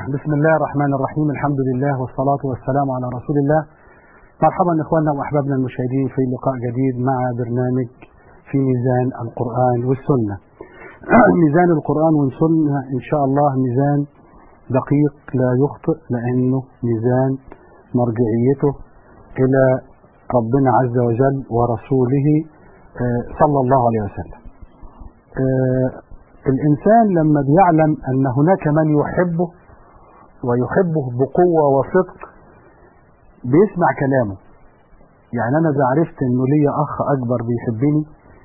بسم الله الرحمن الرحيم الحمد لله والصلاة والسلام على رسول الله مرحبا إخواننا وأحبابنا المشاهدين في لقاء جديد مع برنامج في ميزان القرآن والسنة ميزان القرآن والسنة إن شاء الله ميزان دقيق لا يخطئ لأنه ميزان مرجعيته إلى ربنا عز وجل ورسوله صلى الله عليه وسلم الإنسان لما بيعلم أن هناك من يحبه ويحبه بقوة وصدق بيسمع كلامه يعني أنا إذا عرفت إنه ليا أخ أكبر بيحبني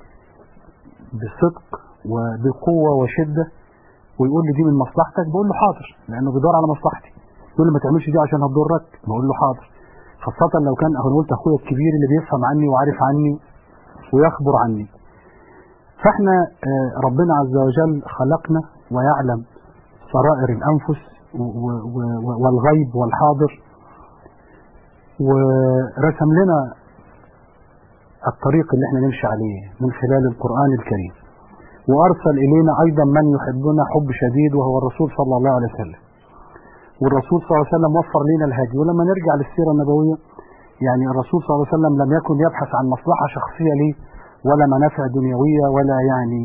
بصدق وبقوة وشدة ويقول لي دي من مصلحتك بقول له حاضر لأنه بيدور على مصلحتي يقول لي ما تعملش دي عشان هتضرك بقول له حاضر خاصة لو كان أنا قلت أخويا الكبير اللي بيفهم عني وعارف عني ويخبر عني فاحنا ربنا عز وجل خلقنا ويعلم سرائر الأنفس والغيب والحاضر ورسم لنا الطريق اللي احنا نمشي عليه من خلال القرآن الكريم وأرسل إلينا أيضا من يحبنا حب شديد وهو الرسول صلى الله عليه وسلم والرسول صلى الله عليه وسلم وفر لنا الهدي ولما نرجع للسيرة النبوية يعني الرسول صلى الله عليه وسلم لم يكن يبحث عن مصلحة شخصية ليه ولا منافع دنيوية ولا يعني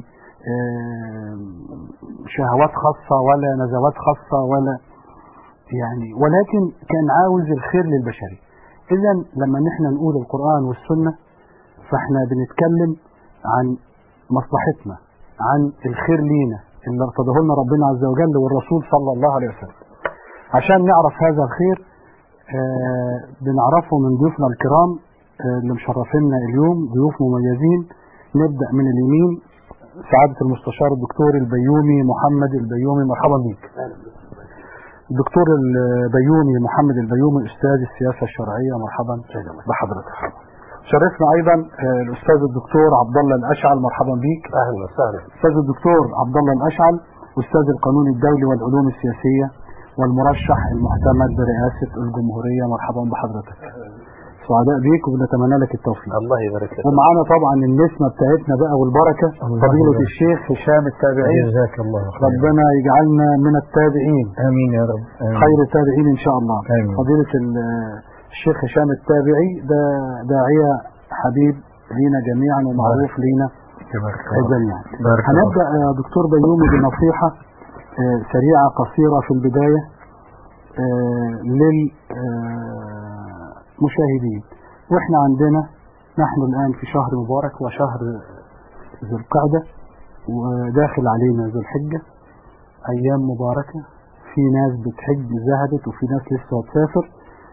شهوات خاصة ولا نزوات خاصة ولا يعني ولكن كان عاوز الخير للبشرية إذا لما نحن نقول القرآن والسنة فاحنا بنتكلم عن مصلحتنا عن الخير لينا اللي ارتضاه لنا ربنا عز وجل والرسول صلى الله عليه وسلم عشان نعرف هذا الخير آه بنعرفه من ضيوفنا الكرام آه اللي مشرفينا اليوم ضيوف مميزين نبدأ من اليمين سعادة المستشار الدكتور البيومي محمد البيومي مرحبا بك الدكتور البيومي محمد البيومي أستاذ السياسة الشرعية مرحبا بحضرتك شرفنا أيضا آه الأستاذ الدكتور عبد الله الأشعل مرحبا بك أهلا وسهلا أستاذ الدكتور عبد الله الأشعل أستاذ القانون الدولي والعلوم السياسية والمرشح المحتمل برئاسة الجمهورية مرحبا بحضرتك سعداء بيك وبنتمنى لك التوفيق الله يبارك لك ومعانا طبعا النسمة بتاعتنا بقى والبركة فضيلة الشيخ هشام التابعين جزاك الله خير ربنا يجعلنا من التابعين امين يا رب آمين. خير التابعين ان شاء الله آمين. فضيلة الشيخ هشام التابعي ده داعية حبيب لينا جميعا ومعروف لينا بارك الله جميعا بارك الله هنبدأ يا دكتور بيومي بنصيحة آه، سريعة قصيرة في البداية للمشاهدين واحنا عندنا نحن الآن في شهر مبارك وشهر ذو القعدة وداخل علينا ذو الحجة أيام مباركة في ناس بتحج ذهبت وفي ناس لسه هتسافر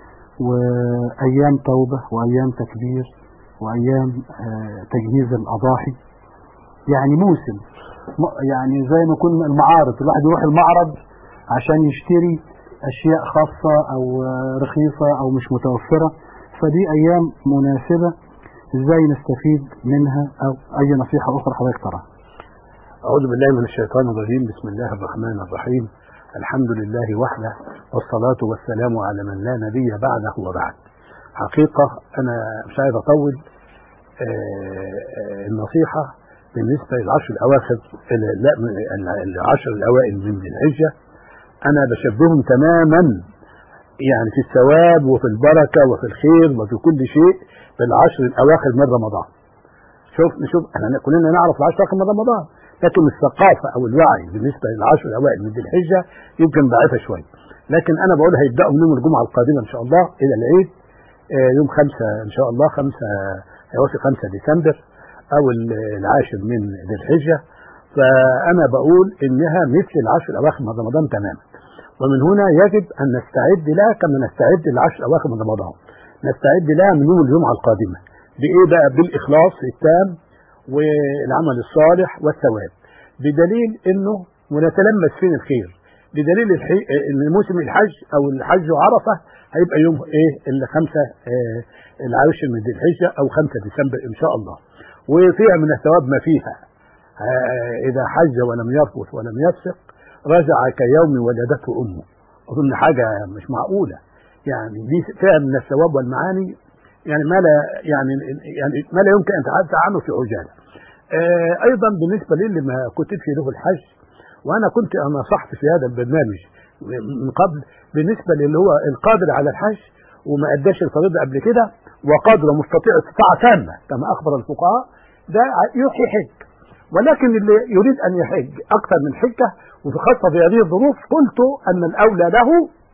وأيام توبة وأيام تكبير وأيام آه، تجهيز الأضاحي يعني موسم م- يعني زي ما كنا المعارض الواحد يروح المعرض عشان يشتري أشياء خاصة أو آه، رخيصة أو مش متوفرة فدي أيام مناسبة إزاي نستفيد منها أو أي نصيحة أخرى حضرتك ترى أعوذ بالله من الشيطان الرجيم بسم الله الرحمن الرحيم الحمد لله وحده والصلاة والسلام على من لا نبي بعده وبعد حقيقة أنا مش عايز أطول آه، آه، النصيحة بالنسبة للعشر الأواخر ال- لا ال- العشر الأوائل من ذي الحجة أنا بشبههم تماما يعني في الثواب وفي البركة وفي الخير وفي كل شيء بالعشر الأواخر من رمضان شوف نشوف احنا كلنا نعرف العشر الأواخر من رمضان لكن الثقافة أو الوعي بالنسبة للعشر الأوائل من ذي الحجة يمكن ضعيفة شوية لكن أنا بقول هيبدأوا من يوم الجمعة القادمة إن شاء الله إلى العيد آه، يوم خمسة إن شاء الله خمسة هيوصل خمسة ديسمبر أو ال- العاشر من ذي الحجة فأنا بقول إنها مثل العشر الأواخر من رمضان تماما ومن هنا يجب أن نستعد لها كما نستعد للعشر الأواخر من رمضان نستعد لها من يوم الجمعة القادمة بإيه بقى بالإخلاص التام والعمل الصالح والثواب بدليل انه ونتلمس فين الخير بدليل الحي... ان موسم الحج او الحج عرفه هيبقى يوم ايه اللي خمسة آه العاشر من ذي الحجه او خمسة ديسمبر ان شاء الله وفيها من الثواب ما فيها آه اذا حج ولم يرفث ولم يفسق رجع كيوم ولدته امه اظن حاجه مش معقوله يعني دي فيها من الثواب والمعاني يعني ما لا يعني يعني ما لا يمكن ان تتحدث عنه في عجاله. آه ايضا بالنسبه للي ما كتب في له الحج وانا كنت نصحت في هذا البرنامج من قبل بالنسبه للي هو القادر على الحج وما اداش الفريضه قبل كده وقادر ومستطيع استطاعه تامه كما اخبر الفقهاء ده يحيي حج ولكن اللي يريد ان يحج اكثر من حجه وفي خاصه في هذه الظروف قلت ان الاولى له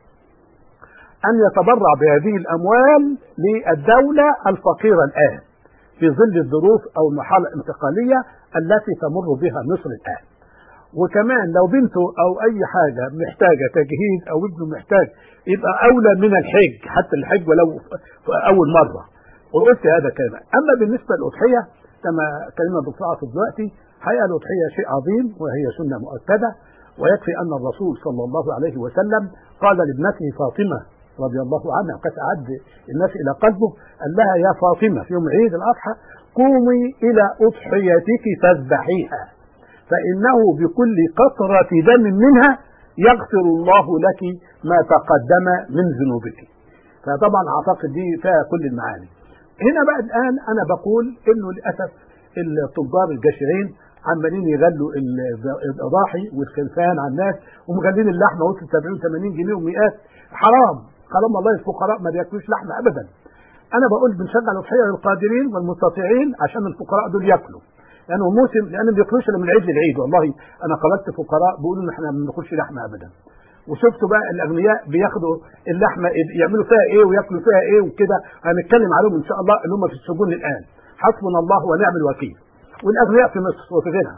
ان يتبرع بهذه الاموال للدوله الفقيره الان في ظل الظروف او المرحله الانتقاليه التي تمر بها مصر الان. وكمان لو بنته او اي حاجه محتاجه تجهيز او ابنه محتاج يبقى اولى من الحج حتى الحج ولو في اول مره. وقلت هذا كلام. اما بالنسبه للاضحيه كما كلمه الدكتور عاطف دلوقتي حقيقه الاضحيه شيء عظيم وهي سنه مؤكده ويكفي ان الرسول صلى الله عليه وسلم قال لابنته فاطمه رضي الله عنها قد أعد الناس إلى قلبه قال لها يا فاطمة في يوم عيد الأضحى قومي إلى أضحيتك فاذبحيها فإنه بكل قطرة دم منها يغفر الله لك ما تقدم من ذنوبك فطبعا أعتقد دي فيها كل المعاني هنا بقى الآن أنا بقول إنه للأسف التجار الجشعين عمالين يغلوا الاضاحي والخلفان على الناس ومغلين اللحمه وصل 70 80 جنيه ومئات حرام حرام والله الفقراء ما بياكلوش لحمه ابدا انا بقول بنشجع الاضحيه للقادرين والمستطيعين عشان الفقراء دول ياكلوا لانه يعني موسم لان ما بياكلوش الا من العيد للعيد والله انا قابلت فقراء بيقولوا ان احنا ما بناكلش لحمه ابدا وشفتوا بقى الاغنياء بياخدوا اللحمه يعملوا فيها ايه وياكلوا فيها ايه وكده هنتكلم عليهم ان شاء الله اللي هم في السجون الان حسبنا الله ونعم الوكيل والاغنياء في مصر وفي غيرها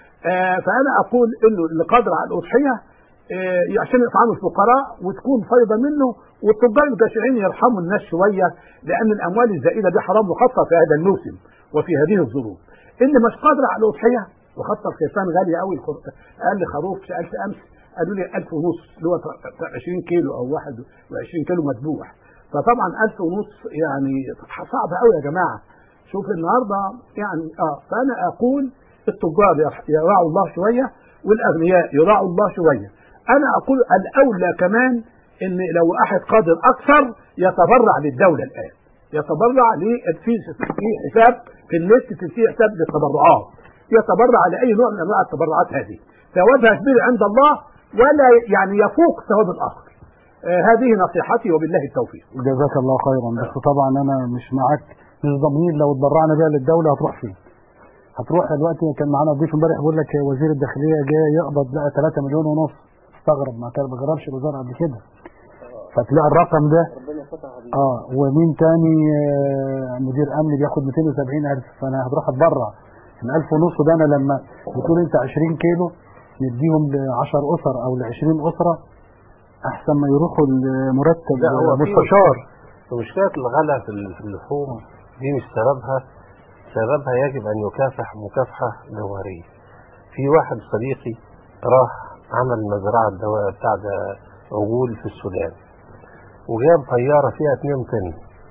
آه فانا اقول انه اللي قادر على الاضحيه آه عشان يطعموا الفقراء وتكون فايضه منه والتجار الجشعين يرحموا الناس شويه لان الاموال الزائده دي حرام وخاصه في هذا الموسم وفي هذه الظروف اللي مش قادر على الاضحيه وخاصه الخرفان غاليه قوي اقل خروف سالت امس قالوا لي 1000 ونص اللي هو 20 كيلو او 21 كيلو مذبوح فطبعا 1000 ونص يعني صعب قوي يا جماعه شوف النهارده يعني اه فانا اقول التجار يراعوا الله شويه والاغنياء يراعوا الله شويه انا اقول الاولى كمان ان لو احد قادر اكثر يتبرع للدوله الان يتبرع في في حساب في النت في حساب للتبرعات يتبرع لاي نوع من انواع التبرعات هذه ثوابها كبير عند الله ولا يعني يفوق ثواب الاخر آه هذه نصيحتي وبالله التوفيق جزاك الله خيرا بس طبعا انا مش معاك مش ضامنين لو اتبرعنا بيها للدوله هتروح فين هتروح دلوقتي كان معانا ضيف امبارح بيقول لك وزير الداخليه جاي يقبض بقى 3 مليون ونص استغرب ما كان ما جربش الوزاره قبل كده فتلاقي الرقم ده اه ومين تاني آه مدير امن بياخد 270 الف فانا هروح اتبرع ال 1000 ونص ده انا لما بتقول انت 20 كيلو نديهم ل 10 اسر او ل 20 اسره احسن ما يروحوا المرتب لا هو في مستشار مشكلة الغلا في في اللحوم دي مش سببها سببها يجب أن يكافح مكافحة جوهرية. في واحد صديقي راح عمل مزرعة دواء بتاع ده عجول في السودان وجاب طيارة فيها 2 طن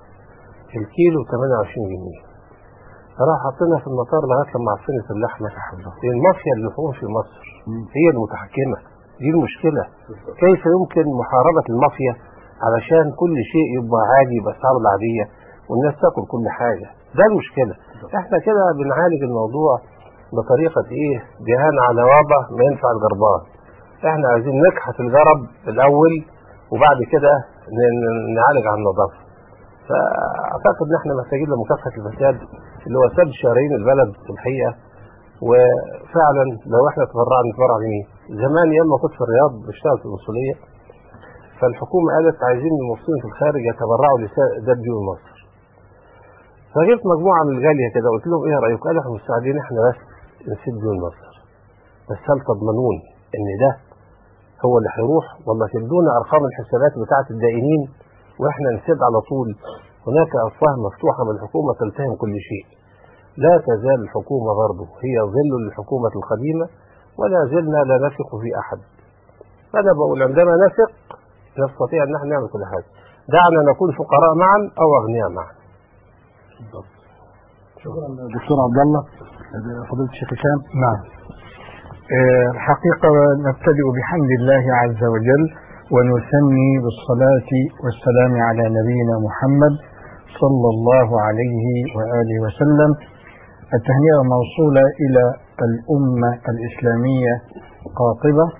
الكيلو 28 جنيه راح حاطينها في المطار لغاية لما عفنت اللحمة لأن مافيا اللحوم في مصر هي المتحكمة دي المشكلة كيف يمكن محاربة المافيا علشان كل شيء يبقى عادي بأسعاره العادية والناس تاكل كل حاجة ده المشكلة احنا كده بنعالج الموضوع بطريقة ايه دهان على وابة ما ينفع الجربان احنا عايزين نكحة الجرب الأول وبعد كده ن- نعالج عن النظافة فأعتقد ان احنا محتاجين لمكافحة الفساد اللي هو سد شرايين البلد في الحقيقة وفعلا لو احنا تبرعنا نتبرع لمين؟ زمان يوم ما كنت في الرياض بشتغل في القنصلية فالحكومة قالت عايزين المصريين في الخارج يتبرعوا لسداد ديون مصر. فجبت مجموعة من الغالية كده قلت لهم ايه رأيكم؟ قالوا احنا مستعدين احنا بس نسد ديون مصر. بس هل تضمنون ان ده هو اللي هيروح ولا تدونا ارقام الحسابات بتاعة الدائنين واحنا نسد على طول هناك افواه مفتوحة من الحكومة تلتهم كل شيء. لا تزال الحكومة برضه هي ظل للحكومة القديمة ولا زلنا لا نثق في أحد فأنا بقول عندما نثق نستطيع أن نحن نعمل كل حاجة دعنا نكون فقراء معا أو أغنياء معا شكرا دكتور عبد الله فضيله الشيخ هشام نعم آه، الحقيقة نبتدئ بحمد الله عز وجل ونثني بالصلاة والسلام على نبينا محمد صلى الله عليه وآله وسلم التهنئة موصولة إلى الأمة الإسلامية قاطبة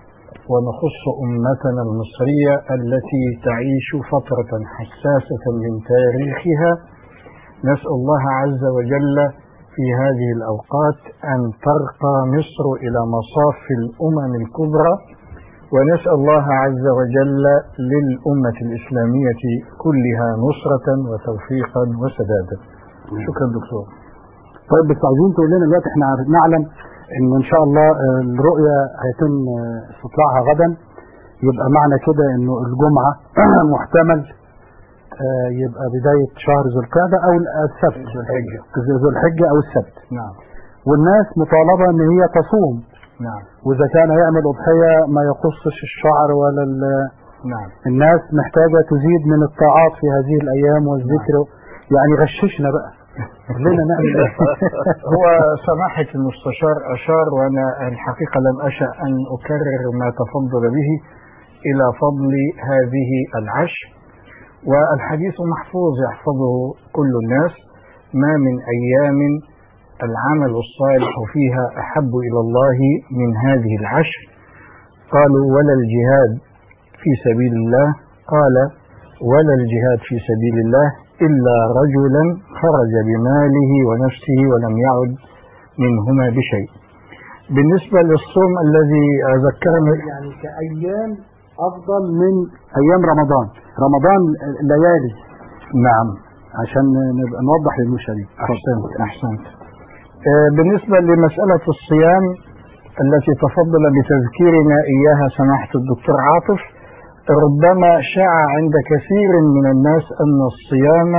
ونخص أمتنا المصرية التي تعيش فترة حساسة من تاريخها نسأل الله عز وجل في هذه الأوقات أن ترقى مصر إلى مصاف الأمم الكبرى ونسأل الله عز وجل للأمة الإسلامية كلها نصرة وتوفيقا وسدادا شكرا دكتور طيب بس عايزين تقول لنا دلوقتي احنا عارف- نعلم ان ان شاء الله آه، الرؤية هيتم آه، استطلاعها غدا يبقى معنى كده انه الجمعة محتمل آه، يبقى بداية شهر ذو القعدة او السبت ذو الحجة. ذو الحجة او السبت نعم والناس مطالبة ان هي تصوم نعم واذا كان هيعمل اضحية ما يقصش الشعر ولا ال- نعم الناس محتاجة تزيد من الطاعات في هذه الايام والذكر يعني غششنا بقى قول لنا نعمل ايه هو سماحة المستشار أشار وأنا الحقيقة لم أشأ أن أكرر ما تفضل به إلى فضل هذه العشر والحديث محفوظ يحفظه كل الناس ما من أيام العمل الصالح فيها أحب إلى الله من هذه العشر قالوا ولا الجهاد في سبيل الله قال ولا الجهاد في سبيل الله إلا رجلا خرج بماله ونفسه ولم يعد منهما بشيء بالنسبة للصوم الذي ذكرنا يعني كأيام أفضل من أيام رمضان رمضان ليالي نعم عشان نبقى نوضح للمشاهدين أحسنت أحسنت آه، بالنسبة لمسألة الصيام التي تفضل بتذكيرنا إياها سماحة الدكتور عاطف ربما شاع عند كثير من الناس أن الصيام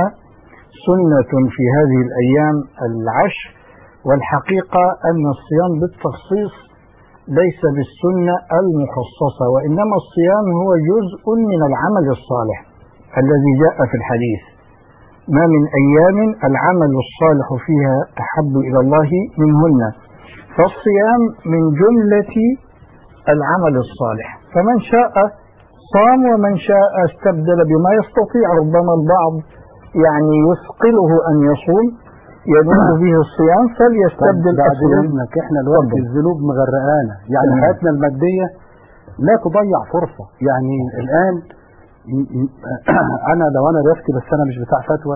سنة في هذه الأيام العشر والحقيقة أن الصيام بالتخصيص ليس بالسنة المخصصة وإنما الصيام هو جزء من العمل الصالح الذي جاء في الحديث ما من أيام العمل الصالح فيها أحب إلى الله منهن فالصيام من جملة العمل الصالح فمن شاء صام ومن شاء استبدل بما يستطيع ربما البعض يعني يثقله أن يصوم ينوب به الصيام فليستبدل بعد الصيام إذنك إحنا الوقت اتفضل. الذنوب مغرقانا يعني تمام. حياتنا المادية لا تضيع فرصة يعني الآن م- م- أنا لو أنا رياضتي بس أنا مش بتاع فتوى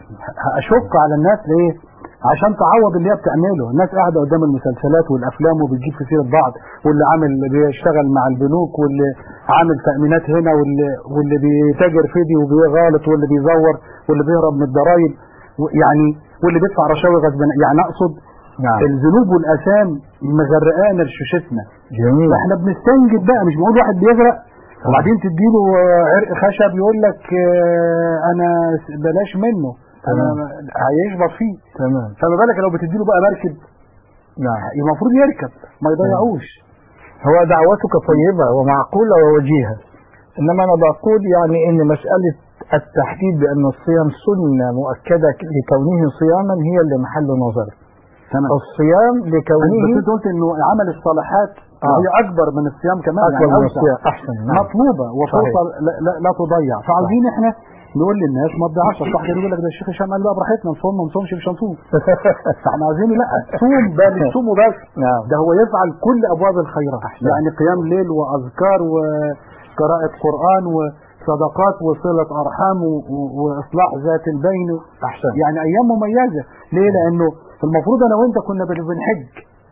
هأشق على الناس ليه؟ عشان تعوض اللي هي بتعمله، الناس قاعدة قدام المسلسلات والأفلام وبتجيب في سيرة بعض، واللي عامل بيشتغل مع البنوك واللي عامل تأمينات هنا واللي واللي بيتاجر فيدي وبيغالط واللي بيزور واللي بيهرب من الضرايب و- يعني واللي بيدفع رشاوي غصب يعني أقصد نعم الذنوب والآثام مغرقانا لشوشتنا جميل فاحنا بنستنجد بقى مش بقول واحد بيغرق وبعدين تديله آه، عرق خشب يقول لك آه، انا س- بلاش منه انا تمام. هيشبط فيه تمام فما بالك لو بتديله بقى مركب نعم المفروض يركب ما يضيعوش هو دعوتك طيبة ومعقولة ووجيهة إنما أنا بقول يعني إن مسألة التحديد بأن الصيام سنة مؤكدة لكونه صياما هي اللي محل نظر تمام الصيام بس لكونه انت قلت انه عمل الصالحات آه. هي اكبر من الصيام كمان أكبر يعني من أوسع. الصيام أحسن نعم مطلوبه وفرصه لا, لا, لا تضيع فعاوزين احنا نقول للناس ما تضيعش أصل واحد يقول لك ده الشيخ هشام قال بقى براحتنا نصوم ما نصومش مش هنصوم فاحنا عايزين لا صوم ده مش صوم وبس نعم ده هو يفعل كل ابواب الخيرات أحسن. يعني قيام ليل واذكار وقراءه قران وصدقات وصله ارحام و- و- واصلاح ذات البين أحسن يعني ايام مميزه ليه لانه المفروض انا وانت كنا بن- بنحج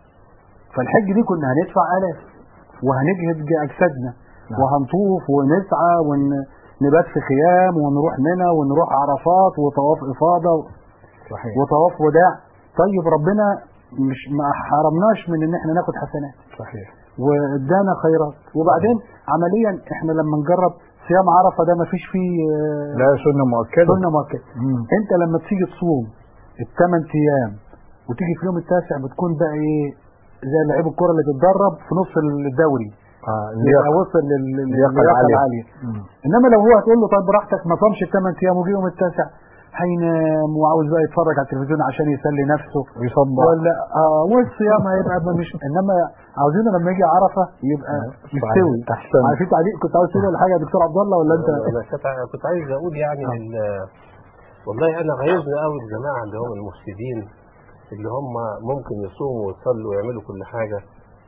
فالحج دي كنا هندفع الاف وهنجهد اجسادنا نعم. وهنطوف ونسعى ونبات في خيام ونروح منى ونروح عرفات وطواف افاضه صحيح وطواف وداع طيب ربنا مش ما حرمناش من ان احنا ناخد حسنات صحيح وادانا خيرات وبعدين عمليا احنا لما نجرب صيام عرفه ده ما فيش فيه آه، لا سنة مؤكدة سنه مؤكده مم. انت لما تيجي تصوم الثمان ايام وتيجي في اليوم التاسع بتكون بقى ايه زي لعيب الكره اللي بتتدرب في نص الدوري آه يبقى اللياقة. وصل لل- اللياقة للياقه العالية. العاليه مم. انما لو هو هتقول له طيب براحتك ما صامش الثمان ايام وجي يوم التاسع هينام وعاوز بقى يتفرج على التلفزيون عشان يسلي نفسه ويصبح ولا اه والصيام هيبقى مش انما عاوزينه لما يجي عرفه يبقى مستوي أحسن عارفين تعليق كنت عاوز تقول ولا حاجه يا دكتور عبد الله ولا انت انا كنت- كنت عايز اقول يعني ال- والله انا غيظني قوي الجماعه اللي هم المفسدين اللي هم ممكن يصوموا ويصلوا ويعملوا كل حاجه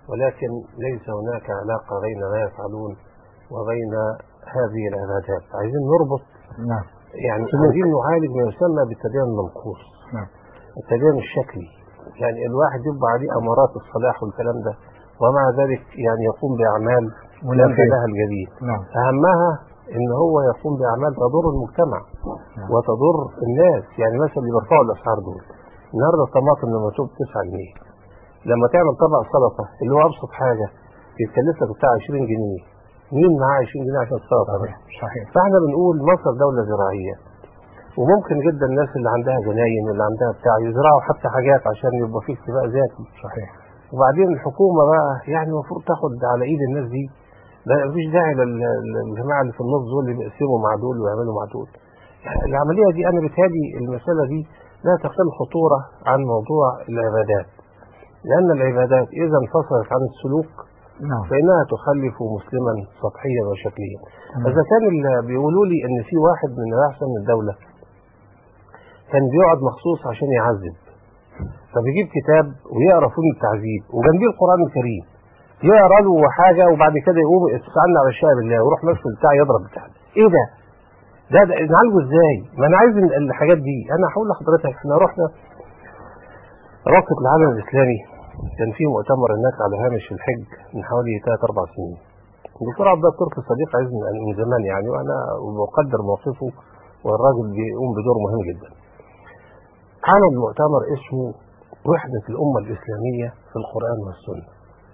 ولكن ليس هناك علاقة بين ما يفعلون وبين هذه العبادات عايزين نربط نعم يعني عايزين نعالج ما يسمى بالتدين المنقوص نعم التدين الشكلي يعني الواحد يبقى عليه امارات الصلاح والكلام ده ومع ذلك يعني يقوم باعمال لم منافية. لها الجديد نعم اهمها ان هو يقوم باعمال تضر المجتمع نعم. وتضر الناس يعني مثلا اللي بيرفعوا الاسعار دول النهارده الطماطم لما تشوف 9 جنيه لما تعمل طبق سلطه اللي هو ابسط حاجه يتكلف لك بتاع 20 جنيه مين معاه 20 جنيه عشان السلطه دي؟ صحيح فاحنا بنقول مصر دولة زراعية وممكن جدا الناس اللي عندها جناين اللي عندها بتاع يزرعوا حتى حاجات عشان يبقى فيه اكتفاء ذاتي صحيح وبعدين الحكومة بقى يعني المفروض تاخد على ايد الناس دي لا مفيش داعي لل- للجماعة اللي في النص دول اللي بيقسموا مع دول ويعملوا مع دول يعني العملية دي أنا بتهيألي المسألة دي لا تقل خطورة عن موضوع العبادات لأن العبادات إذا انفصلت عن السلوك نعم فإنها تخلف مسلما سطحيا وشكليا تمام. إذا كان ال- بيقولوا لي إن في واحد من رئاسة من الدولة كان بيقعد مخصوص عشان يعذب فبيجيب كتاب ويقرا فيه التعذيب وجنبيه القرآن الكريم يقرا له حاجة وبعد كده يقوم استعنا على الشعب بالله ويروح ماسك البتاع يضرب بتاع إيه ده؟ ده, ده نعالجه إزاي؟ ما أنا عايز ال- الحاجات دي أنا هقول لحضرتك إحنا رحنا رابطة العالم الإسلامي كان في مؤتمر هناك على هامش الحج من حوالي ثلاث أربع سنين الدكتور عبد الله التركي صديق عايز من من زمان يعني وأنا بقدر موقفه والراجل بيقوم بدور مهم جدا عمل مؤتمر اسمه وحدة الأمة الإسلامية في القرآن والسنة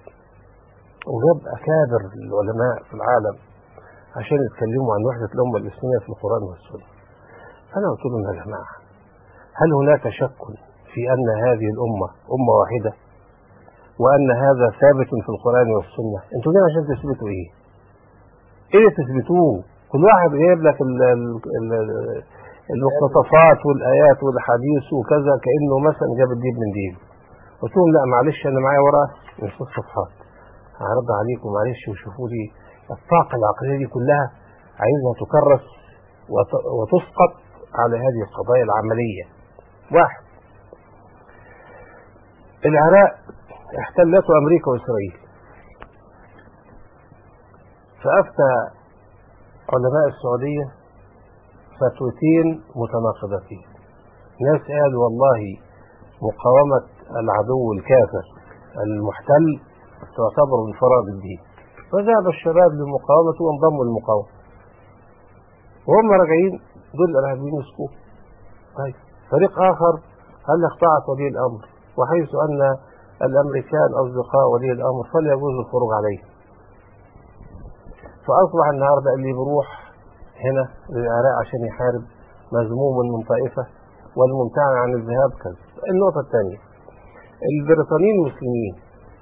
وجاب أكابر العلماء في العالم عشان يتكلموا عن وحدة الأمة الإسلامية في القرآن والسنة فأنا قلت لهم يا جماعة هل هناك شك في أن هذه الأمة أمة واحدة وأن هذا ثابت في القرآن والسنة أنتوا جايين عشان تثبتوا إيه إيه اللي تثبتوه كل واحد جايب لك ال- ال- ال- المقتطفات والآيات والحديث وكذا كأنه مثلا جاب الديب من ديب قلت لهم لا معلش أنا معايا ورقة من ست صفحات هرد عليكم معلش وشوفوا لي الطاقة العقلية دي كلها عايزها تكرس وت- وتسقط على هذه القضايا العملية واحد العراق احتلته أمريكا وإسرائيل فأفتى علماء السعودية فتوتين متناقضتين ناس قالوا والله مقاومة العدو الكافر المحتل تعتبر من فرائض الدين فذهب الشباب لمقاومته وانضموا للمقاومة وهم راجعين دول الإرهابيين مسكوه طيب فريق آخر قال لك طاعة ولي الأمر وحيث أن الأمريكان أصدقاء ولي الأمر فلا يجوز الخروج عليه فأصبح النهاردة اللي بيروح هنا للعراق عشان يحارب مذموم من طائفة والممتنع عن الذهاب كذا النقطة الثانية البريطانيين المسلمين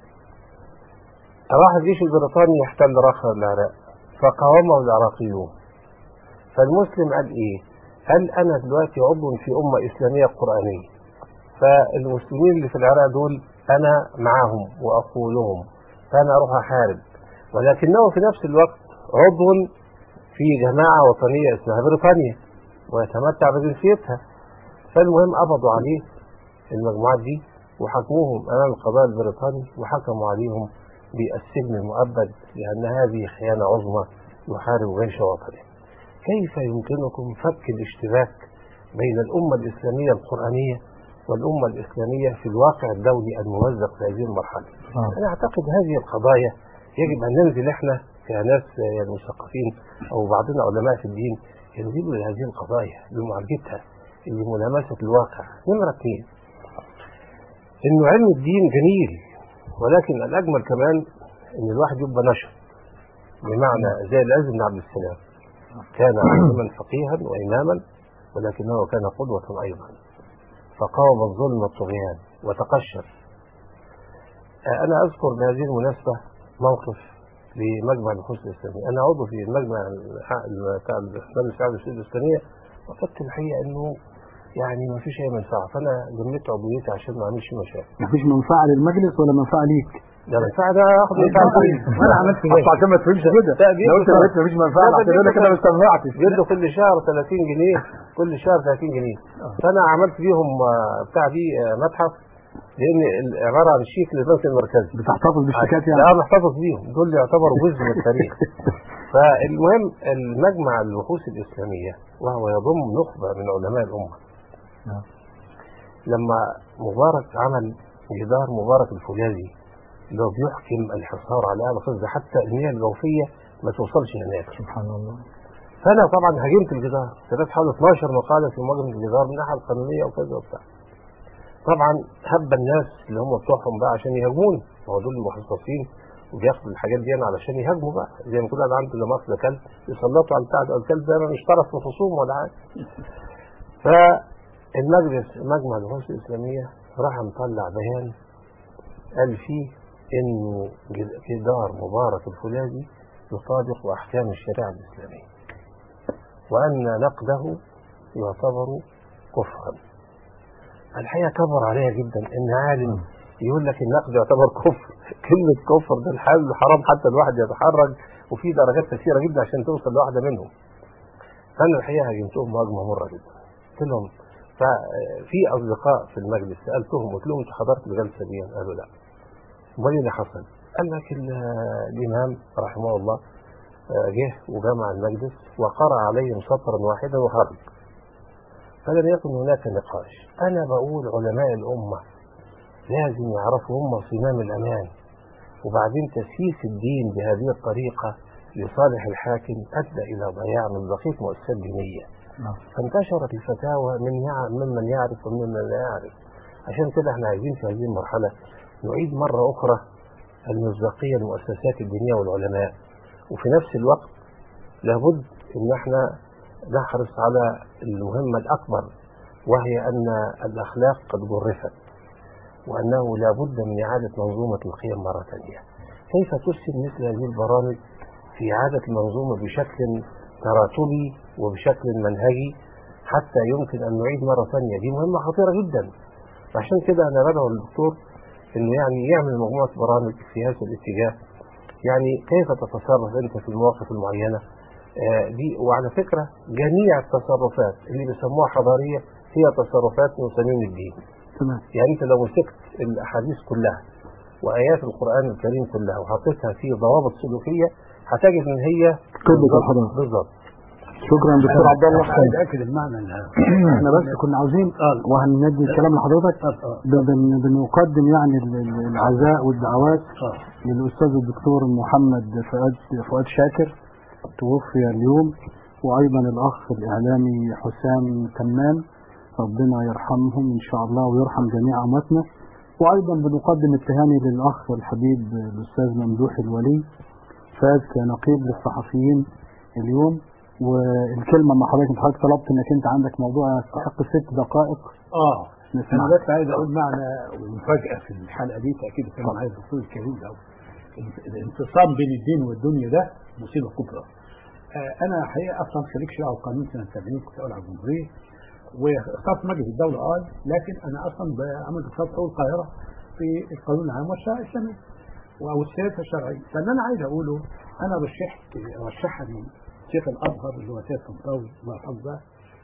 راح الجيش البريطاني يحتل رخر العراق فقاومه العراقيون فالمسلم قال ايه قال انا دلوقتي عضو في امه اسلاميه قرانيه فالمسلمين اللي في العراق دول انا معاهم واقولهم فانا اروح احارب ولكنه في نفس الوقت عضو في جماعه وطنيه اسمها بريطانيا ويتمتع بجنسيتها فالمهم قبضوا عليه المجموعات دي وحكموهم امام القضاء البريطاني وحكموا عليهم بالسجن المؤبد لان هذه خيانه عظمى يحارب جيش وطني. كيف يمكنكم فك الاشتباك بين الامه الاسلاميه القرانيه والامه الاسلاميه في الواقع الدولي الممزق في هذه المرحله؟ آه. انا اعتقد هذه القضايا يجب ان ننزل احنا كناس يعني مثقفين او بعضنا علماء في الدين ينزلوا الى هذه القضايا لمعالجتها لملامسه الواقع. نمره اثنين انه علم الدين جميل ولكن الاجمل كمان ان الواحد يبقى نشط بمعنى زي العز بن عبد السلام كان عالما فقيها واماما ولكنه كان قدوه ايضا فقاوم الظلم والطغيان وتقشف آه، انا اذكر بهذه المناسبه موقف لمجمع البحوث الاسلاميه انا عضو في المجمع الح- بتاع الاسلام الشعب السعودي الاسلاميه وجدت الحقيقه انه يعني ما فيش اي منفعه فانا جمدت عضويتي عشان ما اعملش مشاكل مفيش منفعة للمجلس ولا منفعة ليك ده منفعه ده اخد منفعه كويس ما انا عملت كده عشان ما تفهمش كده لا، لو انت بيدوا- قلت مفيش منفعة لا، هتقول لك بيدوا- انا ما استمعتش بيدوا كل شهر 30 جنيه كل شهر 30 جنيه فانا عملت بيهم آه، بتاع دي آه، متحف لان ال- عباره عن شيك للبنك المركزي بتحتفظ بالشيكات يعني لا محتفظ بيهم دول يعتبروا جزء من التاريخ فالمهم المجمع البحوث الإسلامية وهو يضم نخبة من علماء الأمة نعم. لما مبارك عمل جدار مبارك الفولاذي اللي هو بيحكم الحصار على أهل غزة حتى المياه الجوفية ما توصلش هناك سبحان الله فأنا طبعا هاجمت الجدار كتبت حوالي 12 مقالة في مواجهة الجدار من الناحية القانونية وكذا وبتاع طبعا هب الناس اللي هم بتوعهم بقى عشان يهاجموني ما هو دول المخصصين وبياخدوا الحاجات دي أنا علشان يهاجموا بقى زي ما كل واحد عنده لما ده كلب يسلطوا على بتاع ده الكلب ده مش طرف في خصوم ولا حاجه فالمجلس مجمع البحوث الاسلاميه راح مطلع بيان قال فيه انه جد- جدار مبارك الفولاذي يطابق احكام الشريعه الاسلاميه وان نقده يعتبر كفرا الحقيقه كبر عليها جدا ان عالم يقول لك النقد يعتبر كفر كلمة كفر ده الحال حرام حتى الواحد يتحرج وفي درجات كثيرة جدا عشان توصل لواحدة منهم فأنا الحقيقة هاجمتهم مهاجمة مرة جدا قلت لهم ففي أصدقاء في المجلس سألتهم قلت لهم أنت حضرت الجلسة دي قالوا لا أمال إيه اللي حصل؟ قال لك ال- الإمام رحمه الله آه، جه وجمع المجلس وقرأ عليهم سطرا واحدا وخرج فلم يكن هناك نقاش أنا بقول علماء الأمة لازم يعرفوا هم صمام الأمان وبعدين تسييس الدين بهذه الطريقة لصالح الحاكم أدى إلى ضياع من بقية مؤسسات دينية نعم. فانتشرت الفتاوى من يع... ممن يعرف وممن لا يعرف عشان كده احنا عايزين في هذه المرحلة نعيد مرة أخرى المصداقية للمؤسسات الدينية والعلماء وفي نفس الوقت لابد ان احنا نحرص على المهمة الأكبر وهي أن الأخلاق قد جرفت وأنه لا بد من إعادة منظومة القيم مرة ثانية كيف ترسل مثل هذه البرامج في إعادة المنظومة بشكل تراتبي وبشكل منهجي حتى يمكن أن نعيد مرة ثانية دي مهمة خطيرة جدا عشان كده أنا بدعو الدكتور إنه يعني يعمل مجموعة برامج في هذا الاتجاه يعني كيف تتصرف أنت في المواقف المعينة آه، دي وعلى فكرة جميع التصرفات اللي بيسموها حضارية هي تصرفات من صميم الدين تمام يعني انت لو مسكت الاحاديث كلها وايات القران الكريم كلها وحطيتها في ضوابط سلوكيه هتجد ان هي قبة بالظبط- الحضارة. بالظبط شكرا دكتور عبد الله عايز اكد المعنى اللي احنا بس كنا عاوزين وهندي الكلام لحضرتك ب- بن- بنقدم يعني ال- ال- العزاء والدعوات للاستاذ الدكتور محمد فؤاد فؤاد شاكر توفي اليوم وايضا الاخ الاعلامي حسام تمام ربنا يرحمهم ان شاء الله ويرحم جميع امواتنا وايضا بنقدم التهاني للاخ الحبيب الاستاذ ممدوح الولي فاز كنقيب للصحفيين اليوم والكلمه ما حضرتك حضرتك طلبت انك انت عندك موضوع يستحق ست دقائق اه نسمع انا بس عايز اقول معنى ومفاجاه في الحلقه دي تاكيد كلام عايز الدكتور الكريم ده الانفصام بين الدين والدنيا ده مصيبه كبرى آه انا حقيقه اصلا خريج شريعه وقانون سنه 70 كنت اول على الجمهوريه واخترت مجلس الدوله اه لكن انا اصلا بعمل دكتوراه في القاهره في القانون العام والشريعه الاسلاميه او السياسه الشرعيه فاللي انا عايز اقوله انا رشحت رشحني شيخ الازهر اللي هو سيد طنطاوي الله يحفظه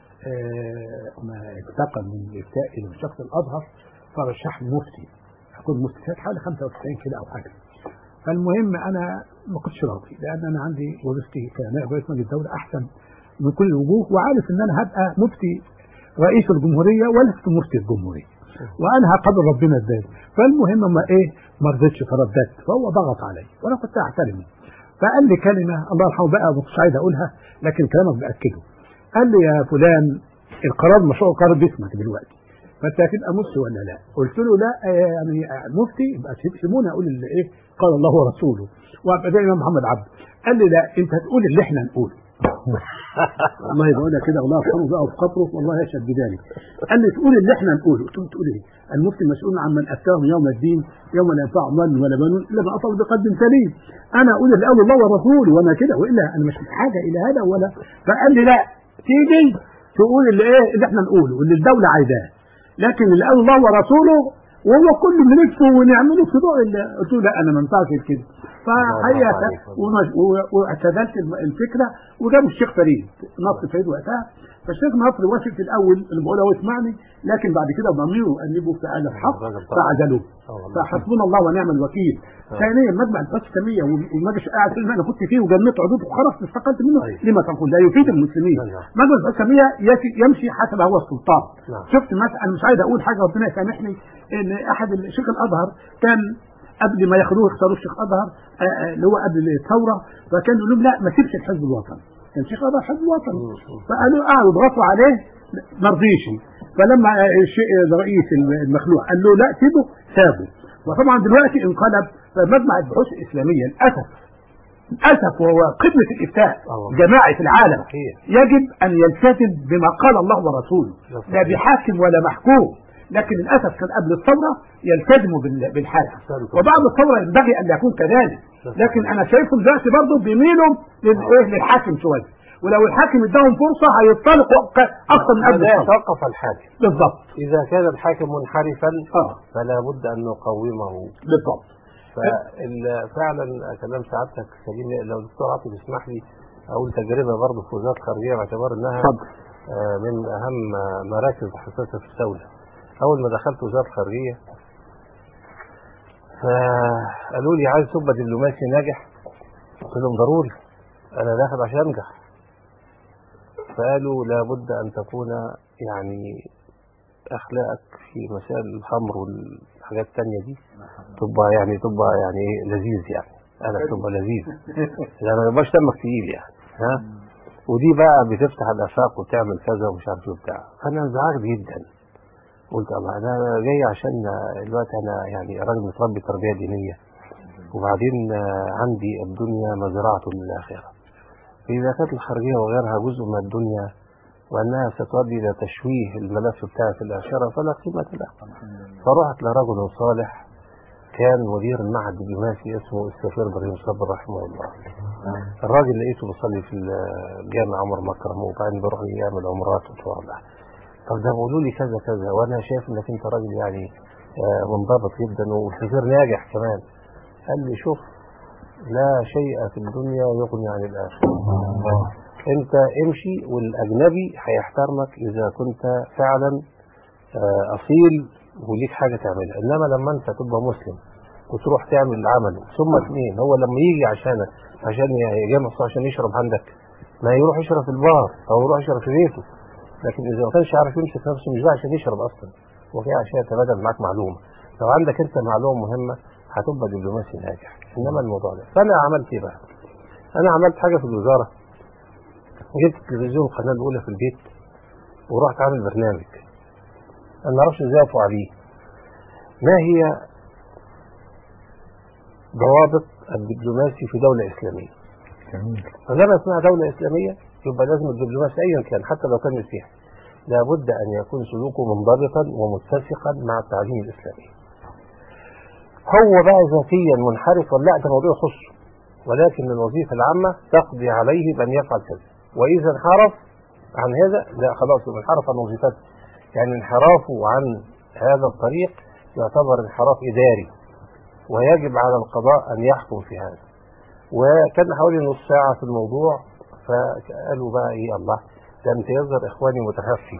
آه، ما انتقل من الافتاء الى شخص الازهر فرشحني مفتي اكون مفتي كانت حوالي 95 كده او حاجه فالمهم انا ما كنتش راضي لان انا عندي وظيفتي كنائب رئيس مجلس الدوله احسن من كل الوجوه وعارف ان انا هبقى مفتي رئيس الجمهوريه ولست مفتي الجمهوريه وانا هقابل ربنا ازاي فالمهم ما ايه ما رضيتش فرددت فهو ضغط علي وانا كنت احترمه فقال لي كلمه الله يرحمه بقى ما كنتش عايز اقولها لكن كلامك باكده قال لي يا فلان القرار مشروع قرار باسمك دلوقتي فانت هتبقى مفتي ولا لا؟ قلت له لا آه، يعني مفتي يبقى سيبوني اقول اللي ايه قال الله ورسوله وابقى زي الامام محمد عبده قال لي لا انت هتقول اللي احنا نقوله والله بقولها كده الله يرحمه بقى في قبره والله يشهد بذلك قال لي تقول اللي احنا نقوله قلت له تقول ايه؟ المفتي مسؤول عمن افتاهم يوم الدين يوم لا ينفع مال ولا بنون الا ما اطل بقلب سليم انا اقول اللي قال الله ورسوله وانا كده والا انا مش محتاجه الى هذا ولا فقال لي لا تيجي تقول اللي ايه اللي احنا نقوله واللي الدوله عايزاه لكن اللي قال الله ورسوله وهو كله بنلفه ونعمله في ضوء ال- قلت له لا انا ما ينفعش كده فحقيقه الله عليك. ومج- و- واعتدلت الم- الفكره وجابوا الشيخ فريد نصر فريد وقتها فالشيخ نصر وافق في الاول اللي بقول هو اسمعني لكن بعد كده ضميره قلبه في قال الحق الراجل طبعا. فعزلوه آه والله. فحسبنا الله ونعم الوكيل ثانيا مجمع الفتوى الاسلاميه والمجلس قاعد اللي انا كنت فيه وجمعت عضوه وخلاص استقلت منه أيوة. لما تقول لا يفيد المسلمين نعم. مجلس الفتوى الاسلاميه يمشي- يمشي حسب هو السلطان نعم. شفت مثلا انا مش عايز اقول حاجه ربنا يسامحني ان احد الشيخ الازهر كان قبل ما ياخدوه يختاروا الشيخ ازهر آه، آه، اللي هو قبل الثوره فكان يقول لهم لا ما تسيبش الحزب الوطني كان شيخ ازهر حزب وطني فقالوا قعدوا ضغطوا عليه ما رضيش فلما آه، الشيء رئيس المخلوع قال له لا سيبه سابه وطبعا دلوقتي انقلب فمجمع البحوث الاسلاميه للاسف للاسف وهو قمه الافتاء الله. جماعه العالم صحيح. يجب ان يلتزم بما قال الله ورسوله صحيح. لا بحاكم ولا محكوم لكن للاسف كان قبل الثوره يلتزموا بال- بالحاكم أحسنت. وبعد الثوره ينبغي ان يكون كذلك لكن انا شايفهم دلوقتي برضه بيميلوا للايه للحاكم شويه ولو الحاكم اداهم فرصه هينطلقوا ك- اكثر من قبل لا الثوره يتوقف الحاكم بالضبط إذا كان الحاكم منحرفا اه فلا بد أن نقومه بالضبط ففعلا كلام سعادتك سليم لو الدكتور عاطف يسمح لي اقول تجربه برضه في وزاره الخارجيه باعتبار انها اتفضل آه، من اهم مراكز الحساسه في الدوله. اول ما دخلت وزاره الخارجيه فقالوا لي عايز تبقى دبلوماسي ناجح؟ قلت لهم ضروري انا داخل عشان انجح. فقالوا لابد ان تكون يعني اخلاقك في مسائل الخمر والحاجات التانية دي تبقى يعني تبقى يعني إيه لذيذ يعني انا تبقى لذيذ يعني ما يبقاش دمك تقيل يعني ها ودي بقى بتفتح الافاق وتعمل كذا ومش عارف ايه وبتاع فانا انزعجت جدا قلت الله انا جاي عشان دلوقتي انا يعني راجل متربي تربيه دينيه وبعدين آه، عندي الدنيا مزرعه للاخره فاذا كانت الخارجيه وغيرها جزء من الدنيا وانها ستؤدي الى تشويه الملف بتاعي في الاخره فلا قيمه له فرحت لرجل صالح كان مدير المعهد الدبلوماسي اسمه السفير ابراهيم صبر رحمه الله الراجل لقيته بيصلي في الجامع عمر مكرم وبعدين بيروح يعمل عمرات وتوضع طب ده بيقولوا لي كذا كذا وانا شايف انك انت راجل يعني آه، منضبط جدا والسفير ناجح كمان قال لي شوف لا شيء في الدنيا يغني عن الاخره انت امشي والاجنبي هيحترمك اذا كنت فعلا آه، اصيل وليك حاجه تعملها انما لما انت تبقى مسلم وتروح تعمل عمله ثم اثنين هو لما يجي عشانك عشان يجمع عشان يشرب عندك ما يروح يشرب في البار او يروح يشرب في بيته لكن اذا ما كانش عارف يمسك نفسه مش بقى عشان يشرب اصلا هو جاي عشان يتبادل معاك معلومه لو عندك انت معلومه مهمه هتبقى دبلوماسي ناجح انما الموضوع ده فانا عملت ايه بقى؟ انا عملت حاجه في الوزاره جبت التلفزيون القناه الاولى في البيت ورحت عامل برنامج انا ما اعرفش ازاي يقفوا عليه ما هي ضوابط الدبلوماسي في دوله اسلاميه جميل فلما اسمها دولة إسلامية يبقى لازم الدبلوماسي أيا كان حتى لو كان مسيحي لابد أن يكون سلوكه منضبطا ومتسقا مع التعليم الإسلامي. هو بقى ذاتيا منحرف ولا لا ده موضوع يخصه ولكن الوظيفة العامة تقضي عليه بأن يفعل كذا وإذا انحرف عن هذا لا خلاص يبقى انحرف عن وظيفته يعني انحرافه عن هذا الطريق يعتبر انحراف إداري ويجب على القضاء أن يحكم في هذا وكان حوالي نص ساعة في الموضوع فقالوا بقى ايه الله ده انت يظهر اخواني متخفي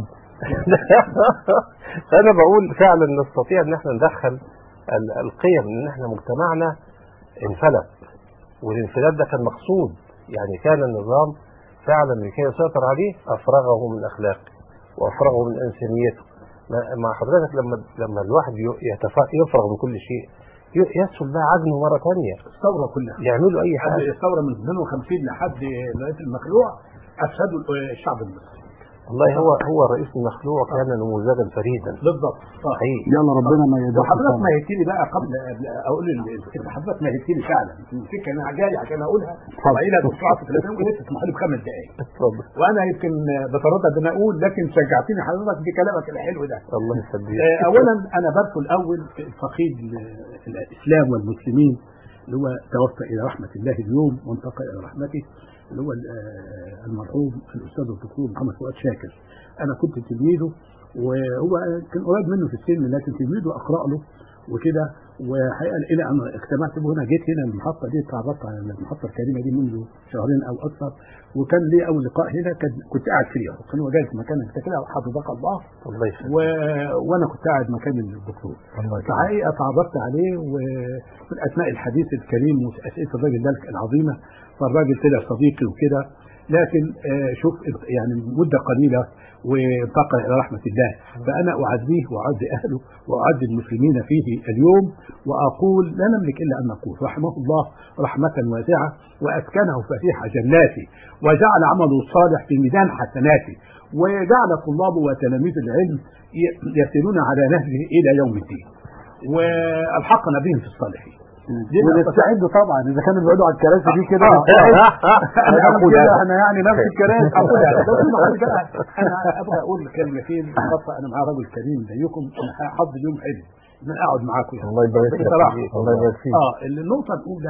فانا بقول فعلا نستطيع ان احنا ندخل ال- القيم ان احنا مجتمعنا انفلت والانفلات ده كان مقصود يعني كان النظام فعلا لكي يسيطر عليه افرغه من اخلاقه وافرغه من انسانيته ما- مع حضرتك لما لما الواحد ي- يتف- يفرغ من كل شيء ي- يسهل بقى عجنه مره ثانيه الثوره كلها يعملوا اي قبل حاجه الثوره من 52 لحد لغايه المخلوع افسدوا الشعب المصري والله هو هو الرئيس المخلوع كان نموذجا فريدا بالضبط صح حقيقي يلا ربنا ما يدخل وحضرتك ما هيتيلي بقى قبل قبل اقول ال- ال- انت حضرتك ما هيتيلي فعلا الفكره انا جاي عشان اقولها طبعا لها دكتور عاطف الاسلام ولسه تسمح لي بخمس دقائق اتفضل وانا يمكن بتردد ان اقول لكن شجعتني حضرتك بكلامك الحلو ده الله يسلمك آه، اولا انا برفض الاول فقيد ال- الاسلام والمسلمين اللي هو توفى الى رحمه الله اليوم وانتقل الى رحمته اللي هو ال- آه، المرحوم الاستاذ الدكتور محمد فؤاد شاكر انا كنت تلميذه وهو كان قريب منه في السن لكن تلميذه اقرا له وكده وحقيقه الى ان اجتمعت به هنا جيت هنا المحطه دي تعرفت على المحطه الكريمه دي منذ شهرين او اكثر وكان لي اول لقاء هنا كان كنت قاعد فيه وكان هو جالس مكان انت كده حفظك الله الله يخليك و... وانا كنت قاعد مكان الدكتور فحقيقه تعرفت عليه ومن اثناء الحديث الكريم واسئله الراجل ده العظيمه فالراجل طلع صديقي وكده لكن آه، شوف يعني مده قليله وانتقل الى رحمه الله فانا اعزيه واعزي اهله واعزي المسلمين فيه اليوم واقول لا نملك الا ان نقول رحمه الله رحمه واسعه واسكنه فسيح جناته وجعل عمله الصالح في ميزان حسناته وجعل طلابه وتلاميذ العلم ي- يسيرون على نهجه الى يوم الدين والحقنا بهم في الصالحين دي ونستعد طبعا اذا كانوا بيقعدوا على الكراسي دي كده آه، انا أنا أقول كده هذا. احنا يعني نفس الكراسي أقولها. بس أنا- انا ابغى اقول كلمتين خاصه انا مع رجل كريم زيكم انا حظ اليوم حلو ان أنا اقعد معاكم يعني الله يبارك فيك بصراحة. الله يبارك فيك اه النقطه الاولى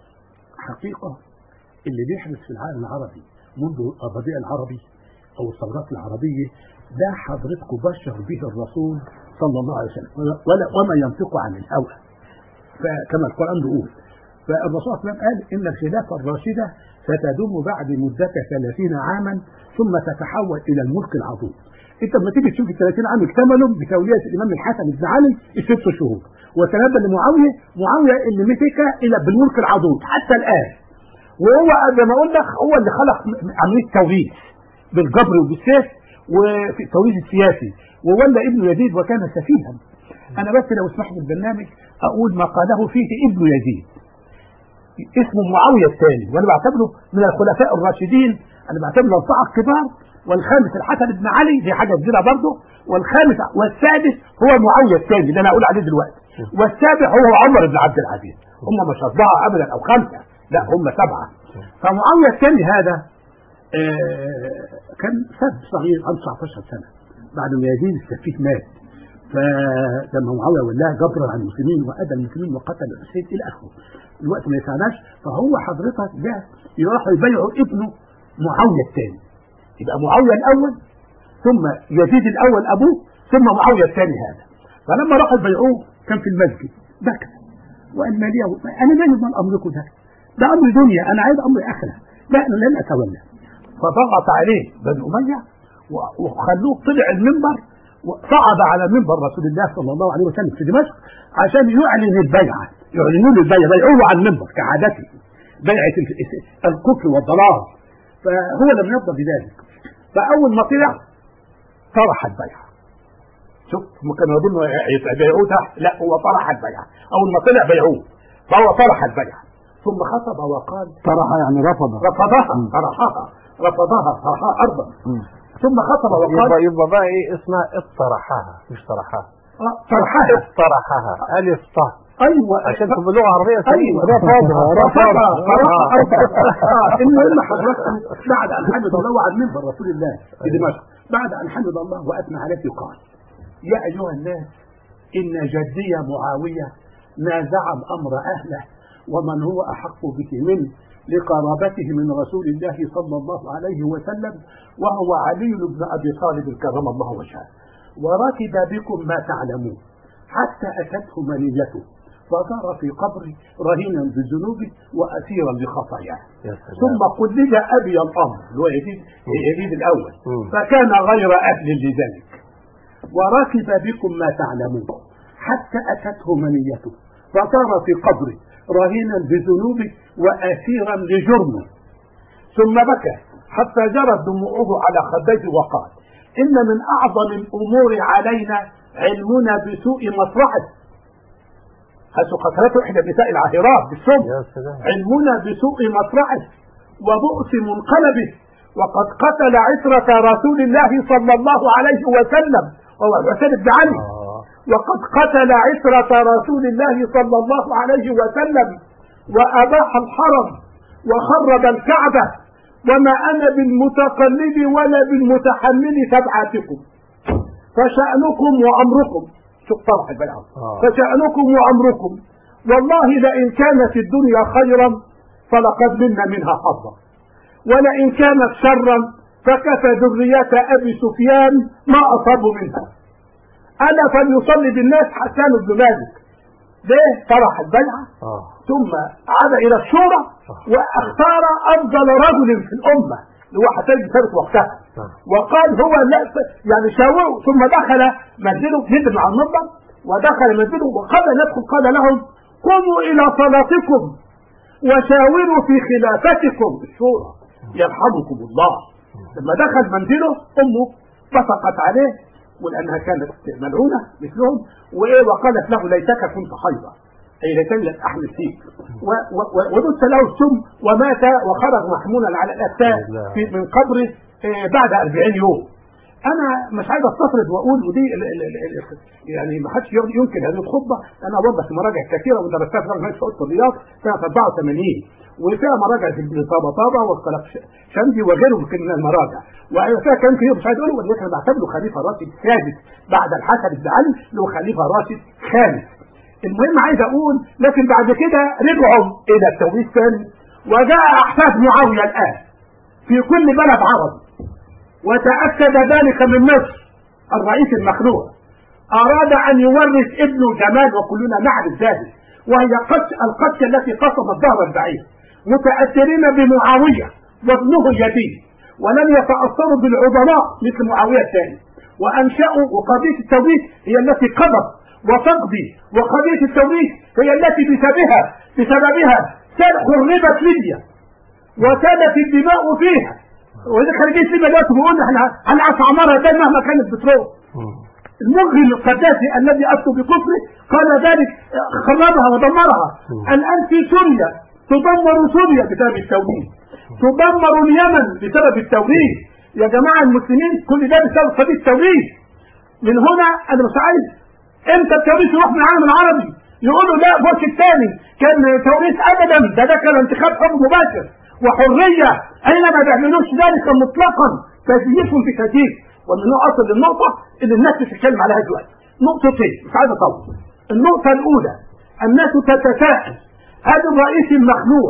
حقيقه اللي بيحدث في العالم العربي منذ الربيع العربي او الثورات العربيه ده حضرتكم بشر به الرسول صلى الله عليه وسلم ولا وما ينطق عن الهوى فكما القران بيقول فالرسول صلى الله عليه وسلم قال ان الخلافه الراشده ستدوم بعد مده 30 عاما ثم تتحول الى الملك العظيم. انت لما تيجي تشوف ال 30 عام اكتملوا بتوليه الامام الحسن بن علي الست شهور وتنبأ لمعاويه معاويه اللي مسك الى بالملك العظيم حتى الان. وهو زي ما اقول لك هو اللي خلق عمليه توريث بالجبر وبالسيف وفي التوريث السياسي وولى ابن يزيد وكان سفيها. انا بس لو اسمح لي البرنامج اقول ما قاله فيه ابن يزيد اسمه معاويه الثاني وانا بعتبره من الخلفاء الراشدين انا بعتبره الاربعه الكبار والخامس الحسن بن علي دي حاجه كبيره برضه والخامس والسادس هو معاويه الثاني اللي انا اقول عليه دلوقتي والسابع هو عمر بن عبد العزيز هم مش اربعه ابدا او خمسه لا هم سبعه فمعاويه الثاني هذا آه كان شاب صغير عنده 19 سنه بعد ما يزيد السفيه مات فلما معاويه ولاه جبرا عن المسلمين واذى المسلمين وقتل الحسين الى اخره الوقت ما يسعناش فهو حضرتك ده يروحوا يبايعوا ابنه معاويه الثاني يبقى معاويه الاول ثم يزيد الاول ابوه ثم معاويه الثاني هذا فلما راحوا يبايعوه كان في المسجد بكى وقال ما لي انا مالي مال امركم ده ده امر دنيا انا عايز امر اخره لا انا لن اتولى فضغط عليه بني اميه و- وخلوه طلع المنبر وصعد على منبر رسول الله صلى الله عليه وسلم في دمشق عشان يعلن البيعه يعلنوا له البيعه بيعوه على المنبر كعادته بيعه ال- الكفر والضلال فهو لم يرضى بذلك فاول ما طلع طرح البيعه شوف هم كانوا يظنوا يبيعوه تحت لا هو طرح البيعه اول ما طلع بيعوه فهو طرح البيعه ثم خطب وقال صراحه يعني رفض رفضها طرحها رفضها طرحها ارضا ثم خطب يبقى وقال يبقى بقى ايه اسمها اطرحها مش طرحها آه، طرحها اطرحها الف ط ايوه عشان تبقى لغه عربيه ايوه سليمه رفضها رفضها طرحها ارضا المهم حضرتك بعد ان حمد الله وعد منبر رسول الله في دمشق بعد ان حمد الله واثنى عليه يقال يا ايها الناس ان جدي معاويه نازع الامر اهله ومن هو احق به منه لقرابته من رسول الله صلى الله عليه وسلم وهو علي بن ابي طالب كرم الله وجهه وركب بكم ما تعلمون حتى اتته منيته فصار في قبره رهينا بذنوبه واسيرا بخطاياه يا سلام ثم قلد ابي الامر اللي هو يزيد يزيد الاول مم. فكان غير اهل لذلك وركب بكم ما تعلمون حتى اتته منيته فصار في قبره رهينا بذنوبه واسيرا لجرمه ثم بكى حتى جرت دموعه على خديه وقال ان من اعظم الامور علينا علمنا بسوء مصرعه حيث قتلته احدى النساء العاهرات بالسم يا سلام علمنا بسوء مصرعه وبؤس منقلبه وقد قتل عترة رسول الله صلى الله عليه وسلم وهو الحسين بن علي آه. وقد قتل عترة رسول الله صلى الله عليه وسلم وأباح الحرم وخرب الكعبة وما أنا بالمتقلب ولا بالمتحمل تبعاتكم فشأنكم وأمركم شوف طرح البيعة آه. فشأنكم وأمركم والله لئن كانت الدنيا خيرا فلقد منا منها حظا ولئن كانت شرا فكفى ذرية أبي سفيان ما أصابوا منها انا فليصلي بالناس حسان بن مالك ده طرح البيعه اه ثم عاد الى الشورى واختار افضل رجل في الامه اللي هو حسين بن ثابت وقتها نعم. وقال هو لا يعني شاوروا ثم دخل منزله نزل مع المنبر ودخل منزله وقبل ان يدخل قال لهم قوموا الى صلاتكم وشاوروا في خلافتكم الشورى يرحمكم الله لما دخل منزله امه بصقت عليه ولانها كانت ملعونه مثلهم وايه وقالت له ليتك كنت حيضا اي ليتني لم احمل فيك و- و- و- ودس له السم ومات وخرج محمولا على الاكتاف في من قبره آه، بعد 40 يوم انا مش عايز استطرد واقول ودي ال ال ال ال يعني ما حدش يقدر ينكر هذه الخطبه انا اوضح في مراجع كثيره ودرستها في مجلس شؤون الرياض سنه 84 وفيها مراجع في ابن طابه طابه والقلق شمدي وغيره من المراجع وفيها كلام كثير مش عايز اقوله ولكن انا بعتبره خليفه راشد سادس بعد الحسن بن علي اللي هو خليفه راشد خامس المهم عايز اقول لكن بعد كده رجعوا الى التوحيد ثاني وجاء احفاد معاويه الان في كل بلد عربي وتأكد ذلك من مصر الرئيس المخلوع أراد أن يورث ابنه جمال وكلنا نعرف ذلك وهي قش القش التي قصمت ظهر البعير متأثرين بمعاوية وابنه يزيد ولم يتأثروا بالعظماء مثل معاوية الثاني وأنشأوا وقضية التوريث هي التي قضت وتقضي وقضية التوريث هي التي بسببها بسببها خربت ليبيا وسالت الدماء فيها وإذا خارجين ليبيا دلوقتي بيقولوا احنا هنعرف عمارة تاني مهما كانت بتروح المغري القذافي الذي افتوا بكفره قال ذلك خربها ودمرها الان في سوريا تدمر سوريا بسبب التوريث تدمر اليمن بسبب التوريث يا جماعه المسلمين كل ده بسبب قضيه التوريث من هنا انا مش عايز امتى التوريث يروح من العالم العربي يقولوا لا بوش الثاني كان توريث ابدا ده ده كان انتخاب حر مباشر وحريه اين ما بيعملوش ذلك مطلقا تزييف في كثير ومن هنا اصل للنقطه اللي الناس بتتكلم عليها دلوقتي نقطتين مش عايز اطول النقطه الاولى الناس تتساءل هل الرئيس المخلوع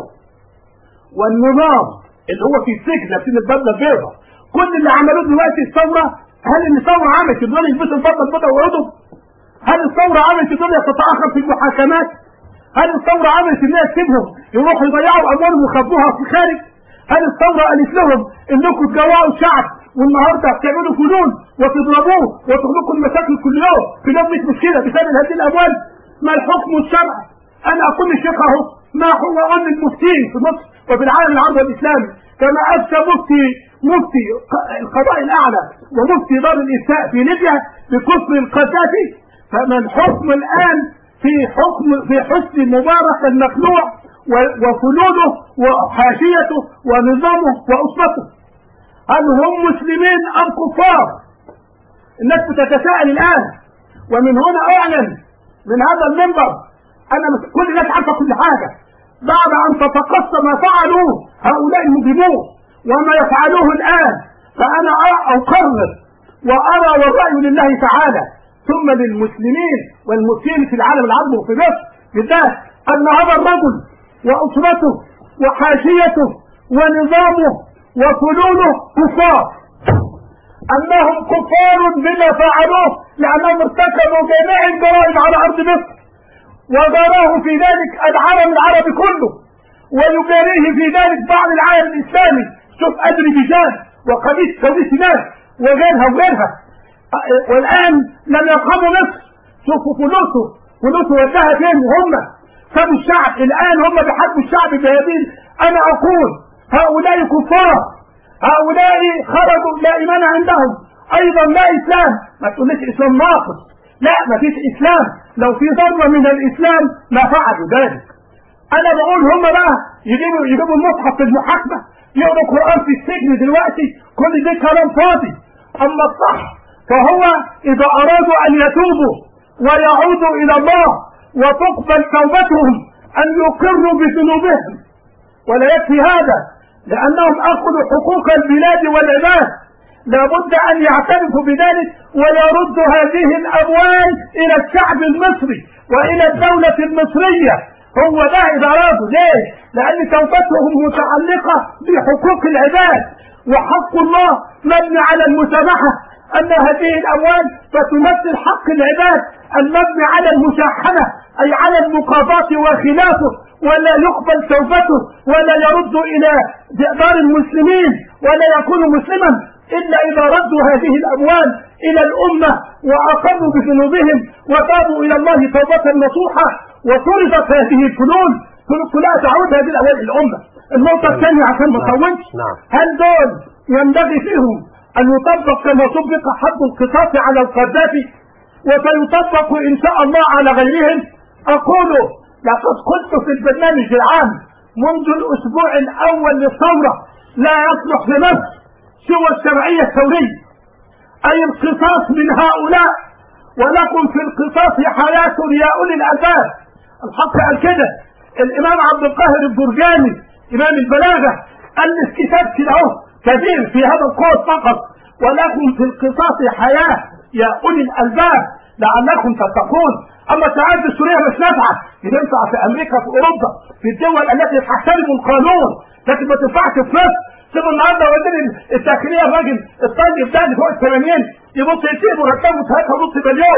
والنظام اللي هو في السجن لابسين البدله البيضاء كل اللي عملوه دلوقتي الثوره هل ان الثوره عملت دول يلبسوا البدله البيضاء ويقعدوا هل الثوره عملت دول تتاخر في المحاكمات هل الثوره عملت ان هي تسيبهم يروحوا يضيعوا اموالهم ويخبوها في الخارج هل الثوره قالت لهم انكم تجوعوا الشعب والنهارده بتعملوا فنون وتضربوه وتخلقوا المشاكل كل يوم في نوبه مشكله بسبب هذه الاموال ما الحكم الشرعي انا اقول للشيخ اهو ما هو امن المفتين في مصر وفي العالم العربي والاسلامي كما افتى مفتي مفتي القضاء الاعلى ومفتي دار الافتاء في ليبيا بكفر القذافي فما الحكم الان في حكم في حسن مبارك المخلوع وفنونه وحاشيته ونظامه واسرته هل هم مسلمين ام كفار الناس بتتساءل الان ومن هنا اعلن من هذا المنبر انا مس... كل الناس عارفه كل حاجه بعد ان تتقصى ما فعلوه هؤلاء المجرمون وما يفعلوه الان فانا اقرر وارى والراي لله تعالى ثم للمسلمين والمسلمين في العالم العربي وفي مصر بالذات ان هذا الرجل واسرته وحاشيته ونظامه وفنونه كفار انهم كفار بما فعلوه لانهم ارتكبوا جميع الجرائم على ارض مصر وجراه في ذلك العالم العربي كله ويجاريه في ذلك بعض العالم الاسلامي شوف اذربيجان وقضيه سويس ناس وغيرها وغيرها والان لم يرحموا مصر شوفوا فلوسه فلوسه وداها فين وهم سابوا الشعب الان هم بيحاربوا الشعب بهذه انا اقول هؤلاء كفار هؤلاء خرجوا لا ايمان عندهم ايضا لا اسلام ما تقولش اسلام ناقص لا ما فيش اسلام لو في ذره من الاسلام ما فعلوا ذلك انا بقول هم بقى يجيبوا يجيبوا المصحف في المحاكمه يقروا القران في السجن دلوقتي كل ده كلام فاضي اما الصح فهو اذا ارادوا ان يتوبوا ويعودوا الى الله وتقبل توبتهم ان يقروا بذنوبهم ولا يكفي هذا لأنهم أخذوا حقوق البلاد والعباد لابد أن يعترفوا بذلك ويردوا هذه الأموال إلى الشعب المصري وإلى الدولة المصرية هو ده إذا أرادوا ليه؟ لأن توبتهم متعلقة بحقوق العباد وحق الله مبني على المسامحة أن هذه الأموال ستمثل حق العباد المبني على المشاحنة أي على المقاضاة وخلافه ولا يقبل توبته ولا يرد إلى دار المسلمين ولا يكون مسلما إلا إذا ردوا هذه الأموال إلى الأمة وأقروا بذنوبهم وتابوا إلى الله توبة نصوحة وصرفت هذه الفلول كلها تعود هذه الأموال للأمة النقطة الثانية عشان ما اطولش نعم. هل دول ينبغي فيهم أن يطبق كما طبق حد القصاص على القذافي وسيطبق إن شاء الله على غيرهم أقول لقد قلت في البرنامج العام منذ الأسبوع الأول للثورة لا يصلح لمصر سوى الشرعية الثورية أي القصاص من هؤلاء ولكم في القصاص حياة يا أولي الألباب الحق قال كده الإمام عبد القاهر الجرجاني إمام البلاغة ألف كتاب كده أهو كبير في هذا القوس فقط ولكم في القصاص حياة يا أولي الألباب لعلكم تتقون أما التعدي السورية مش نافعة ينفع في أمريكا في أوروبا في الدول التي تحترم القانون لكن ما تنفعش في مصر شوف النهارده وزير الداخلية الراجل الطيب ده اللي فوق ال 80 يبص يسيب مرتبه 3.5 مليون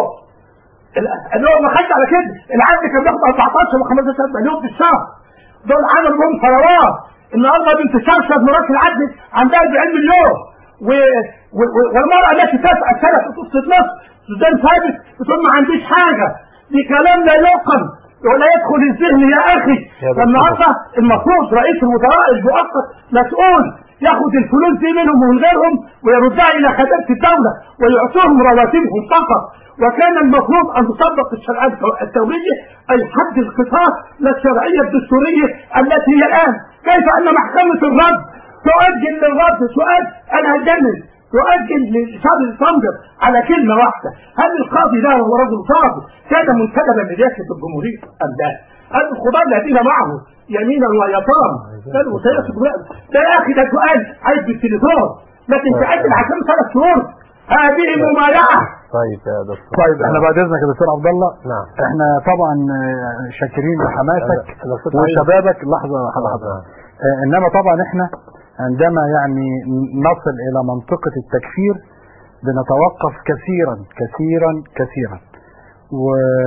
اللي هو ما خدش على كده العبد كان بياخد 14 و 15 مليون في الشهر دول عملوا لهم ثروات النهارده بنت شرشد مرات العبد عندها 40 مليون و... و... و- والمرأة التي تسأل سنة في قصة مصر سودان ثابت بتقول ما عنديش حاجة دي كلام لا يعقل ولا يدخل الذهن يا أخي يا دكتور. النهارده المفروض رئيس الوزراء المؤقت مسؤول ياخد الفلوس دي منهم ومن غيرهم ويردها الى خزانه الدوله ويعطوهم رواتبهم فقط وكان المفروض ان تطبق الشرعيه الدوليه اي حد القصاص للشرعيه الدستوريه التي هي الان كيف ان محكمه الرد تؤجل للرد سؤال انا هتجنن تؤجل لشهر الصندر على كلمه واحده هل القاضي ده هو رجل صادق كان منتدبا لرئاسه الجمهوريه ام لا؟ هل الخضار الذين معه يمينا ويسارا كانوا سياسه ده يا اخي ده سؤال عايز بالتليفون لكن تاجل عشان ثلاث شهور هذه ممانعه طيب يا دكتور طيب احنا بعد اذنك يا دكتور عبد الله نعم. احنا طبعا آه، شاكرين لحماسك أنا- أنا كنت عايز- وشبابك لحظه لحظه نعم. آه، انما طبعا احنا عندما يعني نصل الى منطقه التكفير بنتوقف كثيرا كثيرا كثيرا و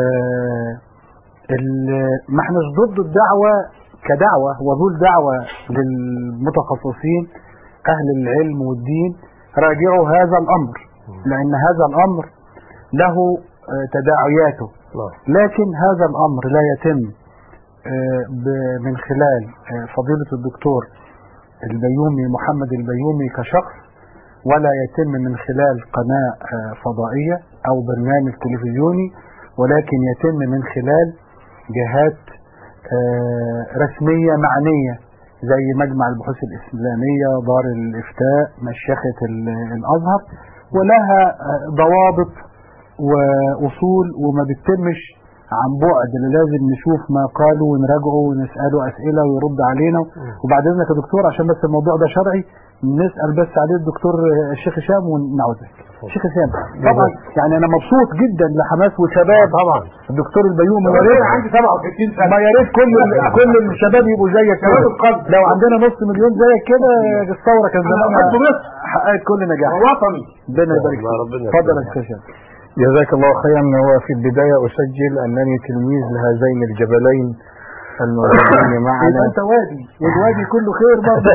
ال- ما احناش ضد الدعوه كدعوه وذو دعوه للمتخصصين اهل العلم والدين راجعوا هذا الامر لان هذا الامر له آه، تداعياته نعم. لكن هذا الامر لا يتم آه، ب- من خلال آه، فضيلة الدكتور البيومي محمد البيومي كشخص ولا يتم من خلال قناة آه، فضائية أو برنامج تلفزيوني ولكن يتم من خلال جهات آه، رسمية معنية زي مجمع البحوث الإسلامية دار الإفتاء مشيخة ال- الأزهر ولها آه، ضوابط وأصول وما بتتمش عن بعد اللي لازم نشوف ما قالوا ونراجعه ونسأله أسئلة ويرد علينا وبعد إذنك يا دكتور عشان بس الموضوع ده شرعي نسأل بس عليه الدكتور آه، الشيخ هشام ونعود لك الشيخ هشام طبعا يعني أنا مبسوط جدا لحماس وشباب طبعا الدكتور البيومي يا ريت عندي 67 سنه ما يا ريت كل كل الشباب يبقوا زيك كده شباب القلب. لو عندنا نص مليون زيك كده الثوره كان أنا زمانها أحب مصر. حققت كل نجاح وطني ربنا يبارك الله ربنا فيك اتفضل يا يخليك. شيخ هشام جزاك الله خيرا وفي البداية أسجل أنني تلميذ لهذين الجبلين الموجودين يبقى معنا انت وادي والوادي كله خير برضه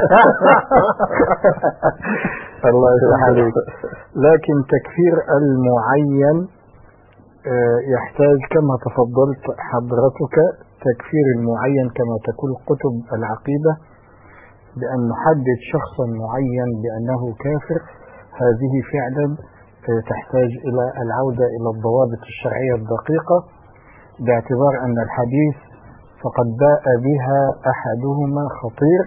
الله يفتح عليك لكن تكفير المعين آه، يحتاج كما تفضلت حضرتك تكفير المعين كما تقول كتب العقيدة بأن نحدد شخصا معين بأنه كافر هذه فعلا آه، تحتاج إلى العودة إلى الضوابط الشرعية الدقيقة باعتبار أن الحديث فقد باء بها أحدهما خطير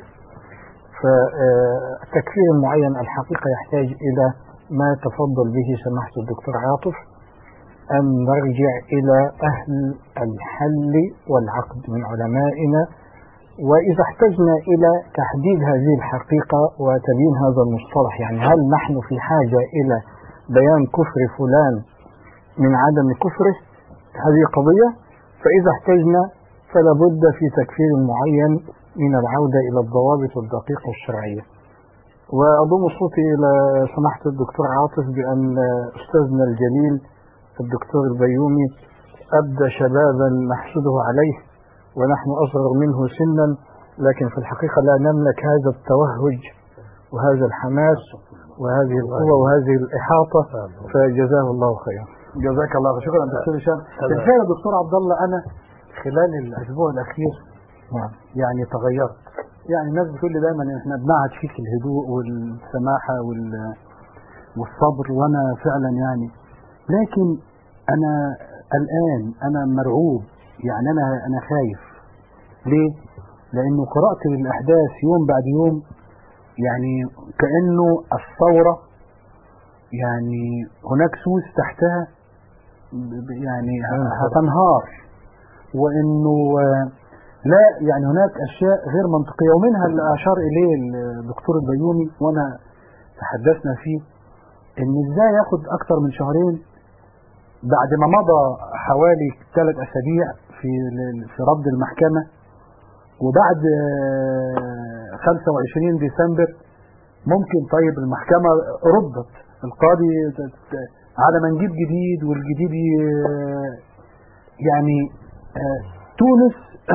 فالتكفير المعين الحقيقة يحتاج إلى ما تفضل به سماحة الدكتور عاطف أن نرجع إلى أهل الحل والعقد من علمائنا وإذا احتجنا إلى تحديد هذه الحقيقة وتبيين هذا المصطلح يعني هل نحن في حاجة إلى بيان كفر فلان من عدم كفره هذه قضية فإذا احتجنا فلا بد في تكفير معين من العودة إلى الضوابط الدقيقة الشرعية وأضم صوتي إلى سماحة الدكتور عاطف بأن أستاذنا الجليل الدكتور البيومي أبدى شبابا نحسده عليه ونحن أصغر منه سنا لكن في الحقيقة لا نملك هذا التوهج وهذا الحماس وهذه القوة وهذه الإحاطة فجزاه الله خيرا جزاك الله خير شكرا دكتور هشام بالفعل يا دكتور عبد الله انا خلال الاسبوع الاخير نعم يعني تغيرت يعني الناس بتقول لي دايما احنا بنعهد فيك الهدوء والسماحه وال والصبر وانا فعلا يعني لكن انا الان انا مرعوب يعني انا انا خايف ليه؟ لانه قرات الاحداث يوم بعد يوم يعني كانه الثوره يعني هناك سوس تحتها ب- ب- يعني ه- هتنهار وانه آه، لا يعني هناك اشياء غير منطقيه ومنها اللي اشار اليه الدكتور البيومي وانا تحدثنا فيه ان ازاي ياخد اكتر من شهرين بعد ما مضى حوالي ثلاث اسابيع في في رد المحكمه وبعد آه، 25 ديسمبر ممكن طيب المحكمة ردت القاضي ت- ت- على ما نجيب جديد والجديد ي- يعني آه، تونس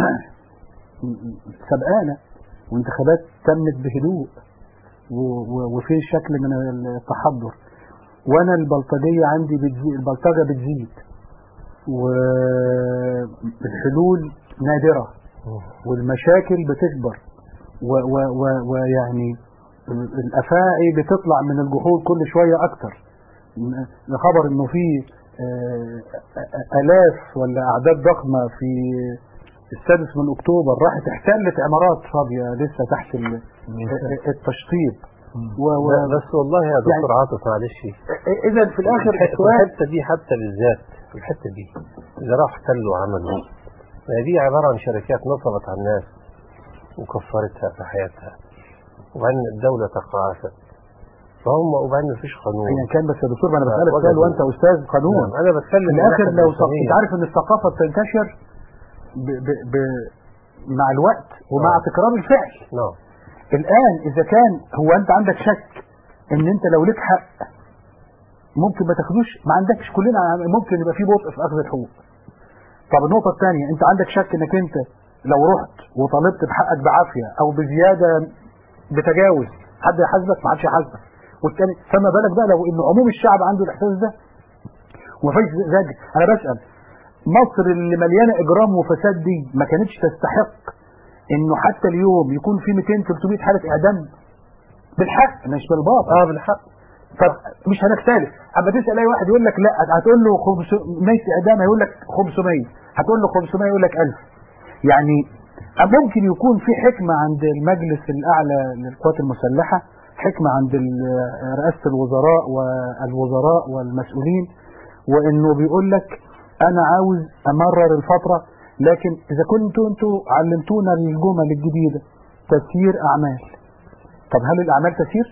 سبقانة وانتخابات تمت بهدوء و- و- وفي شكل من التحضر وانا البلطجية عندي بتزيد البلطجة بتزيد والحلول نادرة والمشاكل بتكبر و- و- و- ويعني الافاعي بتطلع من الجحور كل شويه اكتر الخبر انه في آه، الاف ولا اعداد ضخمه في السادس من اكتوبر راحت احتلت عمارات فاضيه لسه تحت ال- التشطيب و- و- بس والله يا دكتور يعني- عاطف معلش اذا في الاخر الح- السؤال الحته دي حتى بالذات الحته دي اللي راح احتلوا وعملوا ما دي عباره عن شركات نصبت على الناس وكفرتها في حياتها وبعدين الدوله تقاعست فهم وبعدين مفيش قانون ايا كان بس يا دكتور ما انا بسالك وجد- سؤال وانت استاذ قانون نعم، انا بتكلم في من الاخر ناحية لو الإنسانية. انت عارف ان الثقافه بتنتشر ب ب ب مع الوقت ومع آه. تكرار الفعل نعم الآن إذا كان هو أنت عندك شك إن أنت لو لك حق ممكن ما تاخدوش ما عندكش كلنا ممكن يبقى في بطء في أخذ الحقوق. طب النقطة الثانية أنت عندك شك إنك أنت لو رحت وطالبت بحقك بعافية أو بزيادة بتجاوز حد يحاسبك ما حدش يحاسبك. والتاني فما بالك بقى لو إن عموم الشعب عنده الإحساس ده ومفيش زاجر أنا بسأل مصر اللي مليانة إجرام وفساد دي ما كانتش تستحق انه حتى اليوم يكون في 200 300 حاله اعدام بالحق مش بالباطل اه بالحق طب مش هنختلف اما تسال اي واحد يقول لك لا هتقول له 500 اعدام هيقول لك 500 هتقول له 500 يقول لك 1000 يعني ممكن يكون في حكمه عند المجلس الاعلى للقوات المسلحه حكمه عند ال- رئاسه الوزراء والوزراء والمسؤولين وانه بيقول لك انا عاوز امرر الفتره لكن اذا كنتوا انتوا علمتونا الجمل الجديده تسيير اعمال طب هل الاعمال تسير؟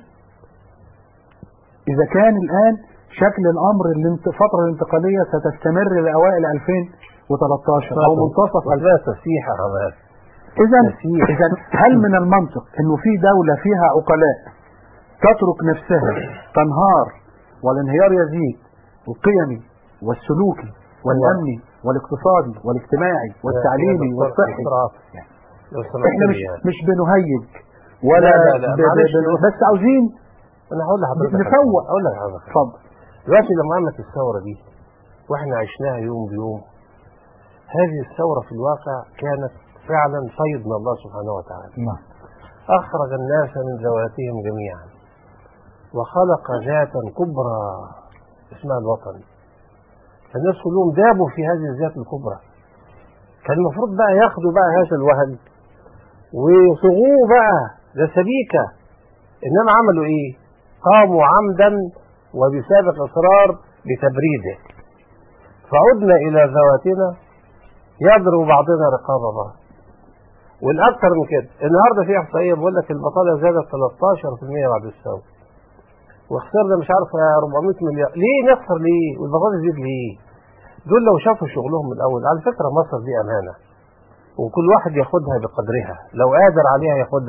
إذا كان الآن شكل الأمر الانت- الفترة الانتقالية ستستمر لأوائل 2013 أو منتصف 2000 لا تسيح اعمال إذا تسيير. إذا هل من المنطق إنه في دولة فيها عقلاء تترك نفسها تنهار والانهيار يزيد القيمي والسلوكي والأمني والاقتصادي والاجتماعي والتعليمي يا دكتور- والصحي دكتور عاطف، لو سمحت احنا مش لي يعني. مش بنهيج ولا لا، لا، لا، ب- ب- معلش. ب- بس عاوزين انا هقول لحضرتك نفوق. اقول لك حضرتك اتفضل دلوقتي لما عملت الثورة دي واحنا عشناها يوم بيوم هذه الثورة في الواقع كانت فعلا فيض من الله سبحانه وتعالى نعم أخرج الناس من ذواتهم جميعا وخلق ذاتا كبرى اسمها الوطن الناس كلهم دابوا في هذه الذات الكبرى كان المفروض بقى ياخدوا بقى هذا الوهن ويصوغوه بقى ده سبيكة إنما عملوا إيه؟ قاموا عمدا وبسابق إصرار بتبريده فعدنا إلى ذواتنا يضرب بعضنا رقاب بعض والأكثر من كده النهارده في إحصائية بيقول لك البطالة زادت 13% بعد الثورة وخسرنا مش عارف 400 مليار ليه نخسر ليه والبطالة تزيد ليه دول لو شافوا شغلهم من الأول على فكرة مصر دي أمانة وكل واحد ياخدها بقدرها لو قادر عليها ياخدها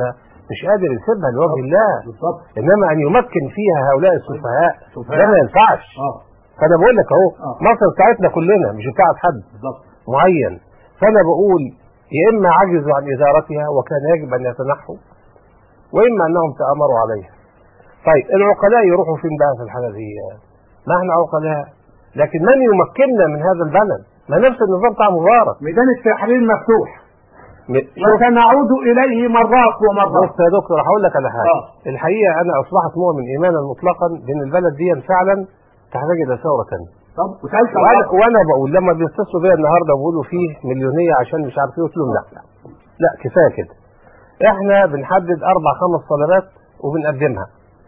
مش قادر يسيبها لوجه الله بالظبط انما ان يمكن فيها هؤلاء السفهاء سفهاء. ده ما ينفعش اه فانا بقول لك اهو آه. مصر بتاعتنا كلنا مش بتاعت حد بالظبط معين فانا بقول يا اما عجزوا عن ادارتها وكان يجب ان يتنحوا واما انهم تامروا عليها طيب العقلاء يروحوا فين بقى في الحاله دي ما احنا عقلاء لكن من يمكننا من هذا البلد ما نفس النظام بتاع مبارك ميدان التحرير مفتوح م- شوف وسنعود اليه مرات ومرات بص يا دكتور هقول لك على حاجه آه. الحقيقه انا اصبحت مؤمن ايمانا مطلقا بان البلد دي فعلا تحتاج الى ثوره ثانيه طب وسالت وانا وانا بقول لما بيتصلوا بيا النهارده بيقولوا فيه مليونيه عشان مش عارف ايه قلت لهم لا لا لا كفايه كده احنا بنحدد اربع خمس طلبات وبنقدمها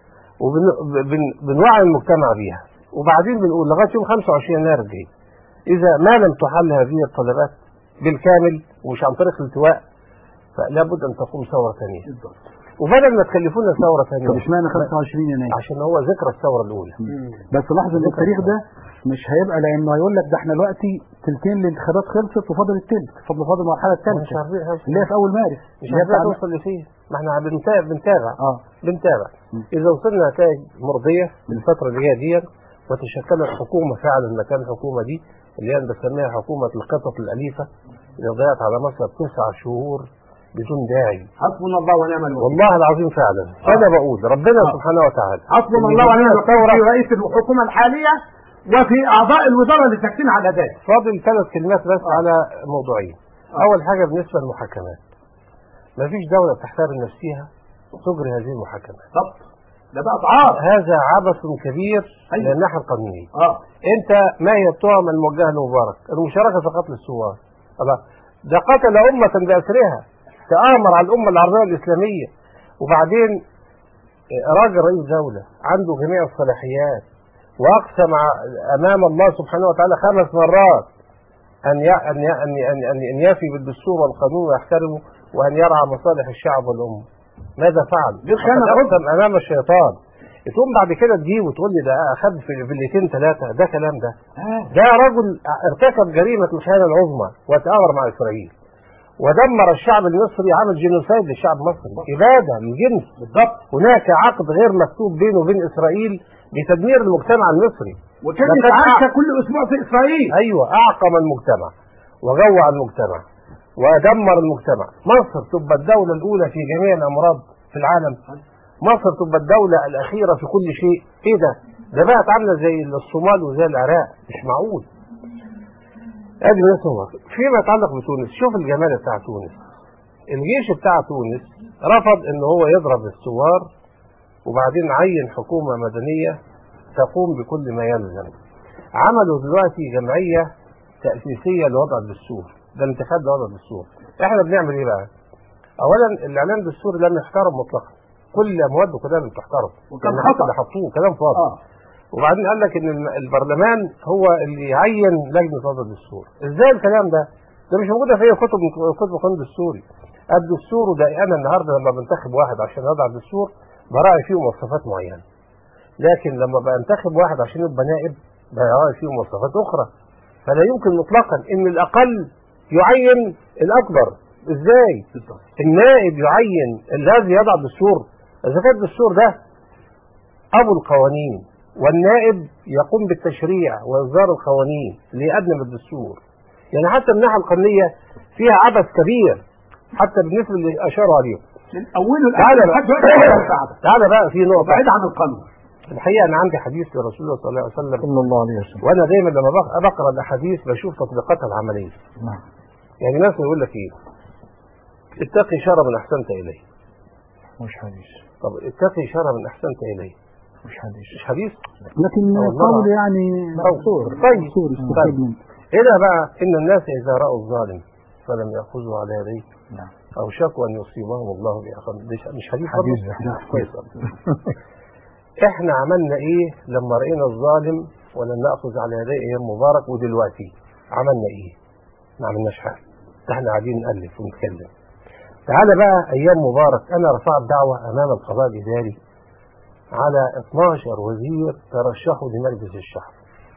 وبنوعي المجتمع بيها وبعدين بنقول لغايه يوم 25 يناير الجاي اذا ما لم تحل هذه الطلبات بالكامل ومش عن طريق الالتواء فلا بد ان تقوم ثوره ثانيه وبدل ما تكلفونا ثوره طب ثانيه اشمعنى 25 يناير عشان هو ذكرى الثوره الاولى بس لاحظ ان التاريخ ده مش هيبقى لانه هيقول لك ده احنا دلوقتي تلتين الانتخابات خلصت وفاضل التلت فاضل فاضل المرحله مش الثالثه عارفين اللي هي في اول مارس مش اللي هي عارفين بتاع- نوصل لفين ما احنا بنتابع بنتابع اه بنتابع اذا وصلنا نتائج مرضيه بالفتره اللي جايه دي وتشكلت حكومه فعلا مكان الحكومه دي اللي انا بسميها حكومه القطط الاليفه اللي ضيعت على مصر تسع شهور بدون داعي حسبنا الله ونعم الوكيل والله العظيم فعلا فانا بقول ربنا سبحانه وتعالى حسبنا الله ونعم الوكيل في رئيس الحكومه الحاليه وفي اعضاء الوزاره اللي ساكتين على ذلك فاضل ثلاث كلمات بس على موضوعين اول حاجه بالنسبه للمحاكمات ما فيش دوله تحترم نفسها تجري هذه المحاكمات بالظبط ده بقى اسعار هذا عبث كبير أيوة. من الناحيه القانونيه اه انت ما هي التهم الموجهه لمبارك؟ المشاركه في قتل الثوار. الله ده قتل امه باسرها تآمر على الامه العربيه الاسلاميه وبعدين راجل رئيس دوله عنده جميع الصلاحيات واقسم ع- امام الله سبحانه وتعالى خمس مرات ان ي- ان ي- ان ي- ان ان ان يفي بالدستور والقانون ويحترمه وان يرعى مصالح الشعب والامه. ماذا فعل؟ كان فقد اقسم امام الشيطان. تقوم بعد كده تجيب وتقول لي ده اخذ في فيلتين ثلاثه ده كلام ده ده رجل ارتكب جريمه الخيانه العظمى وتآمر مع اسرائيل ودمر الشعب المصري عمل جينوسايد للشعب المصري اباده للجنس بالضبط هناك عقد غير مكتوب بينه وبين اسرائيل بتدمير المجتمع المصري وكان لقد يتعشى كل اسبوع في اسرائيل ايوه اعقم المجتمع وجوع المجتمع ودمر المجتمع مصر تبقى الدولة الأولى في جميع الأمراض في العالم مصر تبقى الدولة الأخيرة في كل شيء إيه ده؟ ده بقت عاملة زي الصومال وزي العراق مش معقول ادي من صور فيما يتعلق بتونس شوف الجمال بتاع تونس الجيش بتاع تونس رفض ان هو يضرب الثوار وبعدين عين حكومة مدنية تقوم بكل ما يلزم عملوا دلوقتي جمعية تأسيسية لوضع الدستور ده الانتخاب لوضع الدستور احنا بنعمل ايه بقى اولا الاعلان الدستوري لم يحترم مطلقا كل امواده كلها لم تحترم وكان يعني خطأ. حتى اللي حطوه كلام فاضي اه وبعدين قال لك ان الم- البرلمان هو اللي يعين لجنه وضع الدستور ازاي الكلام ده ده مش موجوده في اي كتب من كتب القانون الدستوري الدستور ده انا النهارده لما بنتخب واحد عشان يضع الدستور براعي فيه مواصفات معينه لكن لما بنتخب واحد عشان يبقى نائب براعي فيه مواصفات اخرى فلا يمكن مطلقا ان الاقل يعين الاكبر ازاي النائب يعين الذي يضع الدستور اذا كان الدستور ده ابو القوانين والنائب يقوم بالتشريع واصدار القوانين ليقدم الدستور يعني حتى من الناحيه القانونيه فيها عبث كبير حتى بالنسبه اللي اشاروا عليه من اوله تعالى لاخره بقى لحد دلوقتي ولا مساعده تعالى بقى في نقطه بعيد عن القانون الحقيقه انا عندي حديث لرسول الله صلى الله عليه وسلم صلى الله عليه وسلم وانا دايما لما بق- بقرا الاحاديث بشوف تطبيقاتها العمليه نعم يعني مثلا يقول لك ايه اتقي شر من احسنت اليه مش حديث طب اتقي شر من احسنت اليه مش حديث مش حديث لكن والله. قول يعني موصول طيب منصور استفاد منه هنا بقى ان الناس اذا راوا الظالم فلم ياخذوا على يديه نعم. او شكوا ان يصيبهم الله بعقاب مش مش حديث حديث برضه؟ ده. لا، كويس أوي. احنا عملنا ايه لما راينا الظالم ولم ناخذ على يديه ايام مبارك ودلوقتي عملنا ايه؟ ما عملناش حاجه ده احنا قاعدين نالف ونتكلم تعالى بقى ايام مبارك انا رفعت دعوه امام القضاء الاداري على 12 وزير ترشحوا لمجلس الشعب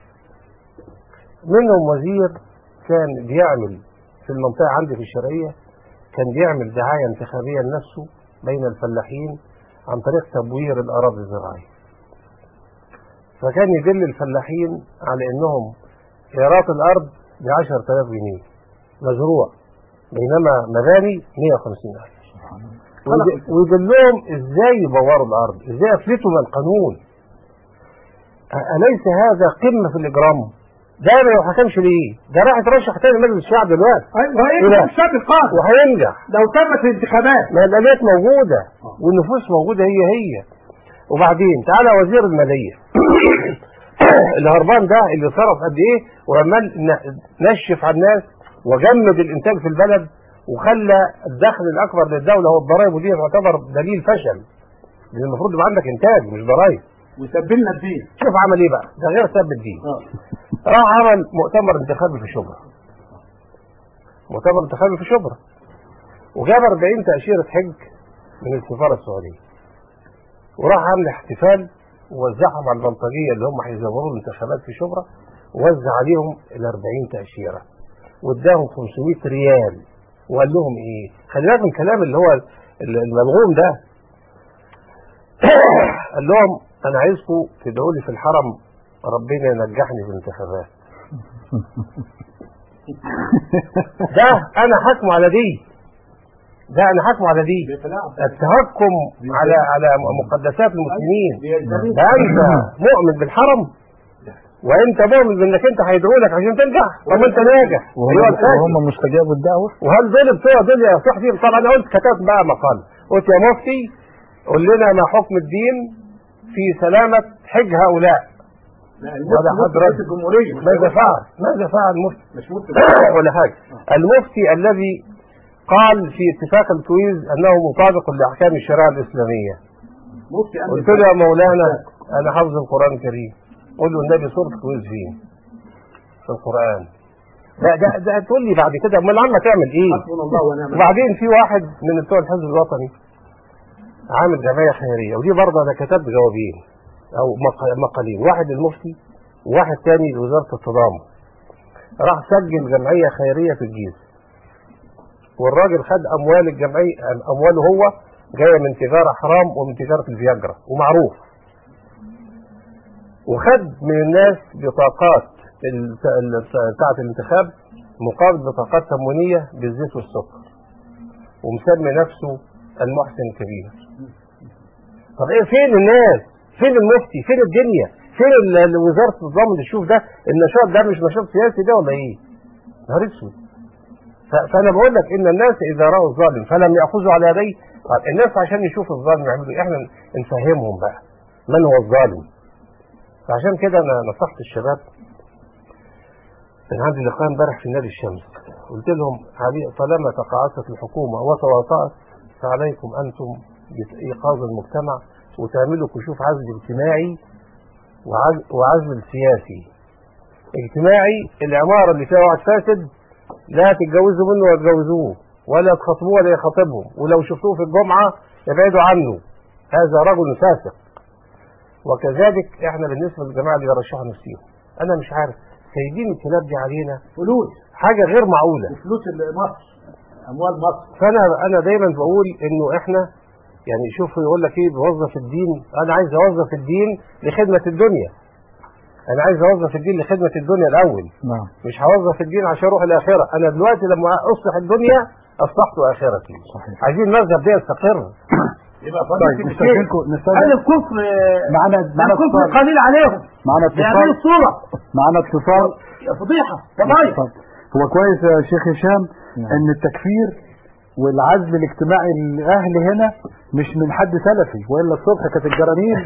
منهم وزير كان بيعمل في المنطقة عندي في الشرقية كان بيعمل دعاية انتخابية لنفسه بين الفلاحين عن طريق تبوير الأراضي الزراعية فكان يدل الفلاحين على أنهم إيرات الأرض ب 10000 جنيه مزروع بينما مباني 150000 ويد- ويدلهم ازاي يبوروا الارض ازاي يفلتوا من القانون أ- اليس هذا قمه في الاجرام ده ما يحكمش ليه ده راح يترشح تاني مجلس الشعب دلوقتي رئيس لا. السابقات وهينجح لو تمت الانتخابات ما الاليات موجوده والنفوس موجوده هي هي وبعدين تعالى وزير الماليه الهربان ده اللي صرف قد ايه وعمال ن- نشف على الناس وجمد الانتاج في البلد وخلى الدخل الاكبر للدوله هو الضرائب ودي تعتبر دليل فشل لان المفروض يبقى عندك انتاج مش ضرائب وسبلنا الدين شوف عمل ايه بقى ده غير سب الدين راح عمل مؤتمر انتخابي في شبرا مؤتمر انتخابي في شبرا وجاب 40 تأشيرة حج من السفارة السعودية وراح عامل احتفال ووزعهم على البلطجية اللي هم هيزوروا الانتخابات في شبرا ووزع عليهم ال 40 تأشيرة واداهم 500 ريال وقال لهم ايه خلي بالك من الكلام اللي هو ال- الملغوم ده قال لهم انا عايزكم تدعوا لي في الحرم ربنا ينجحني في الانتخابات ده انا حاكمه على دي ده انا حاكمه على دي التهكم على على مقدسات المسلمين ده انت مؤمن بالحرم وانت مؤمن بانك انت هيدعوا لك عشان تنجح طب انت ناجح ايها الفاسد وهم مستجابوا الدعوة وهل دول بتوع دول يا صاحبي طبعا انا قلت كتبت بقى مقال قلت يا مفتي قول لنا ما حكم الدين في سلامة حج هؤلاء ولا حد رد الجمهورية ماذا فعل ماذا فعل المفتي مش مفتي ولا حاجة المفتي الذي قال في اتفاق الكويز انه مطابق لاحكام الشريعه الاسلاميه مفتي أمن قلت له يا مولانا انا حافظ القران الكريم قول له النبي سوره الكويز فين في القران لا ده ده تقول لي بعد كده امال عم تعمل ايه حسبنا الله ونعم الوكيل وبعدين في واحد من بتوع الحزب الوطني عامل جمعيه خيريه ودي برضه انا كتبت جوابين او مق- مقالين واحد للمفتي وواحد تاني لوزاره التضامن راح سجل جمعيه خيريه في الجيزه والراجل خد اموال الجمعيه امواله هو جايه من تجاره حرام ومن تجاره الفياجرا ومعروف وخد من الناس بطاقات ال- ال- بتاعه الانتخاب مقابل بطاقات تموينيه بالزيت والسكر ومسمي نفسه المحسن الكبير طب ايه فين الناس فين المفتي فين الدنيا فين ال- ال- وزاره النظام اللي تشوف ده النشاط ده مش نشاط سياسي ده ولا ايه نهار اسود ف- فانا بقول لك ان الناس اذا راوا الظالم فلم ياخذوا على يديه طب الناس عشان يشوفوا الظالم يعملوا ايه احنا نفهمهم بقى من هو الظالم فعشان كده انا نصحت الشباب كان عندي لقاء امبارح في نادي الشمس قلت لهم علي- طالما تقاعست الحكومه وتواطأت فعليكم انتم بايقاظ المجتمع وتعملوا كشوف عزل اجتماعي وعزل, وعزل سياسي اجتماعي العماره اللي فيها واحد فاسد لا تتجوزوا منه ولا تجوزوه ولا تخاطبوه ولا يخاطبهم ولو شفتوه في الجمعه ابعدوا عنه هذا رجل فاسق وكذلك احنا بالنسبه للجماعه اللي يرشحوا نفسهم انا مش عارف سايبين الكلاب دي علينا فلوس حاجه غير معقوله فلوس مصر اموال مصر فانا انا دايما بقول انه احنا يعني شوف يقول لك ايه بوظف الدين انا عايز اوظف الدين لخدمه الدنيا انا عايز اوظف الدين لخدمه الدنيا الاول نعم مش هوظف الدين عشان اروح الاخره انا دلوقتي لما اصلح الدنيا اصلحت اخرتي صحيح. عايزين المذهب ده يستقر يبقى طيب فضيلة الشيخ نستاذنكم هل نستاذن الكفر معنا معنا الكفر اتصال قليل عليهم معنا بيعملوا اتصال الصورة معنا اتصال فضيحة فضايح طب هو كويس يا شيخ هشام نعم. ان التكفير والعزل الاجتماعي الاهل هنا مش من حد سلفي والا الصبح كانت الجرانين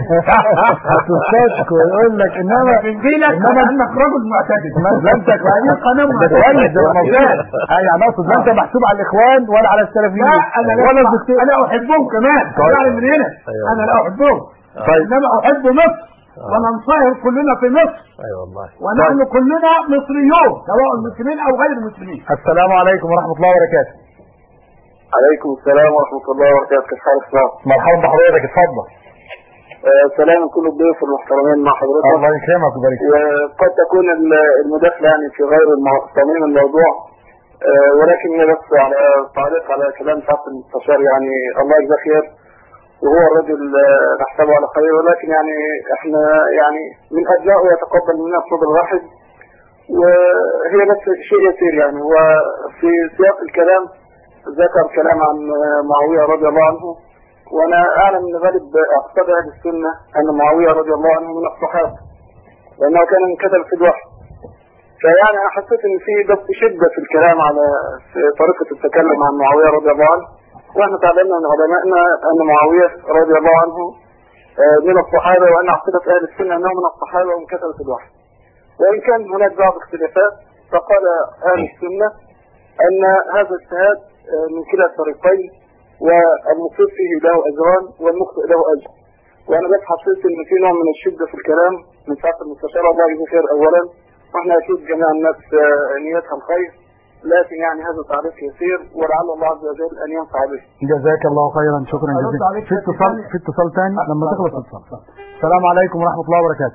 هتستشك ويقول لك انما بنجيلك انما انك رجل معتدل لا انت وهذه قناة ده معتدلة. كويس ده موجود آه يعني اقصد لا انت محسوب على الاخوان ولا على السلفيين لا انا لا ولا الدكتور انا احبهم كمان طيب. يعني من هنا أيوة. انا لا احبهم طيب. انما احب مصر وننصهر كلنا في مصر اي أيوة والله ونحن كلنا مصريون سواء المسلمين او غير المسلمين السلام عليكم ورحمه الله وبركاته عليكم السلام ورحمة الله وبركاته كيف حالك سلام مرحبا بحضرتك اتفضل آه، سلام لكل الضيوف المحترمين مع حضرتك الله يكرمك ويبارك فيك وقد تكون ال- المداخلة يعني في غير المو- صميم الموضوع آه، ولكن هي بس على تعليق على كلام سعاده المستشار يعني الله يجزاه خير وهو الرجل آه، نحسبه على خير ولكن يعني احنا يعني من ابنائه يتقبل منا بصدر رحب وهي بس شيء يسير يعني هو في سياق الكلام ذكر كلام عن آه، معاويه رضي الله عنه وانا اعلم ان غالب اعتقاد اهل السنه ان معاويه رضي الله عنه من الصحابه لانه كان كتب في الوحي فيعني انا حسيت ان في بس شده في الكلام على في طريقه التكلم عن معاويه رضي الله عنه واحنا تعلمنا من علمائنا ان معاويه رضي الله عنه آه، من الصحابه وان عقيده اهل السنه انه من الصحابه ومن كتبه الوحي وان كان هناك بعض اختلافات فقال اهل السنه ان هذا اجتهاد آه، من كلا الطريقين والمصيب فيه له اجران والمخطئ له اجر وانا بس حسيت ان في نوع من الشده في الكلام من ساعه المستشار الله يجزيه خير اولا واحنا اكيد جميع الناس آه، نيتها الخير لكن يعني هذا تعريف يسير ولعل الله عز وجل ان ينفع به. جزاك الله خيرا شكرا أرد جزيلا عليك في بس اتصال ثانية. في اتصال ثاني لما اتفضل، تخلص اتفضل، اتصال السلام عليكم ورحمه الله وبركاته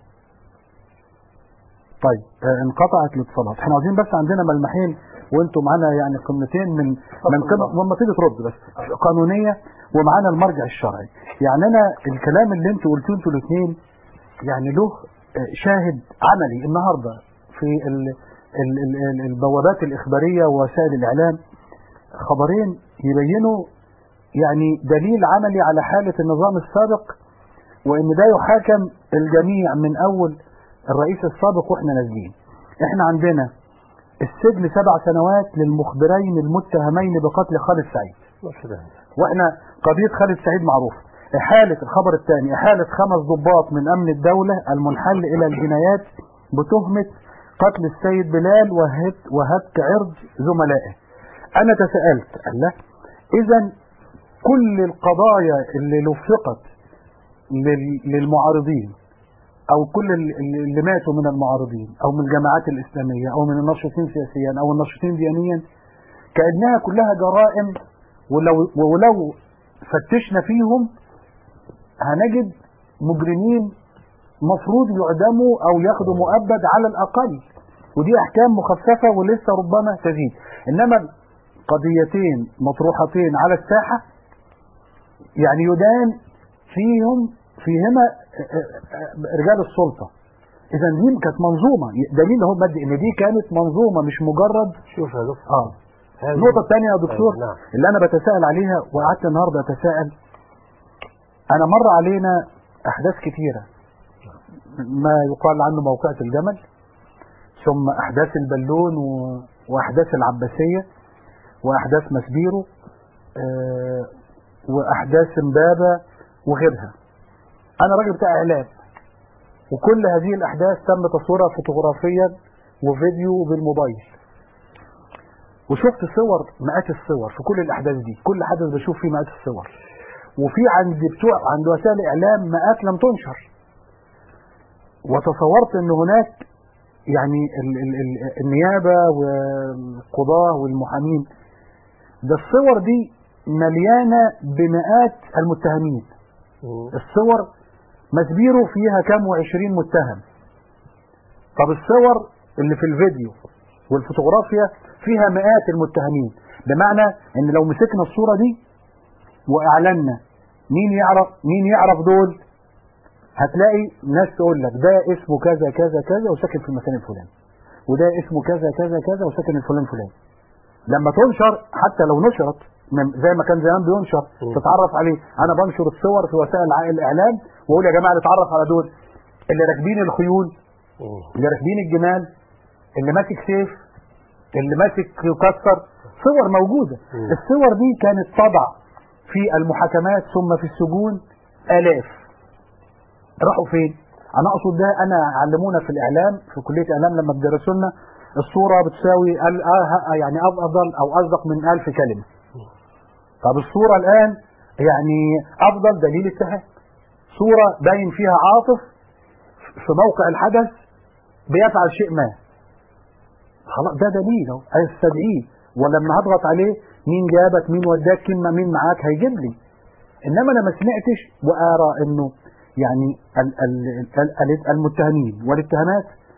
طيب آه، انقطعت الاتصالات احنا عاوزين بس عندنا ملمحين وانتم معانا يعني قمتين من من قمة لما تيجي ترد بس قانونيه ومعانا المرجع الشرعي يعني انا الكلام اللي انتوا قلتوه انتوا الاثنين يعني له آه، شاهد عملي النهارده في ال ال ال ال البوابات الاخباريه ووسائل الاعلام خبرين يبينوا يعني دليل عملي على حاله النظام السابق وان ده يحاكم الجميع من اول الرئيس السابق واحنا نازلين احنا عندنا السجن سبع سنوات للمخبرين المتهمين بقتل خالد سعيد واحنا قضية خالد سعيد معروفة إحالة الخبر الثاني إحالة خمس ضباط من أمن الدولة المنحل إلى الجنايات بتهمة قتل السيد بلال وهت وهتك عرض زملائه أنا تساءلت الله إذا كل القضايا اللي لفقت لل- للمعارضين او كل ال- ال- اللي ماتوا من المعارضين او من الجماعات الاسلاميه او من الناشطين سياسيا او الناشطين دينيا كانها كلها جرائم ولو ولو فتشنا فيهم هنجد مجرمين مفروض يعدموا او ياخدوا مؤبد على الاقل ودي احكام مخففه ولسه ربما تزيد انما قضيتين مطروحتين على الساحه يعني يدان فيهم فيهما رجال السلطة إذا دي كانت منظومة دليل اهو مادي إن دي كانت منظومة مش مجرد شوف يا دكتور آه هذه- النقطة الثانية يا دكتور أيوة، نعم. اللي أنا بتساءل عليها وقعدت النهاردة أتساءل أنا مر علينا أحداث كثيرة ما يقال عنه موقعة الجمل ثم أحداث البلون و... وأحداث العباسية وأحداث مسبيرو آه، وأحداث امبابة وغيرها أنا راجل بتاع إعلام وكل هذه الأحداث تم تصويرها فوتوغرافيا وفيديو بالموبايل وشفت صور مئات الصور في كل الأحداث دي كل حدث بشوف فيه مئات الصور وفي عند بتوع عند وسائل الإعلام مئات لم تنشر وتصورت أن هناك يعني ال ال ال النيابة والقضاة والمحامين ده الصور دي مليانة بمئات المتهمين الصور مسبيرو فيها كام وعشرين متهم طب الصور اللي في الفيديو والفوتوغرافيا فيها مئات المتهمين بمعنى ان لو مسكنا الصورة دي واعلنا مين يعرف مين يعرف دول هتلاقي ناس تقول لك ده اسمه كذا كذا كذا وساكن في المكان الفلاني وده اسمه كذا كذا كذا وساكن الفلان فلاني لما تنشر حتى لو نشرت من- زي ما كان زمان بينشر تتعرف عليه انا بنشر الصور في وسائل الع- الاعلام واقول يا جماعه نتعرف على دول اللي راكبين الخيول اللي راكبين الجمال اللي ماسك سيف اللي ماسك يكسر صور موجوده الصور دي كانت تضع في المحاكمات ثم في السجون الاف راحوا فين انا اقصد ده انا علمونا في الاعلام في كليه اعلام لما بيدرسوا لنا الصوره بتساوي ال- آه يعني افضل او اصدق من ألف كلمه طب الصوره الان يعني افضل دليل اتهام صوره باين فيها عاطف في موقع الحدث بيفعل شيء ما خلاص ده دليل اهو استدعيه ولما هضغط عليه مين جابك مين وداك كلمه مين معاك هيجيب لي انما انا ما سمعتش وارى انه يعني ال- ال- ال- ال- المتهمين والاتهامات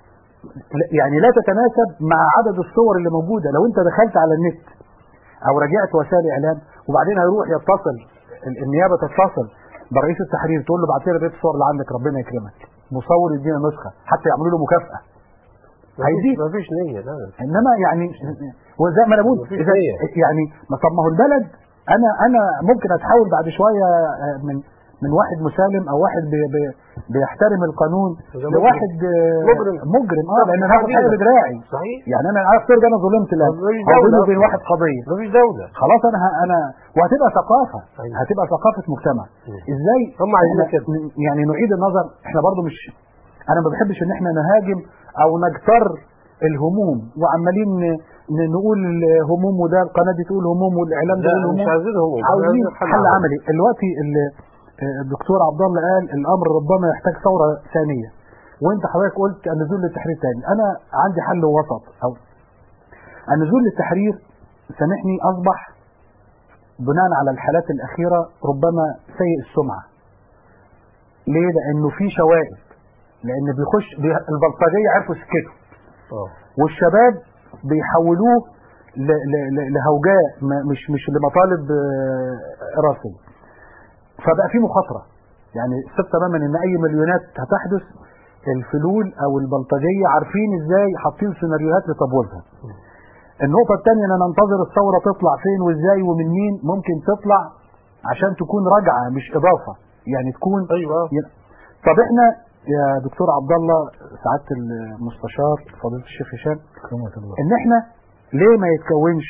يعني لا تتناسب مع عدد الصور اللي موجوده لو انت دخلت على النت او رجعت وسائل اعلام وبعدين هيروح يتصل ال- النيابه تتصل برئيس التحرير تقول له بعت لي بقيه الصور اللي عندك ربنا يكرمك مصور يدينا نسخه حتى يعملوا له مكافاه هيزيد. مفيش مفيش نية لا لا. انما يعني وزي ما انا بقول مفيش إذا نية. يعني ما طب ما هو البلد انا انا ممكن اتحول بعد شويه آه، من من واحد مسالم او واحد بي بي بيحترم القانون ده لواحد آه، مجرم. مجرم اه لان انا هاخد حاجه بدراعي صحيح يعني انا عارف ترجع انا ظلمت الان مفيش هو بيني دولة وبين أصلاً. واحد قضيه مفيش دولة خلاص انا ه- انا وهتبقى ثقافه أيوة. هتبقى ثقافه مجتمع مم. ازاي هم عايزين إحنا كده. ن- يعني نعيد النظر احنا برضو مش انا ما بحبش ان احنا نهاجم او نجتر الهموم وعمالين ن- ن- نقول هموم وده القناه دي تقول هموم والاعلام ده لا يقول مش هموم عايزين هم عاوزين حل عملي دلوقتي ال- الدكتور عبد الله قال الامر ربما يحتاج ثوره ثانيه وانت حضرتك قلت النزول للتحرير ثاني انا عندي حل وسط او النزول للتحرير سامحني اصبح بناء على الحالات الاخيره ربما سيء السمعه ليه لانه في شوائب لان بيخش بي- البلطجيه عرفوا سكته اه والشباب بيحولوه ل- ل- ل- لهوجاء ما- مش مش لمطالب آه، راسية فبقى في مخاطرة يعني ثق تماما ان اي مليونات هتحدث الفلول او البلطجية عارفين ازاي حاطين سيناريوهات لتبويضها النقطة الثانية ان ننتظر الثورة تطلع فين وازاي ومن مين ممكن تطلع عشان تكون رجعة مش اضافة يعني تكون ايوه ي- طب احنا يا دكتور عبد الله سعاده المستشار فضيله الشيخ هشام رحمة الله ان احنا ليه ما يتكونش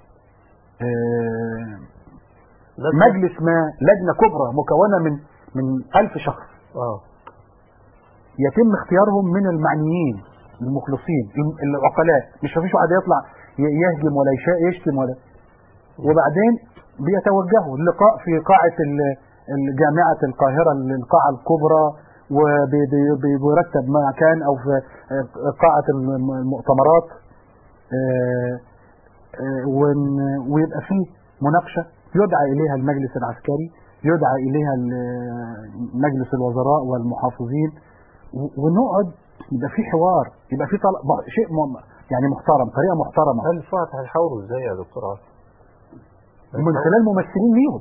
آه، مجلس ما لجنه كبرى مكونه من من ألف شخص اه يتم اختيارهم من المعنيين المخلصين الم- العقلاء مش مفيش واحد يطلع ي- يهجم ولا يشا- يشتم ولا وبعدين بيتوجهوا اللقاء في قاعة ال- ال- جامعة القاهرة القاعة الكبرى وبيرتب مكان أو في آه، قاعة الم- المؤتمرات آه، آه، ون- ويبقى فيه مناقشة يدعى إليها المجلس العسكري يدعى إليها ال- مجلس الوزراء والمحافظين و- ونقعد يبقى في حوار يبقى في طلب شيء م- يعني محترم طريقة محترمة هل فات هيحاولوا ازاي يا دكتور عاصم؟ من خلال ممثلين ليهم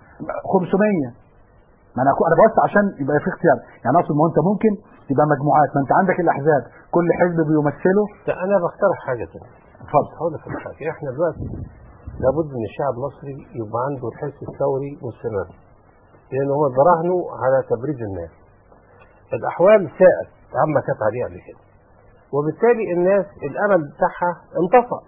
500 ما انا أكو- انا بوسع عشان يبقى في اختيار يعني اقصد ما هو انت ممكن يبقى مجموعات ما انت عندك الاحزاب كل حزب بيمثله لا انا بقترح حاجه ثانيه اتفضل هقول لك على حاجه احنا دلوقتي لابد ان الشعب المصري يبقى عنده الحس الثوري مستمر لان هو براهنوا على تبريد الناس الاحوال ساءت عما كانت عليه قبل كده وبالتالي الناس الامل بتاعها انطفأ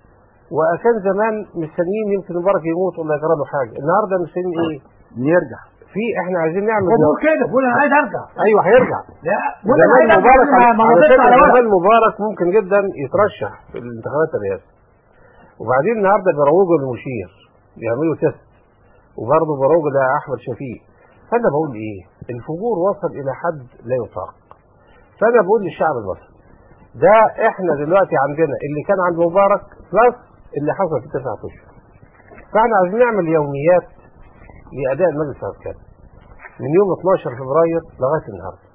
وكان زمان مستنيين يمكن مبارك يموت ولا يجرى له حاجه النهارده مستنيين ايه؟ يرجع في احنا عايزين نعمل بقول كده بقول انا عايز ارجع ايوه هيرجع لا بقول انا زمان عايز ارجع مبارك ما- ما على ردتش على فكرة وقت زمان مبارك ممكن جدا يترشح في الانتخابات الرئاسة وبعدين النهارده بيروجوا للمشير بيعملوا تيست وبرضه بيروجوا لأحمد شفيق فأنا بقول إيه؟ الفجور وصل إلى حد لا يطاق فأنا بقول للشعب المصري ده إحنا دلوقتي عندنا اللي كان عند مبارك بلس اللي حصل في تسعة أشهر فإحنا عايزين نعمل يوميات لأداء المجلس العسكري من يوم 12 فبراير لغاية النهارده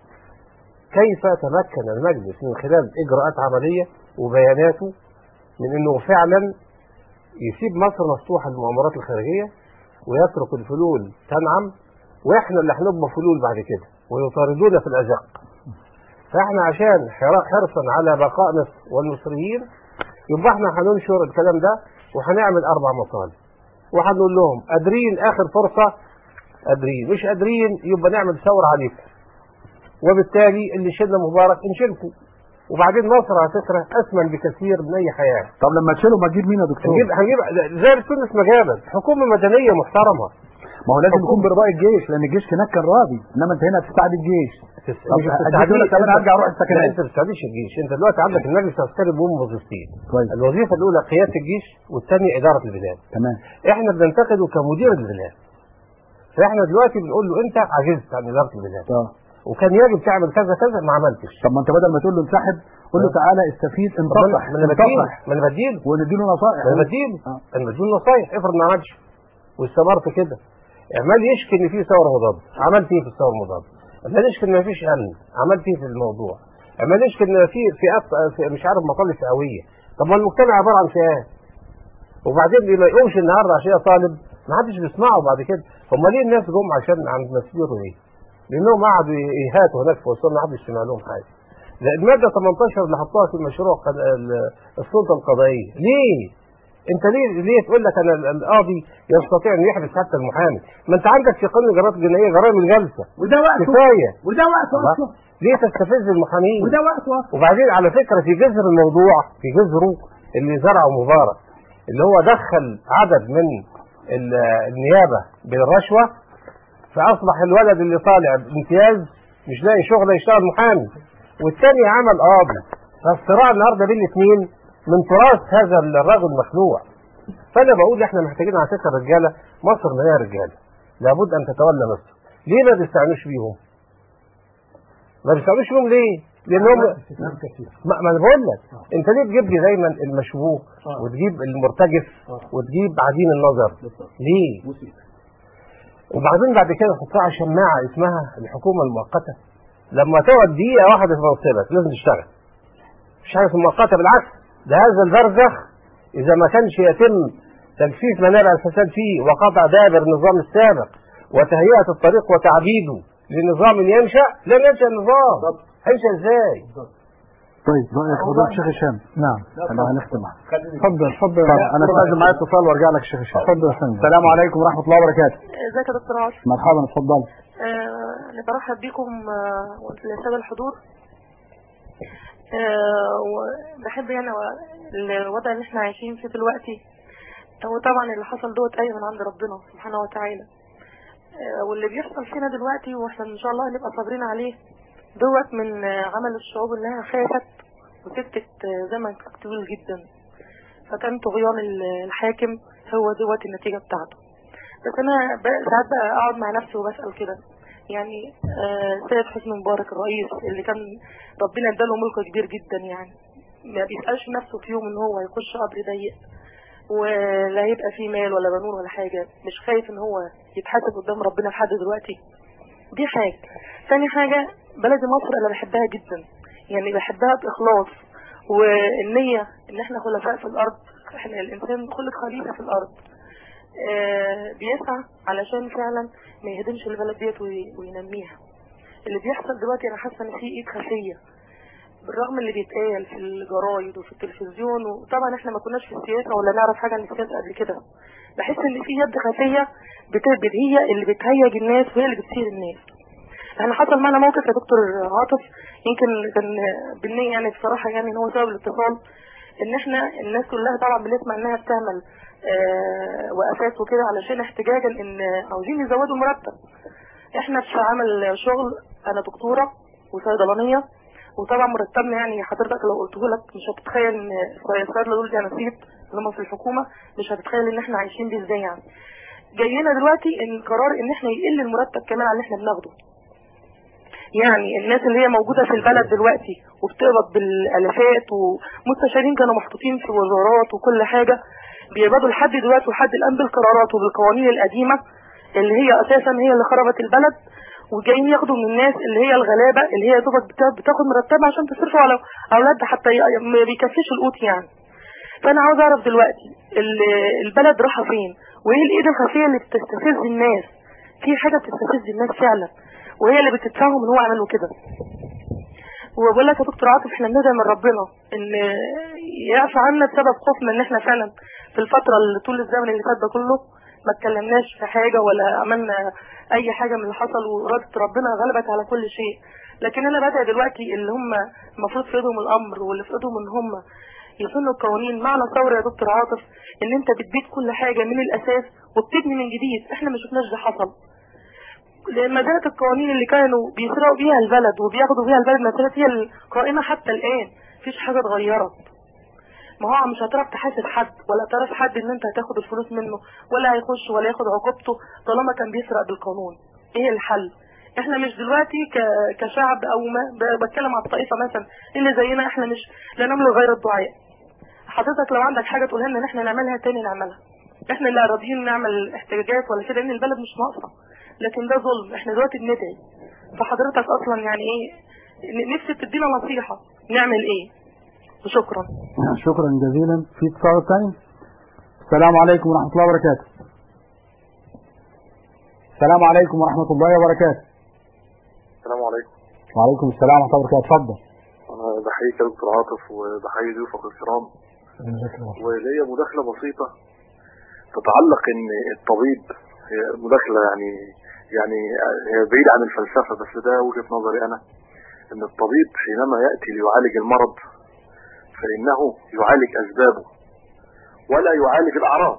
كيف تمكن المجلس من خلال إجراءات عملية وبياناته من أنه فعلا يسيب مصر مفتوحة للمؤامرات الخارجية ويترك الفلول تنعم وإحنا اللي هنبقى فلول بعد كده ويطاردونا في الأزق فإحنا عشان حر- حرصا على بقاء مصر والمصريين يبقى إحنا هننشر الكلام ده وهنعمل أربع مصالح وهنقول لهم قادرين آخر فرصة قادرين مش قادرين يبقى نعمل ثورة عليكم وبالتالي اللي شلنا مبارك نشيلكم وبعدين مصر على فكره اثمن بكثير من اي حياه طب لما تشيله ما تجيب مين يا دكتور هنجيب هنجيب زي تونس ما جابت حكومه مدنيه محترمه ما هو لازم حكومة. يكون برضاء الجيش لان الجيش هناك كان راضي انما انت هنا بتساعد الجيش طب مش هديك يقول لك طب انا هرجع اروح لا السكنات انت ما بتستعديش الجيش انت دلوقتي عندك المجلس العسكري بيقوم بوظيفتين كويس الوظيفه الاولى قياده الجيش والثانيه اداره البلاد تمام احنا بننتقده كمدير البلاد فاحنا دلوقتي بنقول له انت عجزت عن اداره البلاد اه وكان يجب تعمل كذا كذا ما عملتش طب ما انت بدل ما تقول له انسحب قول له تعالى استفيد طب ما انتصح انا ما انا بديله انتصح ما انا بديله ونديله نصائح انا بديله آه. انا بديله نصايح افرض ما عملش واستمرت كده عمال يشكي ان في ثوره مضاده عملت ايه في الثوره المضاده عمال يشكي ان ما فيش امن عملت ايه في الموضوع اما نشكي ان في فئات في مش عارف مطالب فئويه طب ما المجتمع عباره عن فئات وبعدين ما يقومش النهارده عشان طالب ما حدش بيسمعه بعد كده هم ليه الناس جم عشان عند مسيره ايه؟ لانهم قعدوا يهاتوا هناك في وسطهم ما حدش سمع لهم حاجه لا الماده 18 اللي حطوها في مشروع قد- ال- السلطه القضائيه ليه؟ انت ليه ليه تقول لك انا ال- القاضي يستطيع ان يحبس حتى المحامي ما انت عندك في قانون الجرائم الجنائيه جرائم الجلسه وده وقته كفايه وده وقته الله. اصلا ليه تستفز المحامين وده وقته اصلا وبعدين على فكرة في جذر الموضوع في جذره اللي زرعه مبارك اللي هو دخل عدد من ال- النيابة بالرشوة فأصبح الولد اللي طالع بامتياز مش لاقي شغل يشتغل محامي والثاني عمل قاضي فالصراع النهارده بين الاثنين من تراث هذا الرجل المخلوع فانا بقول احنا محتاجين على فكره رجاله مصر مليانه رجاله لابد ان تتولى مصر ليه ما بيستعنوش بيهم؟ ما بيستعنوش بيهم ليه؟ لانهم ما, ما انا بقول لك انت ليه تجيب لي دايما المشبوه وتجيب المرتجف وتجيب عديم النظر ليه؟ وبعدين بعد كده تحطها شماعه اسمها الحكومه المؤقته لما تقعد دقيقه واحده في منصبك لازم تشتغل مش حاجه مؤقته بالعكس ده هذا البرزخ اذا ما كانش يتم تجفيف منابع الفساد فيه وقطع دابر النظام السابق وتهيئه الطريق وتعبيده لنظام ينشا لن ينشا النظام هينشا ازاي؟ طيب رأيك فضيلة الشيخ هشام نعم انا هنختم معاك. اتفضل اتفضل طب انا استاذن معايا اتصال وارجع لك الشيخ هشام اتفضل يا فندم السلام عليكم ورحمة الله وبركاته ازيك يا دكتور عاصم مرحبا اتفضل آه، انا برحب بكم آه، والساده الحضور آه، وبحب يعني و- الوضع اللي احنا عايشين فيه دلوقتي هو طبعا اللي حصل دوت ايه من عند ربنا سبحانه وتعالى آه، واللي بيحصل فينا دلوقتي واحنا ان شاء الله هنبقى صابرين عليه دوت من آه، عمل الشعوب انها خافت وسكتت آه، زمن طويل جدا فكان طغيان ال- الحاكم هو دوت النتيجة بتاعته بس انا ب- ساعات بقى اقعد مع نفسي وبسأل كده يعني آه، سيد حسني مبارك الرئيس اللي كان ربنا اداله ملك كبير جدا يعني ما بيسألش نفسه في يوم ان هو يخش قبر ضيق ولا هيبقى فيه مال ولا بنور ولا حاجة مش خايف ان هو يتحاسب قدام ربنا لحد دلوقتي دي حاجة تاني حاجة بلدي مصر انا بحبها جدا يعني بحبها بإخلاص والنية ان احنا خلفاء في الارض احنا الانسان خلق خليفة في الارض آه، بيسعى علشان فعلا ما يهدمش البلد ديت وي- وينميها اللي بيحصل دلوقتي انا حاسه ان في ايد خفيه بالرغم اللي بيتقال في الجرايد وفي التلفزيون وطبعا احنا ما كناش في السياسه ولا نعرف حاجه عن السياسه قبل كده بحس ان في يد خفيه بت- هي اللي بتهيج الناس وهي اللي بتثير الناس احنا حصل معنا موقف يا دكتور عاطف يمكن كان بالنية يعني بصراحة يعني ان هو سبب الاتصال ان احنا الناس كلها طبعا بنسمع انها بتعمل آه، وقفات وكده علشان احتجاجا ان عاوزين يزودوا المرتب احنا في عمل شغل انا دكتورة وصيدلانية وطبعا مرتبنا يعني حضرتك لو قلته لك مش هتتخيل ان الصيادله دول جناسيب اللي هم في الحكومة مش هتتخيل ان احنا عايشين بيه ازاي يعني جاينا دلوقتي ان قرار ان احنا يقل المرتب كمان على اللي احنا بناخده يعني الناس اللي هي موجودة في البلد دلوقتي وبتقبض بالالافات ومستشارين كانوا محطوطين في وزارات وكل حاجة بيقبضوا لحد دلوقتي ولحد الان بالقرارات وبالقوانين القديمة اللي هي اساسا هي اللي خربت البلد وجايين ياخدوا من الناس اللي هي الغلابة اللي هي دوبك بتا- بتاخد مرتبها عشان تصرفوا على اولادها حتى ي- ما بيكفيش القوت يعني فانا عاوز اعرف دلوقتي ال- البلد رايحه فين وايه الايد الخفيه اللي بتستفز الناس في حاجه بتستفز الناس فعلا وهي اللي بتدفعهم ان هو عملوا كده وبقول لك يا دكتور عاطف احنا بندعي من ربنا ان يعفى عنا بسبب خوفنا ان احنا فعلا في الفتره اللي طول الزمن اللي فات ده كله ما اتكلمناش في حاجه ولا عملنا اي حاجه من اللي حصل واراده ربنا غلبت على كل شيء لكن انا بدعي دلوقتي اللي هم المفروض في ايدهم الامر واللي في ايدهم ان هم يصنوا القوانين معنى ثوره يا دكتور عاطف ان انت بتبيد كل حاجه من الاساس وبتبني من جديد احنا ما شفناش ده حصل ما زالت القوانين اللي كانوا بيسرقوا بيها البلد وبياخدوا بيها البلد ما زالت هي القائمة حتى الآن مفيش حاجة اتغيرت ما هو مش هتعرف تحاسب حد ولا تعرف حد ان انت هتاخد الفلوس منه ولا هيخش ولا ياخد عقوبته طالما كان بيسرق بالقانون ايه الحل احنا مش دلوقتي ك- كشعب او ما ب- بتكلم على الطائفة مثلا اللي زينا احنا مش لا نملك غير الدعاء حضرتك لو عندك حاجة تقولها لنا ان احنا نعملها تاني نعملها احنا اللي راضيين نعمل احتجاجات ولا كده ان البلد مش ناقصة لكن ده ظلم احنا دلوقتي بندعي فحضرتك اصلا يعني ايه ن- نفسي تدينا نصيحة نعمل ايه وشكرا شكرا جزيلا في اتصال ثاني السلام عليكم ورحمة الله وبركاته السلام عليكم ورحمة الله وبركاته السلام عليكم وعليكم السلام ورحمة الله وبركاته اتفضل انا بحييك يا دكتور عاطف وبحيي ضيوفك الكرام وليا مداخلة بسيطة تتعلق ان الطبيب هي مداخلة يعني يعني هي بعيد عن الفلسفة بس ده وجهة نظري انا ان الطبيب حينما يأتي ليعالج المرض فانه يعالج اسبابه ولا يعالج الاعراض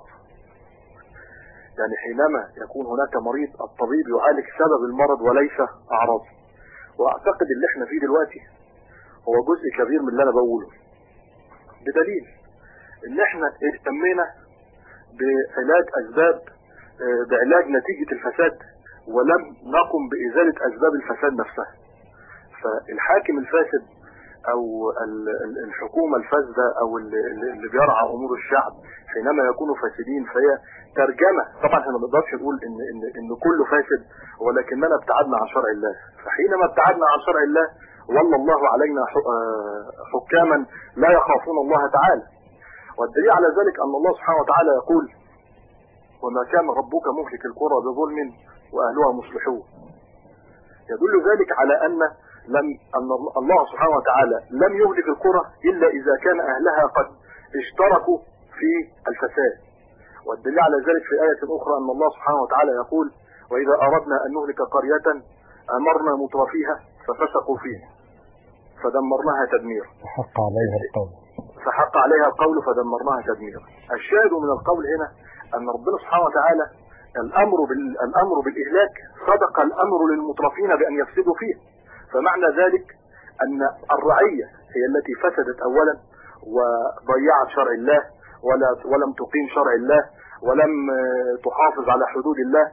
يعني حينما يكون هناك مريض الطبيب يعالج سبب المرض وليس اعراضه واعتقد اللي احنا فيه دلوقتي هو جزء كبير من اللي انا بقوله بدليل ان احنا اهتمينا بعلاج اسباب آه، بعلاج نتيجة الفساد ولم نقم بازالة اسباب الفساد نفسها فالحاكم الفاسد او ال- ال- الحكومة الفاسدة او اللي اللي بيرعى امور الشعب حينما يكونوا فاسدين فهي ترجمة طبعا احنا ما نقدرش نقول ان ان ان كله فاسد ولكننا ابتعدنا عن شرع الله فحينما ابتعدنا عن شرع الله ولى الله علينا ح- آه، حكاما لا يخافون الله تعالى والدليل على ذلك ان الله سبحانه وتعالى يقول وما كان ربك مهلك القرى بظلم واهلها مصلحون يدل ذلك على ان لم ان الله سبحانه وتعالى لم يهلك القرى الا اذا كان اهلها قد اشتركوا في الفساد والدليل على ذلك في آية أخرى أن الله سبحانه وتعالى يقول وإذا أردنا أن نهلك قرية أمرنا مترفيها ففسقوا فيها فدمرناها تدميرا حق عليها القول فحق عليها القول فدمرناها تدميرا الشاهد من القول هنا أن ربنا سبحانه وتعالى الأمر, بال... الأمر بالإهلاك صدق الأمر للمترفين بأن يفسدوا فيه فمعنى ذلك أن الرعية هي التي فسدت أولا وضيعت شرع الله ولا ولم تقيم شرع الله ولم آه، تحافظ على حدود الله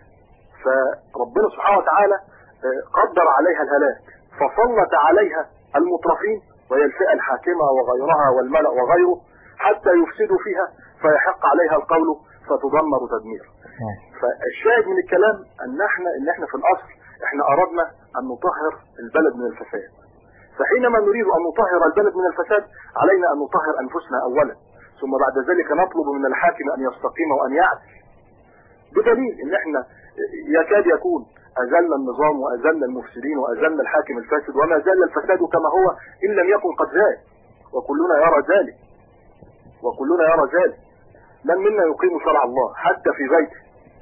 فربنا سبحانه وتعالى آه، قدر عليها الهلاك فسلط عليها المترفين وهي الفئة الحاكمة وغيرها والملأ وغيره حتى يفسدوا فيها فيحق عليها القول فتدمر تدميرا فالشاهد من الكلام ان احنا ان احنا في الاصل احنا اردنا ان نطهر البلد من الفساد فحينما نريد ان نطهر البلد من الفساد علينا ان نطهر انفسنا اولا ثم بعد ذلك نطلب من الحاكم ان يستقيم وان يعدل بدليل ان احنا يكاد يكون ازلنا النظام وازلنا المفسدين وازلنا الحاكم الفاسد وما زال الفساد كما هو ان لم يكن قد زال وكلنا يرى ذلك وكلنا يرى ذلك من منا يقيم شرع الله حتى في بيته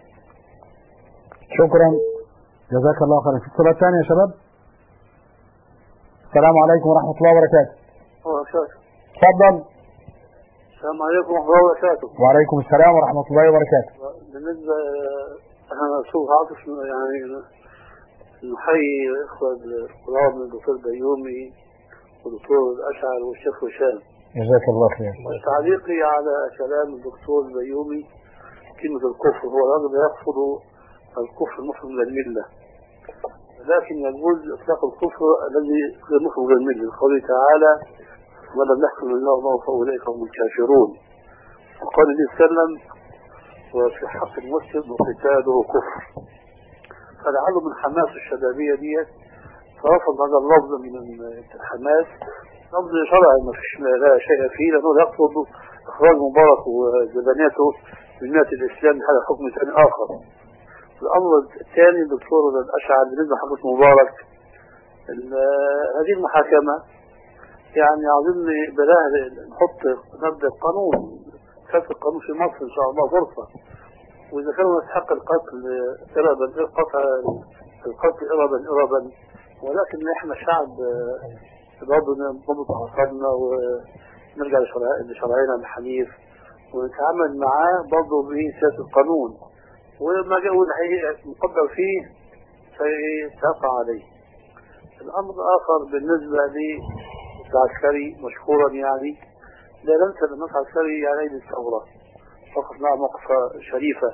شكرا جزاك الله خيرا في اتصالات ثانية يا شباب السلام عليكم ورحمة الله وبركاته اتفضل السلام عليكم ورحمه الله وبركاته وعليكم السلام ورحمة الله وبركاته بالنسبه انا اشوف عاطف يعني نحيي الاخوه الكرام من الدكتور بيومي والدكتور الاشعر والشيخ هشام جزاك الله خير تعليقي على كلام الدكتور بيومي كلمة الكفر هو الرجل يقصد الكفر المخرج من الملة لكن يجوز إطلاق الكفر الذي غير مخرج من الملة قوله تعالى ولم يحكم الله الله فأولئك هم الكافرون وقال النبي صلى الله عليه وسلم وفي حق المسلم وقتاله كفر فلعله من حماس الشبابية دي فرفض هذا اللفظ من الحماس لفظ شرعي ما فيش لا شيء فيه لأنه يقصد إخراج مبارك وزبانيته من ملة الإسلام هذا حكم ثاني آخر الأمر الثاني الدكتور الأشعر بالنسبة لحكم مبارك ال- هذه المحاكمة يعني أظن بلاها نحط مبدأ القانون كتاب القانون في مصر إن شاء الله فرصة وإذا كانوا يستحق القتل إربا قطع القتل إربا إربا ولكن إحنا شعب برضه نضبط أعصابنا ونرجع لشرع- لشرعنا الحنيف ونتعامل معاه برضه بسياسة القانون وما جاء مقدر فيه سيتوقع عليه الأمر الآخر بالنسبة للعسكري مشكورا يعني لا ننسى أن الناس عسكري يعني عيد الثورة وقف معه موقفة شريفة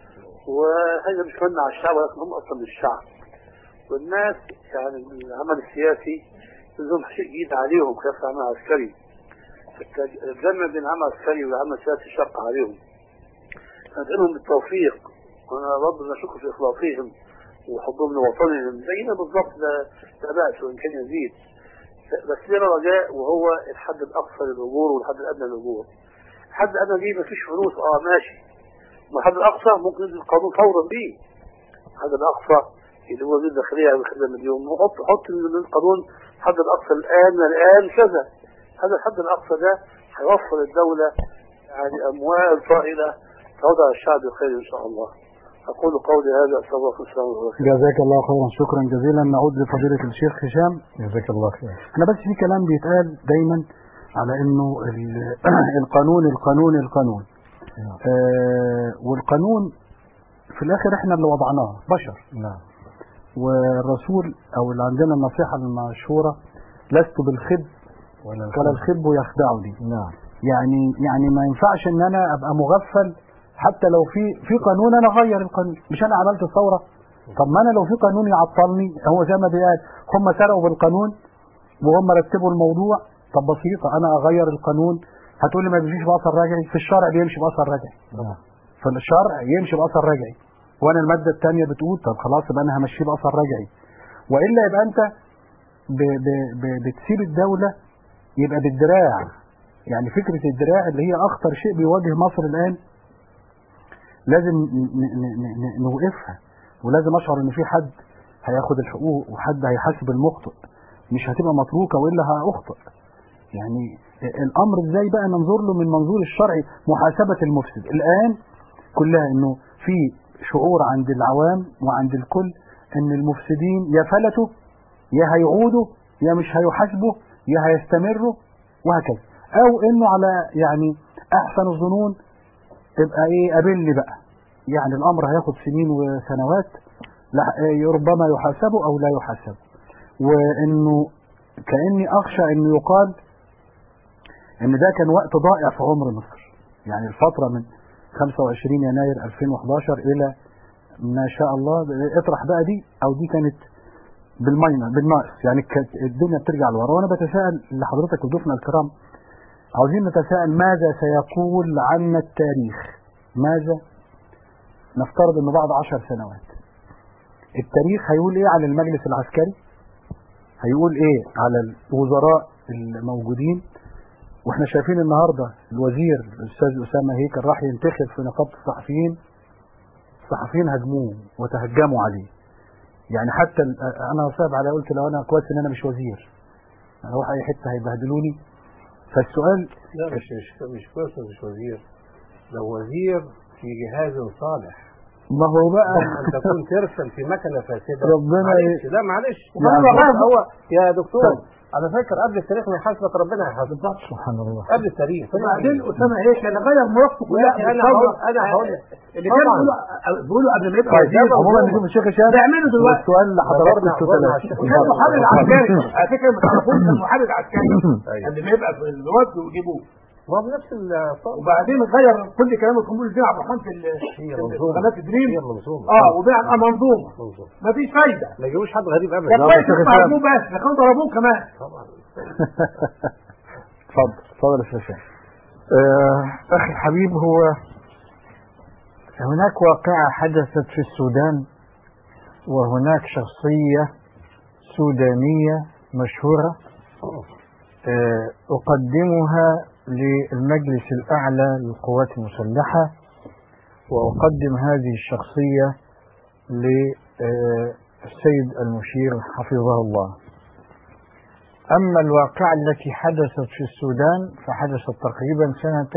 وهذا مش من على الشعب ولكن هم أصلا للشعب والناس يعني العمل السياسي لازم شيء جديد عليهم كيف عمل عسكري الجمع بين العمل العسكري والعمل السياسي شق عليهم ندعوهم بالتوفيق وانا برضه نشك في اخلاصهم وحبهم لوطنهم زينا بالظبط لا لا بأس وإن كان يزيد بس لنا رجاء وهو الحد الأقصى للأجور والحد الأدنى للأجور الحد الأدنى دي مفيش فلوس اه ماشي ما الحد الأقصى ممكن ينزل القانون فورا بيه الحد الأقصى اللي هو زي الداخلية على خدمة مليون حط حط القانون الحد الأقصى الآن الآن كذا هذا الحد الأقصى ده هيوفر الدولة يعني أموال طائلة تعود على الشعب بخير إن شاء الله أقول قولي هذا أسأل الله السلامة والخير جزاك الله خيرا شكرا جزيلا نعود لفضيلة الشيخ هشام جزاك الله خير احنا بس في كلام بيتقال دايما على انه ال- القانون القانون القانون آه والقانون في الاخر احنا اللي وضعناه بشر نعم والرسول او اللي عندنا النصيحة المشهورة لست بالخب ولا ولا الخب يخدعني نعم يعني يعني ما ينفعش ان انا ابقى مغفل حتى لو في في قانون انا اغير القانون مش انا عملت ثوره طب ما انا لو في قانون يعطلني هو زي ما بيقال هم سرقوا بالقانون وهم رتبوا الموضوع طب بسيطه انا اغير القانون هتقول لي ما بيمشيش باثر رجعي في الشرع بيمشي باثر رجعي نعم في الشرع يمشي باثر رجعي وانا الماده الثانيه بتقول طب خلاص يبقى انا همشيه باثر رجعي والا يبقى انت ب ب ب بتسيب الدوله يبقى بالدراع يعني فكره الدراع اللي هي اخطر شيء بيواجه مصر الان لازم ن- ن- ن- ن- نوقفها ولازم اشعر ان في حد هياخد الحقوق وحد هيحاسب المخطئ مش هتبقى متروكه والا هاخطئ يعني الامر ازاي بقى ننظر له من منظور الشرعي محاسبه المفسد الان كلها انه في شعور عند العوام وعند الكل ان المفسدين يا فلتوا يا هيعودوا يا مش هيحاسبوا يا هيستمروا وهكذا او انه على يعني احسن الظنون تبقى ايه قابلني بقى يعني الامر هياخد سنين وسنوات لا ربما يحاسبوا او لا يحاسبوا وانه كاني اخشى انه يقال ان ده كان وقت ضائع في عمر مصر يعني الفتره من 25 يناير 2011 الى ما شاء الله اطرح بقى دي او دي كانت بالماينة بالناقص يعني كانت الدنيا بترجع لورا وانا بتساءل لحضرتك وضيوفنا الكرام عاوزين نتساءل ماذا سيقول عنا التاريخ ماذا نفترض انه بعد عشر سنوات التاريخ هيقول ايه عن المجلس العسكري هيقول ايه على الوزراء الموجودين واحنا شايفين النهارده الوزير الاستاذ اسامه هيكل راح ينتخب في نقابه الصحفيين الصحفيين هاجموه وتهجموا عليه يعني حتى ال- انا صعب على قلت لو انا كويس ان انا مش وزير انا اروح اي حته هيبهدلوني فالسؤال لا مش مش مش كويس مش وزير لو وزير في جهاز صالح ما هو بقى ان تكون ترسل في مكنه فاسده ربنا معلش ي- لا معلش يعني هو هو يا دكتور على فكره قبل التاريخ ما يحاسبك ربنا هيحاسبك سبحان الله قبل التاريخ وبعدين اسامه هيك انا غير مرافقه يا أخي أنا هقول- أنا هقول لك. اللي كانوا طبعاً. بيقولوا بيقولوا قبل ما يبقى طيب وزير عموما نجيب الشيخ هشام بيعملوا دلوقتي والسؤال لحضراتكم برضه- السؤالات برضه وكان محرر عسكري على فكره ما تعرفوش كان محرر عسكري أيوة. قبل ما يبقى في الوفد ويجيبوه ما هو بنفس الصوت وبعدين غير كل كلام القنبله الدين عبد الرحمن في ال- هي في منظومه قناه دريم هي منظومه اه وبقى منظومه منظومه مفيش فايده ما يجيبوش حد غريب ده ابدا كويس شيخ اسمه هشام. عجبوه بس ده كانوا ضربوه كمان طبعا اتفضل اتفضل يا شيخ هشام آه، أخي الحبيب هو هناك واقعة حدثت في السودان وهناك شخصية سودانية مشهورة آه، أقدمها للمجلس الأعلى للقوات المسلحة وأقدم هذه الشخصية للسيد المشير حفظه الله أما الواقعة التي حدثت في السودان فحدثت تقريبا سنة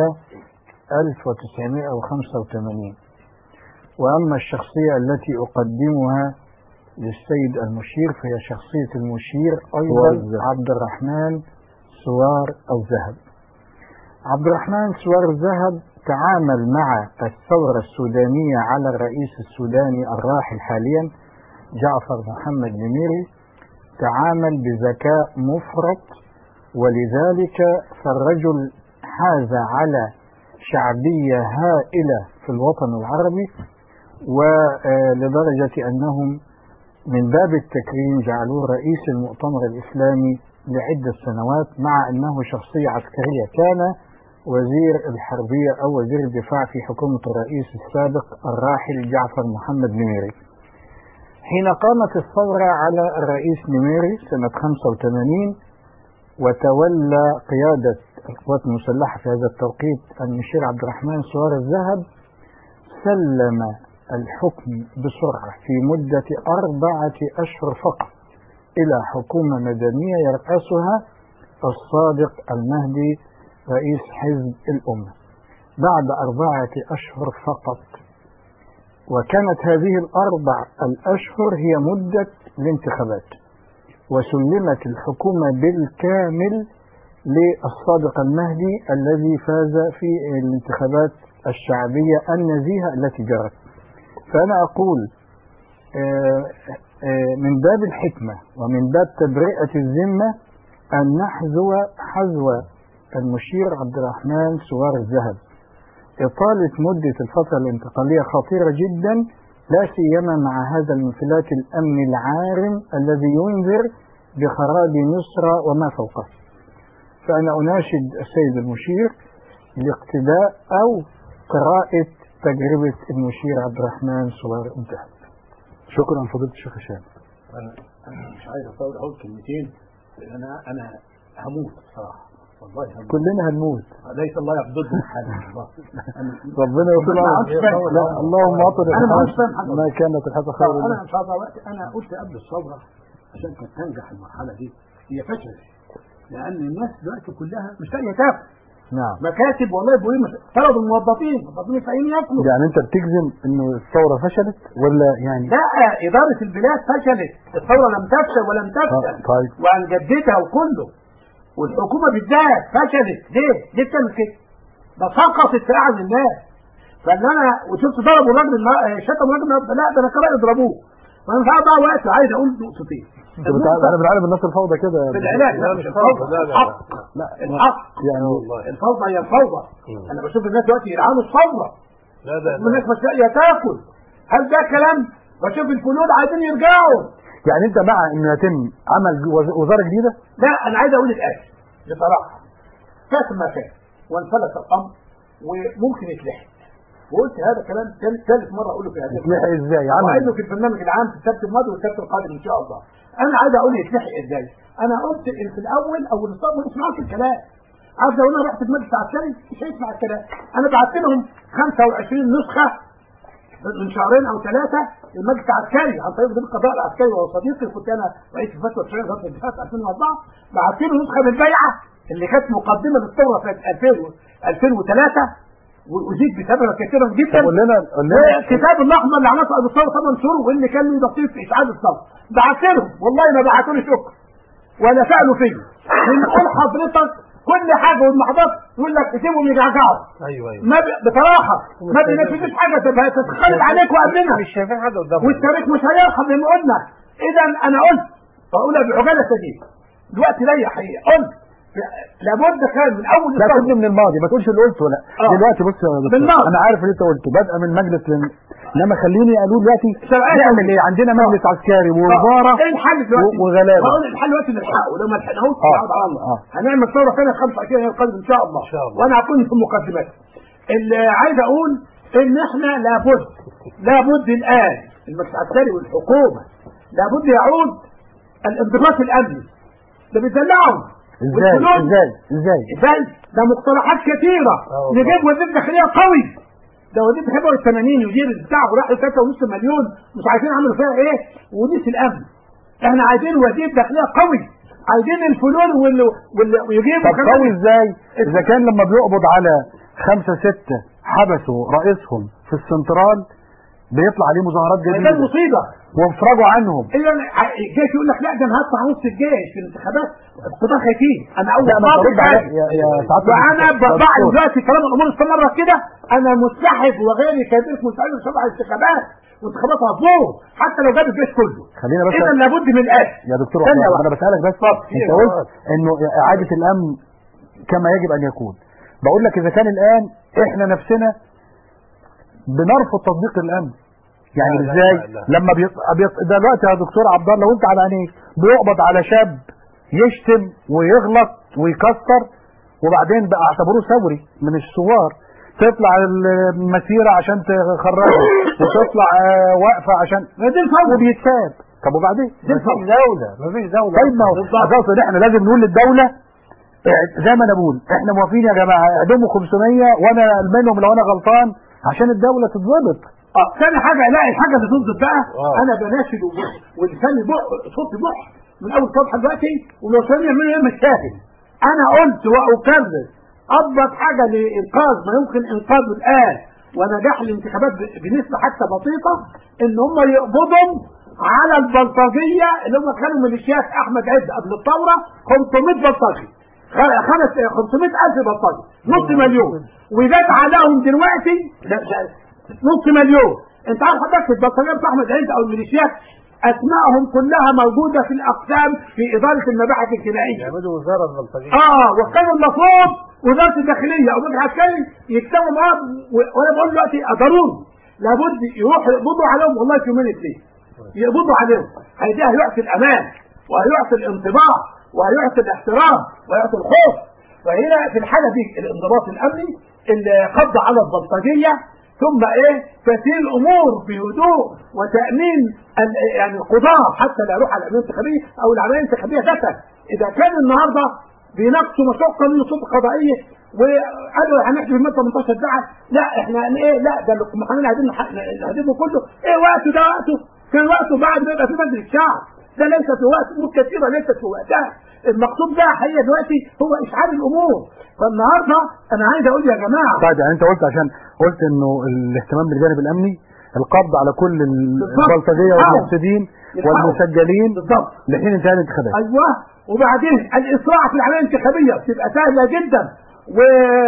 1985 وأما الشخصية التي أقدمها للسيد المشير فهي شخصية المشير سوار أيضا الذهب. عبد الرحمن سوار الذهب عبد الرحمن سوار الذهب تعامل مع الثورة السودانية على الرئيس السوداني الراحل حاليا جعفر محمد نميري تعامل بذكاء مفرط ولذلك فالرجل حاز على شعبية هائلة في الوطن العربي ولدرجة أنهم من باب التكريم جعلوه رئيس المؤتمر الإسلامي لعدة سنوات مع أنه شخصية عسكرية كان وزير الحربية أو وزير الدفاع في حكومة الرئيس السابق الراحل جعفر محمد نميري حين قامت الثورة على الرئيس نميري سنة 85 وتولى قيادة القوات المسلحة في هذا التوقيت المشير عبد الرحمن سوار الذهب سلم الحكم بسرعة في مدة أربعة أشهر فقط إلى حكومة مدنية يرأسها الصادق المهدي رئيس حزب الأمة بعد أربعة أشهر فقط وكانت هذه الأربع الأشهر هي مدة الانتخابات وسلمت الحكومة بالكامل للصادق المهدي الذي فاز في الانتخابات الشعبية النزيهة التي جرت فأنا أقول آه، آه، من باب الحكمة ومن باب تبرئة الذمة أن نحذو حذو المشير عبد الرحمن سوار الذهب إطالة مدة الفترة الانتقالية خطيرة جدا لا سيما مع هذا الانفلات الأمني العارم الذي ينذر بخراب مصر وما فوقه فأنا أناشد السيد المشير الاقتداء أو قراءة تجربة المشير عبد الرحمن سوار الذهب شكرا فضيلة الشيخ هشام انا مش عايز اطول اقول كلمتين انا انا هموت بصراحه والله هموت كلنا هنموت ليس الله يقبضهم حالا والله أنا- ربنا يغفر أنا لنا مش فاهم. لا اللهم اطر أنا مش فاهم حاجة. ما كانت الحياة خير طب لنا. انا مش هضيع وقت انا قلت قبل الثوره عشان كانت تنجح المرحله دي هي فشلت لان الناس دلوقتي كلها مش لاقيه تاكل نعم مكاتب والله بيقولوا مش طردوا الموظفين الموظفين مش لاقيين ياكلوا يعني انت بتجزم انه الثورة فشلت ولا يعني لا إدارة البلاد فشلت الثورة لم تفشل ولم تفشل آه، طيب. وهنجددها وكله والحكومة بالذات فشلت ليه؟ ليه بتعمل كده؟ ده سقطت في أعين الناس فان انا وشفت ضربوا الراجل النا- شتموا الراجل النا- لا ده انا كمان يضربوه وانا مش عارف بقى وقت عايز اقول نقطتين انت بتع- انا بنعلم الناس الفوضى كده في العلاج لا مش الفوضى لا، لا، لا. الحق لا الحق يعني الفوضى هي الفوضى انا بشوف الناس دلوقتي يلعنوا الفوضى لا لا الناس لا مش لاقيه تاكل هل ده كلام بشوف الفلول عايزين يرجعوا يعني انت مع انه يتم عمل وز- وزارة جديدة لا انا عايز اقول الاتي بصراحه فات ما فات وانفلت الامر وممكن يتلحق وقلت هذا كلام ثالث ثالث مره اقوله في هذه يتلحق ازاي وقايله عمل في البرنامج العام في السبت الماضي والسبت القادم ان شاء الله انا عايز اقول يتلحق ازاي انا قلت إن في الاول او النظام ما يسمعوش الكلام عارف لو انا رحت المجلس العسكري مش هيسمع الكلام انا بعت لهم 25 نسخه من شهرين او ثلاثه المجلس العسكري عن طريق وزير القضاء العسكري وهو صديقي كنت انا رئيس الفتوى الشرعيه فتره الانتخابات 2004 بعت له نسخه من البيعه اللي كانت مقدمه للثوره سنه 2000 2003 وازيد بسببها كثيرا جدا طب قول لنا قول لنا كتاب الاحمر اللي عملته ابو ثوره ثمان شهور واللي كان له نصيب في اسعاد الثوره بعت لهم والله ما بعتوا لي شكر ولا سالوا فيا بنقول حضرتك كل حاجه والمحضرات يقول لك تسيبهم يرجعوا ايوه ايوه ما ب... بصراحه ما بينفذوش حاجه تبقى تتخلف عليك وقبلنا مش شايفين حاجه قدامهم والتاريخ مش هيرحم زي ما قلنا اذا انا قلت واقولها بعجاله شديده دلوقتي ليا حقيقه قلت لابد كان من اول لا الثورة. تبني من الماضي ما تقولش اللي قلته لا آه. دلوقتي بص يا دكتور بالماضي. انا عارف اللي انت قلته بدءا من مجلس لن... انما خليني اقول دلوقتي سبعين. نعمل ايه عندنا مجلس عسكري آه. ووزاره ايه الحل دلوقتي؟ و- وغلابة. بقول الحل دلوقتي نلحقه لو ما لحقناهوش آه. نعود على الله آه. هنعمل ثوره ثانيه 25 يوم القادم ان شاء الله إن شاء الله. وانا هكون في المقدمات اللي عايز اقول ان احنا لابد لابد الان المجلس العسكري والحكومه لابد يعود الانضباط الامني ده بيدلعهم ازاي والفلول- ازاي ازاي ازاي ده مقترحات كثيره آه والله. نجيب وزير داخليه قوي ده وزير داخليه ال 80 يدير البتاع وراح 3.5 مليون مش عارفين عملوا فيها ايه ونيس الامن احنا عايزين وزير داخليه قوي عايزين الفلول واللي واللي ويجيبوا طب قوي ازاي اذا كان لما بيقبض على خمسة ستة حبسوا رئيسهم في السنترال بيطلع عليه مظاهرات ده جديدة المصيبه وانفرجوا عنهم الا الجيش يقول لك لا ده انا هدفع نص الجيش في الانتخابات القضاء خايفين انا اول لا ما ضابط ترد على خايف. يا يا سعادة وانا الدكتور. بعد دلوقتي طالما الامور استمرت كده انا منسحب وغيري كبير مستعد لشرع الانتخابات وانتخابات هتبوظ حتى لو جاب الجيش كله خلينا بس اذا لابد من الاكل يا دكتور ثانية عثمان، واحدة. انا بسالك بس انت قلت انه اعاده الامن كما يجب ان يكون بقول لك اذا كان الان احنا نفسنا بنرفض تطبيق الامن يعني لا، لا، ازاي لا، لا. لما بيط... بيط... دلوقتي يا دكتور عبد الله وانت على عينيك بيقبض على شاب يشتم ويغلط ويكسر وبعدين بقى اعتبروه ثوري من الثوار تطلع المسيره عشان تخرجه وتطلع آه، واقفه عشان دي الفوضى وبيتساب طب وبعدين مفيش دولة مفيش دولة طيب ما هو اساسا احنا لازم نقول للدوله اه، زي ما انا بقول احنا موافقين يا جماعه اعدموا 500 وانا منهم لو انا غلطان عشان الدوله تتظبط اه ثاني حاجه لا الحاجه اللي تنضف بقى آه. انا بناشد وب- ولساني بق صوتي بق من اول صفحه دلوقتي ولو كان يعملوا ايه مش فاهم انا قلت واكرر ابسط حاجه لانقاذ ما يمكن انقاذه الان ونجاح الانتخابات ب- بنسبه حتى بسيطه ان هم يقبضوا على البلطجيه اللي هم كانوا ميليشيات احمد عز قبل الثوره 500 بلطجي خ- خمس 500 الف بلطجي نص مليون وزاد عليهم دلوقتي لا لا، نص مليون انت عارف حضرتك البلطجيه بتاع احمد عز او الميليشيات اسمائهم كلها موجوده في الاقسام في اداره المباحث الجنائيه يعملوا وزارة البلطجية اه وكان المفروض وزاره الداخليه او الوزاره العسكري يكتبوا معاه و- وانا بقول دلوقتي ضروري لابد يروحوا يقبضوا عليهم والله في يومين اثنين يقبضوا عليهم هيدي هيعطي الامان وهيعطي الانطباع وهيعطي الاحترام وهيعطي الخوف فهنا في الحاله دي الانضباط الامني القبض على البلطجيه ثم ايه تسير الامور بهدوء وتامين ال- يعني القضاه حتى لا يروح على العمليه الانتخابيه او العمليه الانتخابيه ذاتها اذا كان النهارده بيناقشوا مشروع قانون سلطه قضائيه وقالوا هنحجب الماده 18 ساعه لا احنا هن- ايه لا ده المحامين عايزين نح- نهدمه كله ايه وقته ده وقته كان وقته بعد ما يبقى في مجلس الشعب ده ليس في وقت امور كثيره ليست في وقتها المقصود ده هي دلوقتي هو اشعال الامور فالنهارده انا عايز اقول يا جماعه طيب يعني انت قلت عشان قلت انه الاهتمام بالجانب الامني القبض على كل ال- بالظبط. البلطجيه آه. والمفسدين بالظبط. والمسجلين بالظبط لحين انتهاء الانتخابات ايوه وبعدين الاسراع في العمليه الانتخابيه بتبقى سهله جدا و...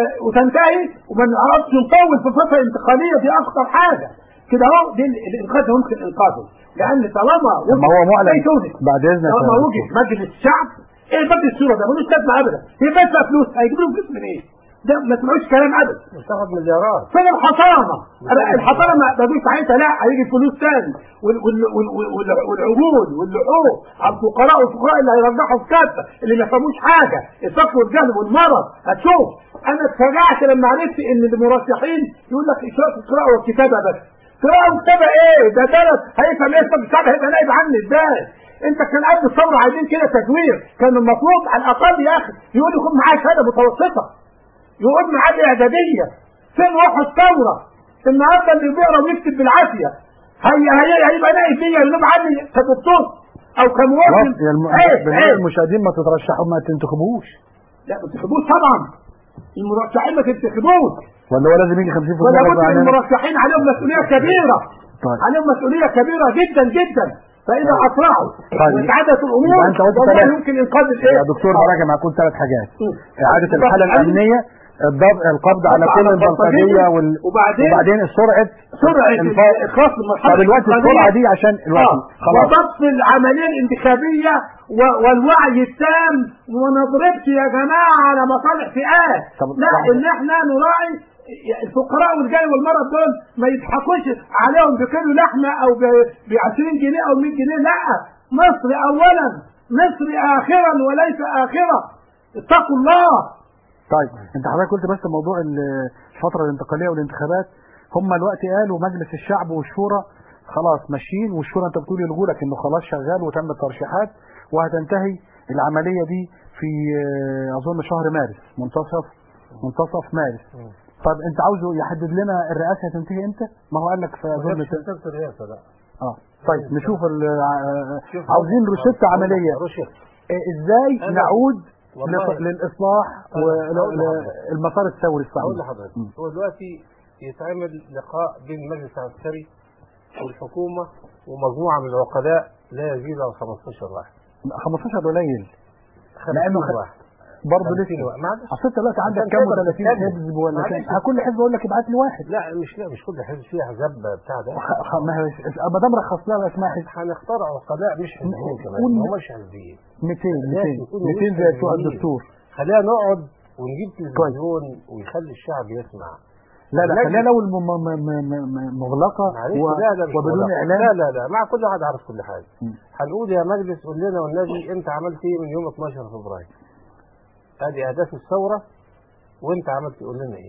وتنتهي وما نعرفش نطول في الفتره الانتقاليه دي اخطر حاجه كده اهو دي ال- الانقاذ ممكن انقاذه لان طالما طب ما هو معلن زي توزن. بعد اذنك طالما يا وجد دكتور. مجلس الشعب ايه مجلس الشورى ده ملوش لازمه ابدا هي بس فلوس هيجيبوا لهم فلوس من ايه؟ ده ما تسمعوش كلام ابدا تاخد مليارات فين الحصانه؟ أنا الحصانه ما بدوش ساعتها لا هيجي فلوس تاني وال- وال- وال- وال- والعبود واللحوم على الفقراء والفقراء اللي هيرجعوا في كافه اللي ما فهموش حاجه الفقر والجهل والمرض هتشوف انا اتفاجأت لما عرفت ان المرشحين يقول لك اشراف القراءه والكتابه بس قراءه وكتابه ايه؟ ده درس هيفهم ايه طب الشعب هيبقى نائب عني ازاي؟ انت كان قبل الثوره عايزين كده تدوير كان المفروض على الاقل يا اخي يقول يكون معاه شهاده متوسطه يقول معاه اعداديه فين روح الثوره النهارده اللي بيقرا ويكتب بالعافيه هي هي هيبقى نائب ليا ينوب عني كدكتور او كمواطن خلاص يا الم- عيب بالنسبة عيب للمشاهدين ما تترشحوا ما تنتخبوش لا ما تنتخبوش طبعا المرشحين ما تنتخبوش ولا هو لازم يجي 50% ولا بد غصب من عننا؟ المرشحين عليهم مسؤوليه كبيره طيب عليهم مسؤوليه كبيره جدا جدا فاذا اسرعوا طيب. واتعادت الامور يبقى أنت قلت والله ثلاثة. يمكن انقاذ الايه؟ يا دكتور براجع معاك كل ثلاث حاجات مم. اعاده الحاله الامنيه الضبط القبض على القبض كل على البلطجيه البلطجية، وال... وبعدين- وبعدين سرعه سرعه الانفاق الاخلاص للمرحله طب الوقت الانتقالية. السرعه دي عشان الوقت آه. خلاص وضبط العمليه الانتخابيه و- والوعي التام وما نضربش يا جماعه على مصالح فئات طب لا لحظة. ان احنا نراعي الفقراء والجهل والمرض دول ما يضحكوش عليهم بكيلو لحمه او ب 20 جنيه او 100 جنيه لا مصر اولا مصر اخرا وليس اخره اتقوا الله طيب انت حضرتك قلت بس موضوع ال- الفتره الانتقاليه والانتخابات هم الوقت قالوا مجلس الشعب والشورى خلاص ماشيين والشورى انت بتقول يلغوا لك انه خلاص شغال وتم الترشيحات وهتنتهي العمليه دي في آه، اظن شهر مارس منتصف منتصف مارس طب انت عاوزه يحدد لنا الرئاسه هتنتهي امتى؟ ما هو قال لك في اظن مش مسألة الرئاسة لا اه طيب نشوف ال- آه، شوف عاوزين هو- روشته هو- عمليه روشته آه، ازاي أنا- نعود والله- لص- للاصلاح أنا هقول لحضرتك. والمسار الثوري الصحيح اقول لحضرتك مم. هو دلوقتي يتعمل لقاء بين المجلس العسكري والحكومه ومجموعه من العقلاء لا يزيد عن 15 واحد 15 قليل 50 لأنه خ- واحد برضه 50 لسه واحد معلش اصل انت دلوقتي عندك عشان كام تقدر 30 تتكلم. حزب ولا كام معلش. كل حزب يقول لك ابعت لي واحد لا مش لا مش كل حزب فيه احزاب بتاع ده خ- خ- ما هي- ما دام رخص لها بقى اسمها حزب هنختار عقلاء مش حزبيين كمان قول- ما هماش حزبيين 200 الناس 200 يكونوا 200 مش زي بتوع حزبيين. الدستور خلينا نقعد ونجيب تلفزيون ويخلي الشعب يسمع لا لا المجلس- خليها لو الم- م- م- م- م- م- مغلقه معلش و- لا لا مش وبدون مغلقة. اعلان لا لا لا مع كل واحد عارف كل حاجه مم. هنقول يا مجلس قول لنا والنبي انت عملت ايه من يوم 12 فبراير ادي اهداف الثوره وانت عملت قول لنا ايه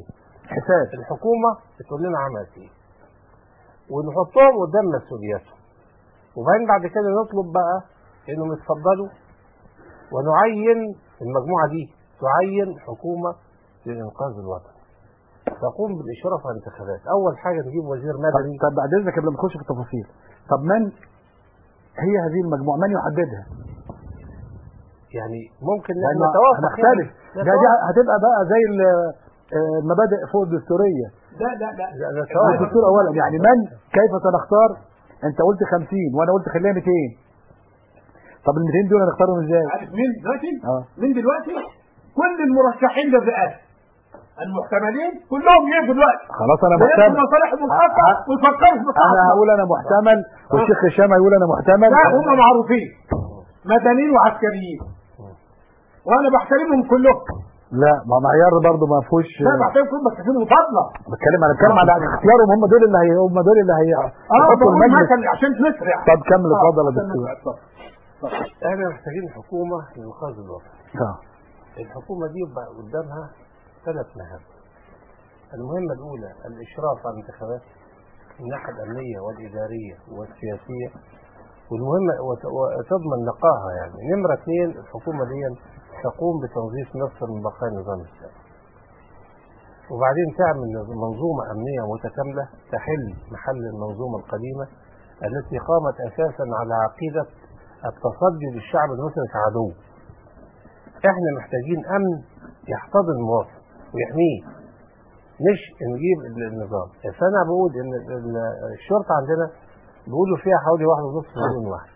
حساب الحكومه تقول لنا عملت ايه ونحطهم قدام مسؤولياتهم وبعدين بعد كده نطلب بقى انهم يتفضلوا ونعين المجموعه دي تعين حكومه للانقاذ الوطني تقوم بالاشراف على الانتخابات اول حاجه نجيب وزير مدني طب بعد اذنك قبل ما نخش في التفاصيل طب من هي هذه المجموعه من يحددها؟ يعني ممكن لأن نتوافق هنختلف يعني. ده دي هتبقى بقى زي ال- آه، المبادئ فوق الدستوريه لا لا لا لا، نتوافق. الدستور اولا يعني من كيف سنختار انت قلت 50 وانا قلت خليها 200 طب ال 200 دول هنختارهم ازاي؟ عارف مين دلوقتي؟ اه من دلوقتي كل المرشحين للرئاسه المحتملين كلهم يجوا دلوقتي خلاص انا وياخدوا محتمل مصالحهم الخاصه ه- ويفكروا في انا مصالحهم هقول انا محتمل والشيخ هشام هيقول انا محتمل لا هم معروفين مدنيين وعسكريين وانا بحترمهم كلهم لا ما معيار برضه ما فيهوش لا بحترم كلهم بس فيهم فضله بتكلم على بتكلم على اختيارهم هم دول اللي هي هم دول اللي هي اه يحطوا بقول المجلس مثلا عشان نسرع طب كمل آه، اتفضل يا عشان دكتور نسرع، اتفضل. احنا محتاجين حكومه لانقاذ الوطن آه. الحكومه دي يبقى قدامها ثلاث مهام المهمه الاولى الاشراف على الانتخابات من الناحيه الامنيه والاداريه والسياسيه والمهمه وت- وتضمن نقاها يعني نمره اثنين الحكومه دي تقوم بتنظيف مصر من بقايا النظام السابق وبعدين تعمل منظومه امنيه متكامله تحل محل المنظومه القديمه التي قامت اساسا على عقيده التصدي للشعب المصري كعدو احنا محتاجين امن يحتضن المواطن ويحميه مش نجيب ال- النظام بس انا بقول ان ال- الشرطه عندنا بيقولوا فيها حوالي واحد ونص مليون واحد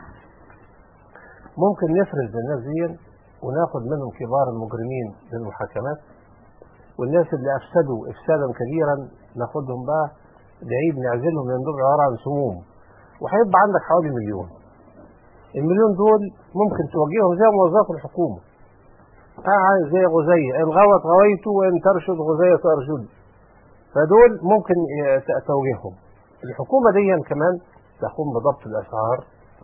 ممكن نفرز الناس دي وناخد منهم كبار المجرمين للمحاكمات والناس اللي افسدوا افسادا كبيرا ناخدهم بقى بعيد نعزلهم لان دول عباره عن سموم وهيبقى عندك حوالي مليون المليون دول ممكن توجههم زي موظف الحكومه آه زي غزية إن غوت غويت وإن ترشد غزية ترشد فدول ممكن ي- ت- توجيههم الحكومة دي كمان تقوم بضبط الأسعار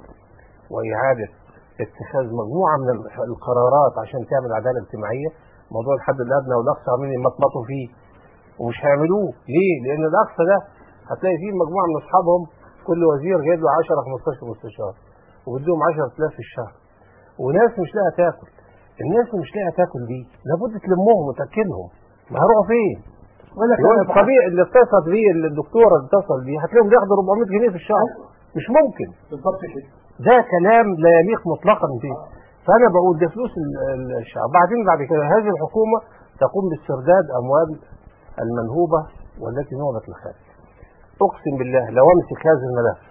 وإعادة اتخاذ مجموعة من ال- القرارات عشان تعمل عدالة اجتماعية موضوع الحد الأدنى والأقصى عاملين يمطمطوا فيه ومش هيعملوه ليه؟ لأن الأقصى ده هتلاقي فيه مجموعة من أصحابهم كل وزير جايب له 10 15 مستشار وبديهم 10000 في الشهر وناس مش لاقيه تاكل الناس اللي مش لاقيه تاكل دي لابد تلمهم وتاكلهم ما هيروحوا فين؟ ولا يقول كان الطبيعي اللي اتصل بيه اللي الدكتوره اللي اتصل بيه هتلاقيهم بياخدوا 400 جنيه في الشهر مش ممكن بالظبط كده ده كلام لا يليق مطلقا به فانا بقول ده فلوس ال- ال- الشعب بعدين بعد كده هذه الحكومه تقوم باسترداد اموال المنهوبه والتي نهبت للخارج اقسم بالله لو امسك هذا الملف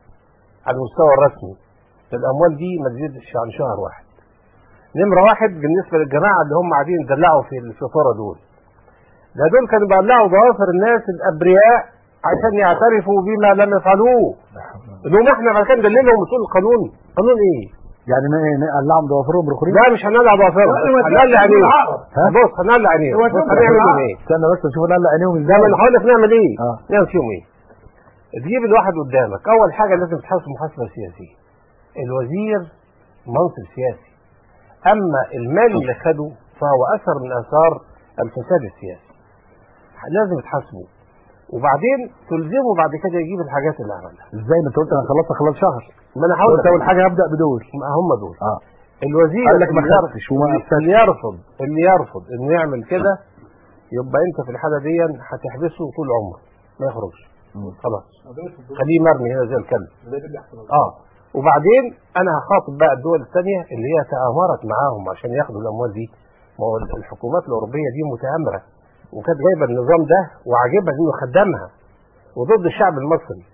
على المستوى الرسمي الاموال دي ما تزيدش عن شهر واحد نمره واحد بالنسبه للجماعه اللي هم قاعدين يدلعوا في السفاره دول ده دول كانوا بيقلعوا ضوافر الناس الابرياء عشان يعترفوا بما لم يفعلوه انهم احنا بعد كده ندللهم وتقول القانون قانون ايه؟ يعني ن- نقلعهم ضوافرهم رخرين لا مش هنقلع ضوافرهم هنقلع عينيهم بص هنقلع عينيهم هو بص ده هنعمل بالعقل. ايه؟ استنى بس نشوف نقلع عينيهم ده ازاي ما انا هقول لك نعمل ايه؟ اه نعمل فيهم ايه؟ تجيب الواحد قدامك اول حاجه لازم تحاسب محاسبه سياسيه الوزير منصب سياسي اما المال اللي خده فهو اثر من اثار الفساد السياسي لازم تحاسبه وبعدين تلزمه بعد كده يجيب الحاجات اللي عملها ازاي ما انت قلت انا خلصت خلال شهر ما انا هقول قلت لك اول حاجه هبدا بدول ما هم دول اه الوزير قال لك ما اللي يرفض- خدتش وما اللي- أفسدتش. اللي يرفض اللي يرفض انه يعمل كده يبقى انت في الحاله دي هتحبسه طول عمره ما يخرجش خلاص خليه مرمي هنا زي الكلب اه وبعدين انا هخاطب بقى الدول الثانيه اللي هي تآمرت معاهم عشان ياخدوا الاموال دي ما هو الحكومات الاوروبيه دي متآمره وكانت جايبه النظام ده وعاجبها انه خدمها وضد الشعب المصري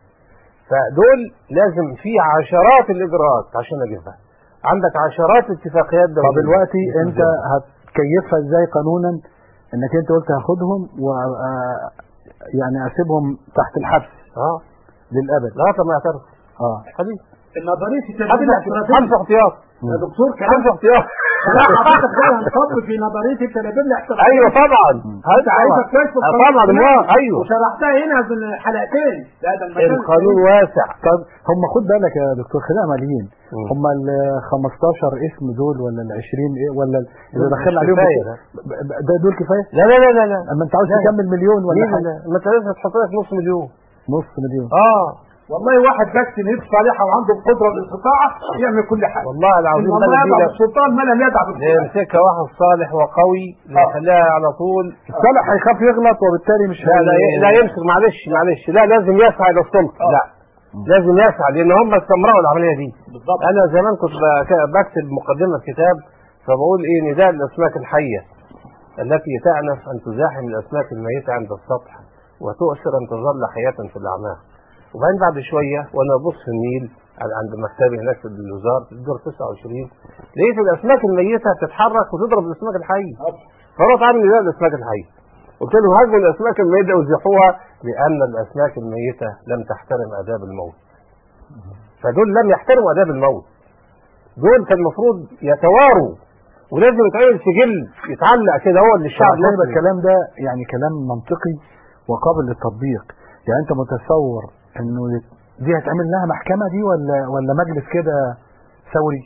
فدول لازم في عشرات الاجراءات عشان اجيبها عندك عشرات اتفاقيات طب دوليه دلوقتي انت هتكيفها ازاي قانونا انك انت قلت هاخدهم و آه، يعني اسيبهم تحت الحبس اه للابد لغايه ما يعترف اه خليه النظريه التدريب خمسه الاستراتيجي خمسه احتياط يا دكتور كلام خمسه احتياط لا حضرتك ده هنصب في نظريه التدابير الاحترازيه ايوه طبعا انت عايزك كويس في آه، القانون طبعا كمان. ما ايوه وشرحتها هنا في الحلقتين لا ده المكان القانون واسع طب هم خد بالك يا دكتور خلينا عمليين مم. هم ال 15 اسم دول ولا ال 20 ايه ولا ال- اذا دول دخلنا مش عليهم كفاية بت- ب- ب- ده دول كفايه لا لا لا لا لا اما انت عاوز لا. تكمل مليون ولا ليه حاجه لا ما انت لازم تحط لك نص مليون نص مليون اه والله واحد بس نفس صالحه وعنده القدره والاستطاعه يعمل كل حاجه والله ان العظيم الله انا يضع دي بالسلطان ما لم يدع بالسلطان يمسكها واحد صالح وقوي يخليها على طول الصالح هيخاف يغلط وبالتالي مش لا لا هي- لا يمسك معلش معلش لا لازم يسعى الى السلطه لا لازم يسعى لان هم استمروا العمليه دي بالضبط انا زمان كنت ب- بكتب مقدمه كتاب فبقول ايه نداء الاسماك الحيه التي تأنف ان تزاحم الاسماك الميته عند السطح وتؤثر ان تظل حياه في الاعماق وبعدين بعد شويه وانا ببص في النيل على- عند مكتبي هناك في الوزاره في الدور 29 لقيت الاسماك الميته تتحرك وتضرب الاسماك الحيه فرحت عامل نداء الاسماك الحيه قلت له هاجموا الاسماك الميته وزحوها لان الاسماك الميته لم تحترم اداب الموت فدول لم يحترموا اداب الموت دول كان المفروض يتواروا ولازم يتعمل سجل يتعلق كده هو للشعب عشان يبقى المصري الكلام ده يعني كلام منطقي وقابل للتطبيق يعني انت متصور انه دي هتعمل لها محكمه دي ولا ولا مجلس كده ثوري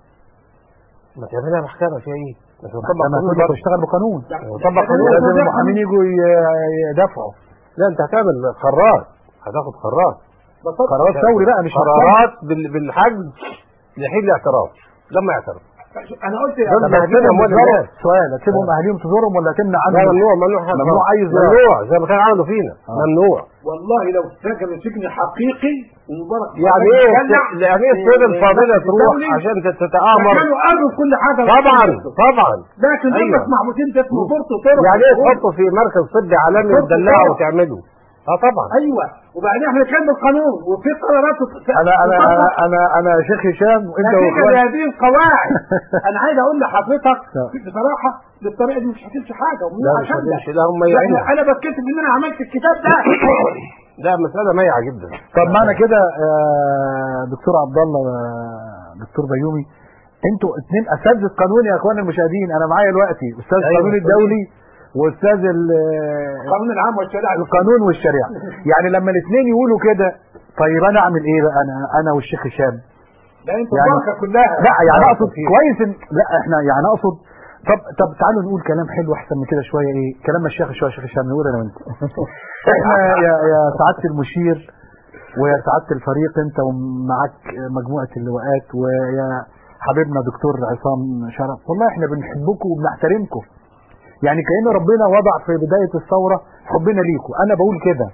ما تعملها محكمه في ايه؟ بس نطبق لما قانون تقول برضه. تشتغل بقانون نطبق قانون لازم لازم المحامين يجوا ي- يدافعوا لا انت هتعمل قرارات هتاخد قرارات قرارات ثوري بقى مش محكمة. قرارات بال- بالحجم لحين الاعتراف لما يعترف انا قلت دول طب مهدين هتسيبهم اموال يزوروا؟ الناس سؤال هتسيبهم اهاليهم تزورهم ولا تمنع لا عنهم ممنوع ممنوع حاجة. ممنوع أي زيارة. ممنوع زي ما كان عملوا فينا آه. ممنوع والله لو سجن سجن حقيقي ومبارك يعني ايه يعني ايه السيدة الفاضلة تروح عشان تتآمر كانوا قالوا كل حاجه طبعا طبعا لكن دول أيوة. بس محبوسين تسموا فرصه طرق يعني ايه تحطه في مركز طبي عالمي فرصة وتدلعه طرق. وتعمله اه طبعا ايوه وبعدين احنا نتكلم بالقانون وفي قرارات تت- انا انا تطبق انا انا, أنا شيخ هشام وانت نتيجه واخوانك لهذه القواعد انا عايز اقول لحضرتك نعم. بصراحه بالطريقه دي مش هتمشي حاجه لا ومنوعه مش شامله هتمشي لا هم يعني يعينوا انا بتكتب ان انا عملت الكتاب ده لا مسألة ميعة جدا طب معنى كده آه، دكتور عبد الله آه، دكتور بيومي انتوا اثنين اساتذه قانون يا اخوان المشاهدين انا معايا دلوقتي استاذ أيوة. القانون الدولي واستاذ ال- القانون العام والشريعه القانون والشريعه يعني لما الاثنين يقولوا كده طيب انا اعمل ايه بقى انا انا والشيخ هشام ده انتوا يعني- البركه كلها لا يعني اقصد كويس إن لا احنا يعني اقصد طب طب تعالوا نقول كلام حلو احسن من كده شويه ايه كلام الشيخ شويه شيخ هشام نقول انا وانت احنا يا يا سعاده المشير ويا سعاده الفريق انت ومعاك مجموعه اللواءات ويا حبيبنا دكتور عصام شرف والله احنا بنحبكم وبنحترمكم يعني كأن ربنا وضع في بداية الثورة حبنا ليكم أنا بقول كده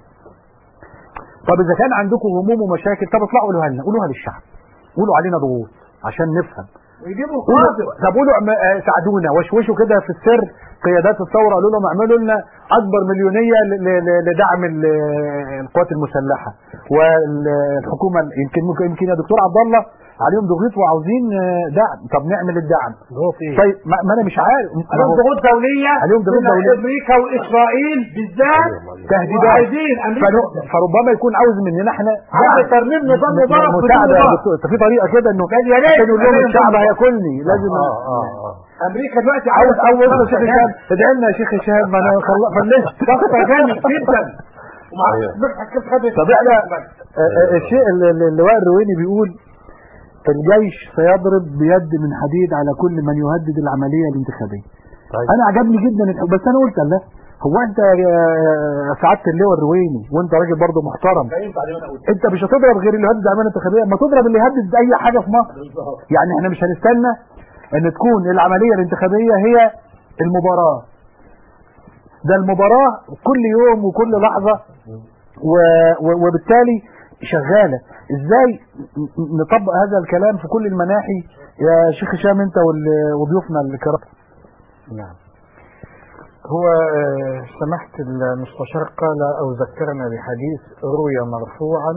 طب إذا كان عندكم هموم ومشاكل طب اطلعوا قولوها لنا قولوها للشعب قولوا علينا ضغوط عشان نفهم ويجيبوا قولوا القاضي طب قولوا اعم- آه، ساعدونا وشوشوا كده في السر قيادات الثوره قالوا لهم اعملوا لنا اكبر مليونيه ل- ل- لدعم ال- القوات المسلحه والحكومه يمكن ممكن يمكن يا دكتور عبد الله عليهم ضغوط وعاوزين آه، دعم طب نعمل الدعم ضغوط ايه؟ طيب ما, ما انا مش عارف ما عليهم هو ضغوط دوليه عليهم ضغوط من دولية. امريكا واسرائيل بالذات تهديدات وعايزين امريكا فن- فربما يكون عاوز مننا احنا عايز ترميم نظام مبارك بدون مساعده يا مبارك. دكتور طب في طريقه كده انه قال يا ريت عشان يقول لهم أنا الشعب ينفع. هياكلني لازم اه اه اه امريكا دلوقتي عاوز عاوز اول شيخ هشام ادعي لنا يا شيخ هشام ما انا خل- فلست ضغط جامد جدا ومع أيوة. مدحت كيف خد طب احنا آه، آه، الشيء اللي اللي اللواء الرويني بيقول الجيش سيضرب بيد من حديد على كل من يهدد العمليه الانتخابيه طيب انا عجبني جدا الح- بس انا قلت الله هو انت يا سعاده اللواء الرويني وانت راجل برضه محترم انت مش هتضرب غير اللي يهدد العمليه الانتخابيه ما تضرب اللي يهدد اي حاجه في مصر يعني احنا مش هنستنى ان تكون العمليه الانتخابيه هي المباراه ده المباراه كل يوم وكل لحظه و... و... وبالتالي شغاله ازاي ن- نطبق هذا الكلام في كل المناحي يا شيخ هشام انت وال- وضيوفنا الكرام نعم هو آه، سمحت المستشار قال أو ذكرنا بحديث روي مرفوعا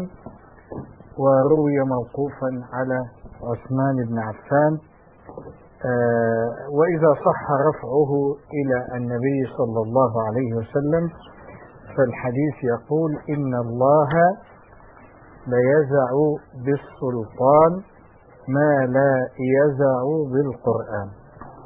وروي موقوفا على عثمان بن عفان آه، وإذا صح رفعه إلى النبي صلى الله عليه وسلم فالحديث يقول إن الله ليزع بالسلطان ما لا يزع بالقرآن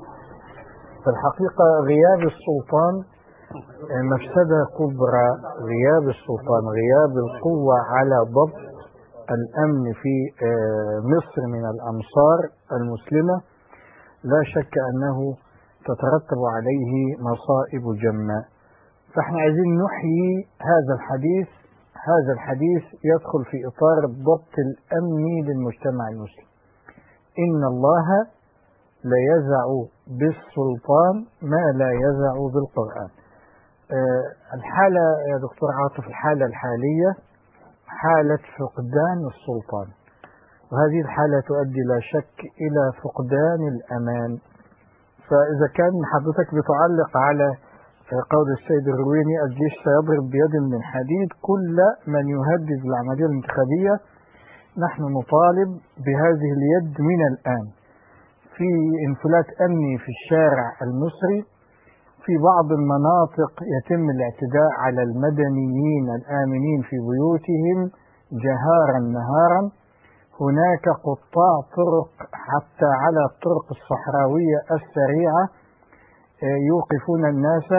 في الحقيقة غياب السلطان مفسدة كبرى غياب السلطان غياب القوة على ضبط الأمن في آه، مصر من الأمصار المسلمة لا شك أنه تترتب عليه مصائب جمة فاحنا عايزين نحيي هذا الحديث هذا الحديث يدخل في إطار الضبط الأمني للمجتمع المسلم إن الله لا يزع بالسلطان ما لا يزع بالقرآن آه، الحالة يا دكتور عاطف الحالة الحالية حالة فقدان السلطان وهذه الحالة تؤدي لا شك إلى فقدان الأمان فإذا كان حضرتك بتعلق على قول السيد الرويني الجيش سيضرب بيد من حديد كل من يهدد العملية الانتخابية نحن نطالب بهذه اليد من الآن في انفلات أمني في الشارع المصري في بعض المناطق يتم الاعتداء على المدنيين الآمنين في بيوتهم جهارا نهارا هناك قطاع طرق حتى على الطرق الصحراوية السريعة آه، يوقفون الناس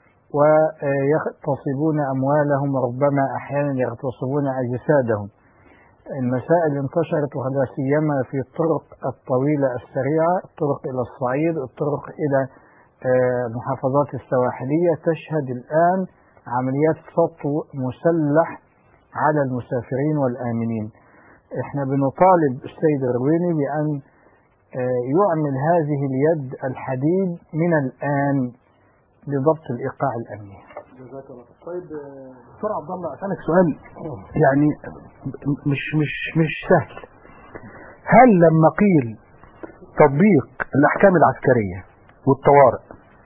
ويغتصبون أموالهم وربما أحيانا يغتصبون أجسادهم المسائل انتشرت ولا سيما في الطرق الطويلة السريعة الطرق إلى الصعيد الطرق إلى آه، المحافظات السواحلية تشهد الآن عمليات سطو مسلح على المسافرين والآمنين احنا بنطالب السيد الرويني بأن آه، يعمل هذه اليد الحديد من الآن لضبط الإيقاع الأمني جزاك الله خير. طيب آه، دكتور عبد الله اسالك سؤال يعني مش مش مش سهل هل لما قيل تطبيق الاحكام العسكريه والطوارئ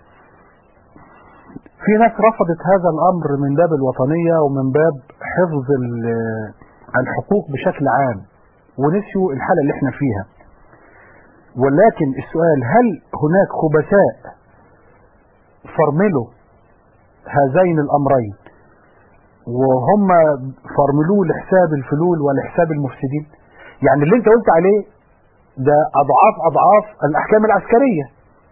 في ناس رفضت هذا الامر من باب الوطنيه ومن باب حفظ ال- الحقوق بشكل عام ونسيوا الحاله اللي احنا فيها ولكن السؤال هل هناك خبثاء فرملوا هذين الامرين وهم فرملوه لحساب الفلول ولحساب المفسدين يعني اللي انت قلت عليه ده اضعاف اضعاف الاحكام العسكريه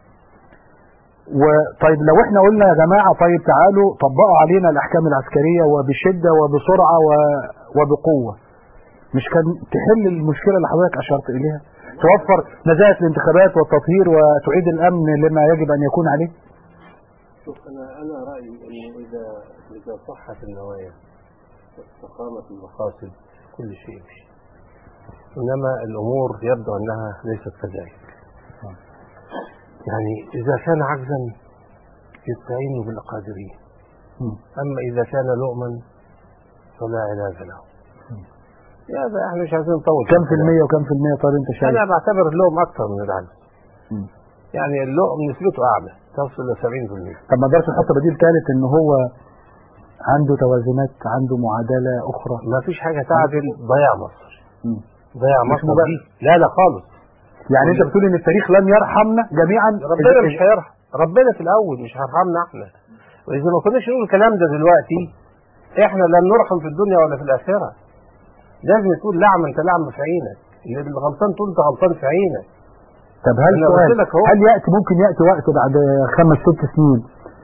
وطيب لو احنا قلنا يا جماعه طيب تعالوا طبقوا علينا الاحكام العسكريه وبشده وبسرعه و- وبقوه مش كان تحل المشكله اللي حضرتك اشرت اليها توفر نزاهه الانتخابات والتطهير وتعيد الامن لما يجب ان يكون عليه شوف انا انا رايي انه اذا اذا صحت النوايا واستقامت المقاصد كل شيء يمشي انما الامور يبدو انها ليست كذلك يعني اذا كان عجزا يستعين بالاقادرين اما اذا كان لؤما فلا علاج له يا ده احنا مش عايزين نطول كم في المية وكم في المية طيب انت شايف انا بعتبر اللؤم اكثر من العجز مم. يعني اللؤم نسبته اعلى تصل ل 70% طب ما قدرش نحط بديل ثالث ان هو عنده توازنات عنده معادلة اخرى ما فيش حاجه تعدل ضياع مصر مم. ضياع مش مصر مبالغ. دي لا لا خالص يعني انت بتقول ان التاريخ لن يرحمنا جميعا ربنا إذا- مش هيرحم ربنا في الاول مش هيرحمنا احنا واذا ما كناش نقول الكلام ده دلوقتي احنا لن نرحم في الدنيا ولا في الاخره لازم تقول لعم انت لعم في عينك اللي غلطان تقول انت غلطان في عينك طب هل أنا قلت سؤال لك أهو. هل ياتي ممكن ياتي وقت بعد خمس ست سنين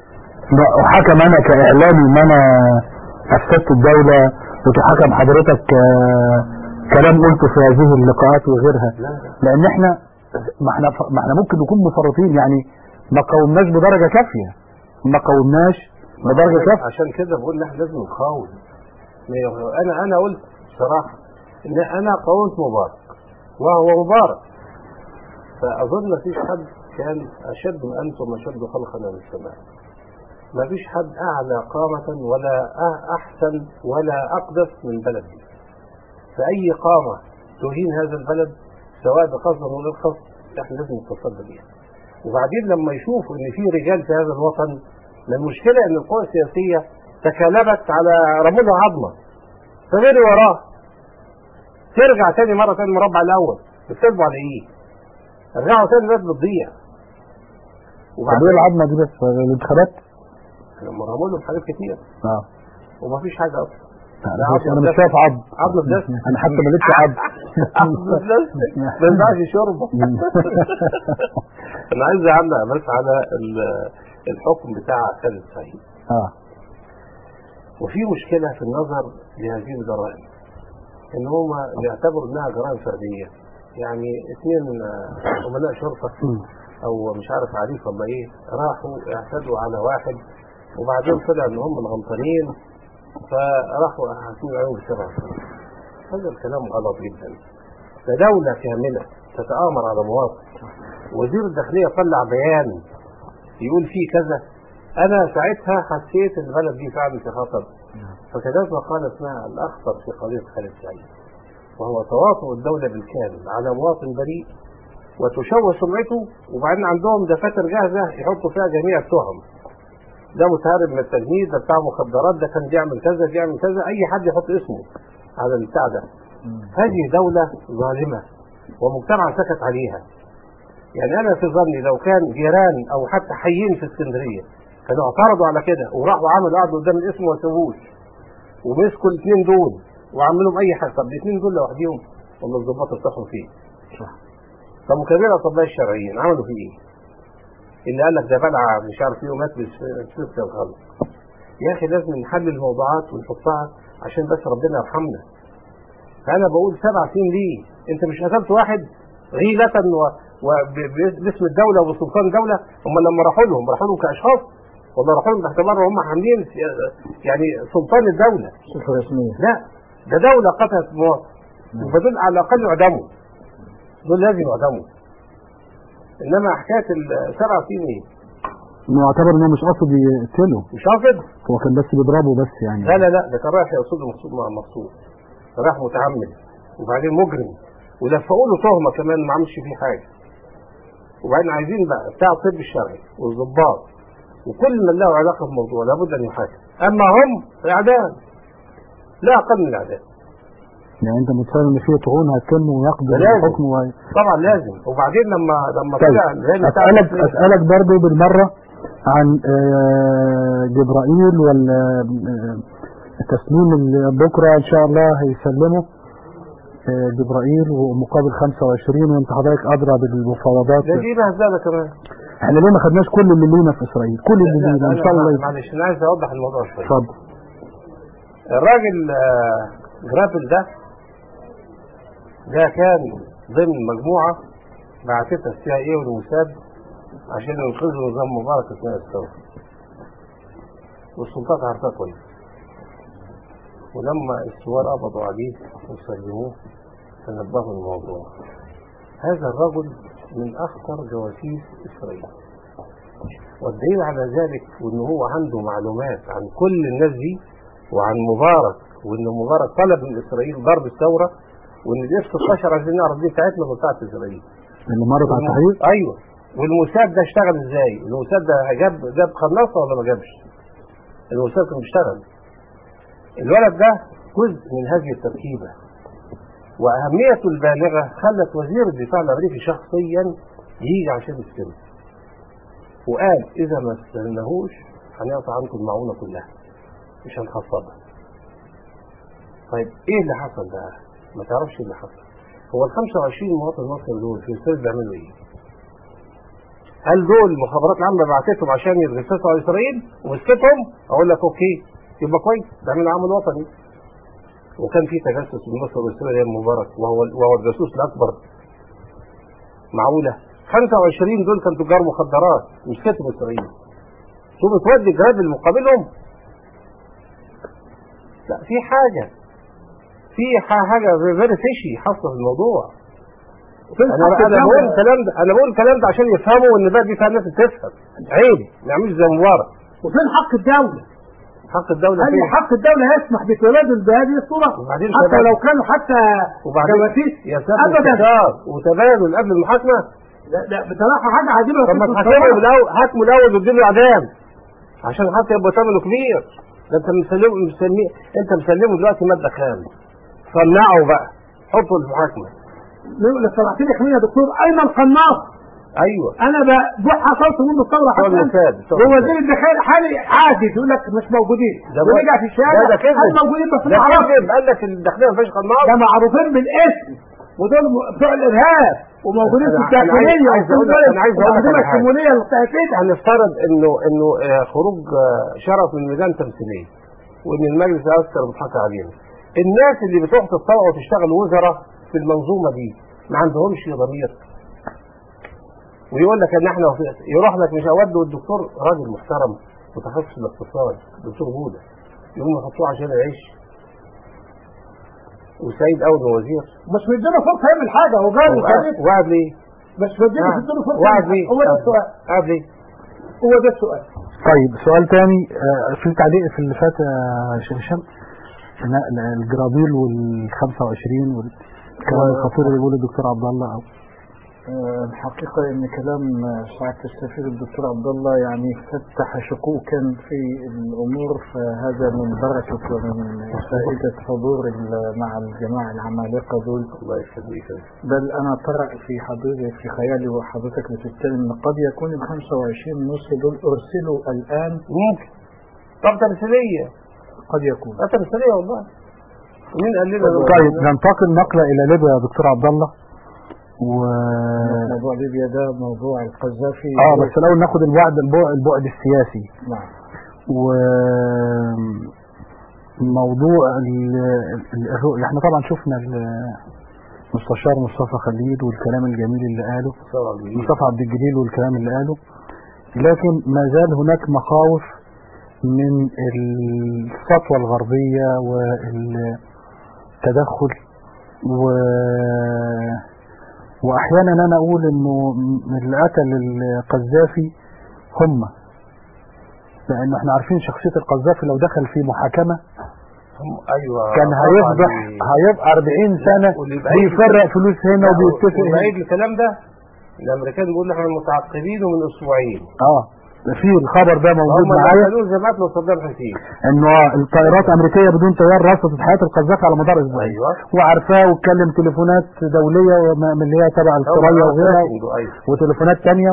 وحكم انا كاعلامي ان انا افسدت الدوله وتحكم حضرتك آه، كلام قلته في هذه اللقاءات وغيرها لان احنا ما احنا ما احنا ممكن نكون مفرطين يعني ما قاومناش بدرجه كافيه ما قاومناش بدرجه كافيه عشان كده بقول ان احنا لازم نقاوم ما يغ- انا انا قلت بصراحه ان انا قاومت مبارك وهو مبارك فاظن ما فيش حد كان اشد انتم اشد خلقا من السماء ما فيش حد اعلى قامه ولا أ- احسن ولا اقدس من البلد دي فاي قامه تهين هذا البلد سواء بقصد او غير قصد احنا لازم نتصدى بيها وبعدين لما يشوفوا ان في رجال في هذا الوطن ما المشكله ان القوى السياسيه تكالبت على رموز عظمه فغيري وراه ترجع تاني مره تاني المربع الاول بتكذبوا على ايه؟ رجعوا تاني الناس بتضيع طب ايه العظمه دي بس الانتخابات؟ لما رموا لهم حاجات كتير اه ومفيش حاجه اصلا انا مش انا مش شايف عظم عظم بلاستيك انا حتى ما لقيتش عظم عظم بلاستيك ما ينفعش شرب انا عايز اعلق بس على ال- الحكم بتاع خالد سعيد اه وفي مشكلة في النظر لهذه الجرائم ان هم بيعتبروا انها جرائم فردية يعني اثنين آه، امناء شرطة مم. او مش عارف عريف ولا ايه راحوا اعتدوا على واحد وبعدين طلع ان هم الغلطانين فراحوا حاكمين عليهم بسبع سنين هذا الكلام غلط جدا ده دولة كاملة تتآمر على مواطن وزير الداخلية طلع بيان يقول فيه كذا انا ساعتها حسيت ان البلد دي فعلا في خطر فكتبت مقالة اسمها الاخطر في قضية خالد سعيد وهو تواطؤ الدولة بالكامل على مواطن بريء وتشوه سمعته وبعدين عندهم دفاتر جاهزة يحطوا فيها جميع التهم ده متهرب من التجنيد ده بتاع مخدرات ده كان بيعمل كذا بيعمل كذا اي حد يحط اسمه على البتاع ده هذه دولة ظالمة ومجتمع سكت عليها يعني انا في ظني لو كان جيران او حتى حيين في اسكندريه كانوا اعترضوا على كده وراحوا عملوا قعدوا قدام الاسم وما سابوش ومسكوا الاثنين دول وعملوا لهم اي حاجه طب الاثنين دول لوحديهم والله الظباط ارتاحوا فيه طب وكبير اطباء الشرعيين عملوا فيه ايه؟ اللي قال لك ده بلع مش عارف ايه ومات بسلسله الخلق يا اخي لازم نحلل الموضوعات ونحطها عشان بس ربنا يرحمنا فانا بقول سبع سنين ليه؟ انت مش قتلت واحد غيلة وباسم الدولة وسلطان الدولة هم لما راحوا لهم راحوا لهم كأشخاص ولا راحوا لهم باعتبار هم عاملين يعني سلطان الدولة صفة رسمية لا ده دولة قتلت مواطن ودول على الأقل يعدموا دول لازم يعدموا إنما حكاية السبع سنين إيه؟ انه يعتبر انه مش قاصد يقتله مش قاصد؟ هو كان بس بيضربه بس يعني لا لا لا ده كان رايح يقصد مقصود مع مقصود رايح متعمد وبعدين مجرم ولفقوا له تهمه كمان ما عملش فيه حاجه وبعدين عايزين بقى بتاع الطب الشرعي والضباط وكل من له علاقه بالموضوع لابد ان يحاكم اما هم اعدام لا اقل من الاعدام يعني انت متفاهم ان في طعون هتتم ويقضي ده لازم. الحكم و... طبعا لازم وبعدين لما لما طيب طلع زي ما بتاع اسالك اسالك برضه بالمره عن آه، جبرائيل والتسليم اللي بكره ان شاء الله هيسلمه آه، جبرائيل ومقابل 25 وانت حضرتك ادرى بالمفاوضات ده دي بهزله كمان احنا ليه ما خدناش كل اللي لينا في اسرائيل كل اللي لا، لينا ان أنا شاء الله معلش انا عايز اوضح الموضوع شويه اتفضل الراجل آه، جرابل ده ده كان ضمن مجموعة بعثتها السي اي والموساد عشان ينقذوا نظام مبارك اثناء الثورة والسلطات عارفاه كويس ولما الثوار قبضوا عليه وسلموه تنبهوا الموضوع هذا الرجل من اخطر جواسيس اسرائيل والدليل على ذلك وان هو عنده معلومات عن كل الناس دي وعن مبارك وان مبارك طلب من اسرائيل ضرب الثوره وان الاف 16 عايزين نعرف دي بتاعتنا ولا بتاعت اسرائيل اللي مرت على التحرير ايوه والموساد ده اشتغل ازاي؟ الموساد ده جاب جاب قناصه ولا ما جابش؟ الموساد كان بيشتغل الولد ده جزء من هذه التركيبه واهميته البالغه خلت وزير الدفاع الامريكي شخصيا يجي عشان يستلم وقال اذا ما استلمناهوش هنقطع عنكم المعونه كلها مش هنخفضها طيب ايه اللي حصل بقى؟ ما تعرفش ايه اللي حصل هو ال 25 مواطن مصري دول في اسرائيل بيعملوا ايه؟ هل دول المخابرات العامه بعتتهم عشان يتجسسوا على اسرائيل ومسكتهم؟ اقول لك اوكي يبقى كويس بيعملوا عمل وطني وكان في تجسس من مصر واسرائيل ايام مبارك وهو وهو الجاسوس الاكبر معقوله 25 دول كانوا تجار مخدرات مسكتهم اسرائيل ثم تودي الجهاد المقابلهم لا في حاجه في ح- حاجه فيري فيشي حاصله في الموضوع انا انا بقول الكلام ده انا بقول الكلام ده عشان يفهموا ان بقى دي فيها ناس تفهم عيب ما يعملش زي مبارك وفين حق الدولة؟ حق الدوله هل فين حق الدولة يسمح بتبادل بهذه الصورة؟ وبعدين حتى تبادل. لو كانوا حتى وبعدين جواسيس يا ساتر أبدا استشار وتبادل قبل المحاكمه لا لا بصراحة حاجة عجيبة طب ما وفكرة تحاكمه متصورة. الاول حاكمه الاول واديله اعدام عشان حتى يبقى ثمنه كبير ده انت مسلمه مسلمه انت مسلمه دلوقتي ماده خام صنعه بقى حطه في المحاكمه نقول لك سمعتني يا يا دكتور أين القناص؟ ايوه أنا ب- بروح حصلت منه الثورة بتوع حتى الموساد، بتوع هو الموساد. وزير الداخلية حالي عادي يقول لك مش موجودين ده بقى- ورجع في الشارع ده ده كذب هل موجودين بس ده ما عرفش كذب قال لك الداخليه ما فيهاش قناص ده معروفين بالاسم ودول م- بتوع الارهاب وموجودين في أنا- أنا عايز- الداخليه عايز وفي أقول لك- البلد أنا عايز أقول لك وموجودين على حاجة. الشموليه المتاكده هنفترض انه انه آه، خروج آه، شرف من ميدان تمثيليه وان المجلس الاكثر بيضحك علينا الناس اللي بتروح تتطوع وتشتغل وزراء في المنظومه دي ما عندهمش ضمير ويقول لك ان احنا وفي- يروح لك مش اود والدكتور راجل محترم متخصص في الاقتصاد دكتور جوده يقوم يحطوه عشان يعيش وسيد اول وزير مش مديله فرصه يعمل حاجه هو جاي وقعد وقعد ليه؟ مش مديله آه. مديله فرصه وقعد يعمل ليه؟ حاجة. هو ده السؤال قعد ليه؟ هو ده السؤال طيب سؤال تاني آه، في تعليق في اللي فات يا شيخ هشام لا- لا، الجرابيل وال 25 والكلام الخطير اللي بيقوله الدكتور عبد الله او آه، الحقيقة أن كلام آه، سعادة السفير الدكتور عبد الله يعني فتح شكوكا في الأمور فهذا من بركة ومن فائدة حضور ال- مع الجماعة العمالقة دول الله يخليك بل أنا طرأ في حضرتك في خيالي وحضرتك بتتكلم أن قد يكون ال 25 نص دول أرسلوا الآن ممكن طب تمثيليه قد يكون اه تمثيليه والله مين قال لنا ده؟ طيب ننتقل نقله الى ليبيا يا دكتور عبد الله و موضوع ليبيا ده موضوع القذافي اه بس الاول ناخد البعد البعد, البعد السياسي نعم و موضوع ال- ال- الرؤية احنا طبعا شفنا المستشار مصطفى خليل والكلام الجميل اللي قاله مصطفى عبد الجليل والكلام اللي قاله لكن ما زال هناك مخاوف من السطوة الغربية والتدخل و واحيانا انا اقول انه من اللي قتل القذافي هم لان احنا عارفين شخصية القذافي لو دخل في محاكمة هم ايوه كان طبعاً هيفضح دي- هيبقى 40 سنة واللي يبقى عيد بيفرق فلوس هنا وبيتفق هنا وبعيد الكلام ده الامريكان بيقولوا احنا متعقبين من اسبوعين اه في الخبر ده موجود هم اللي معايا قالوا زي ما قتلوا صدام حسين انه الطائرات امريكيه بدون طيار رصدت حياه القذافي على مدار اسبوعين ايوه وعارفاه واتكلم تليفونات دوليه وما- من اللي هي تبع الثريا وغيرها ايوه وتليفونات تانية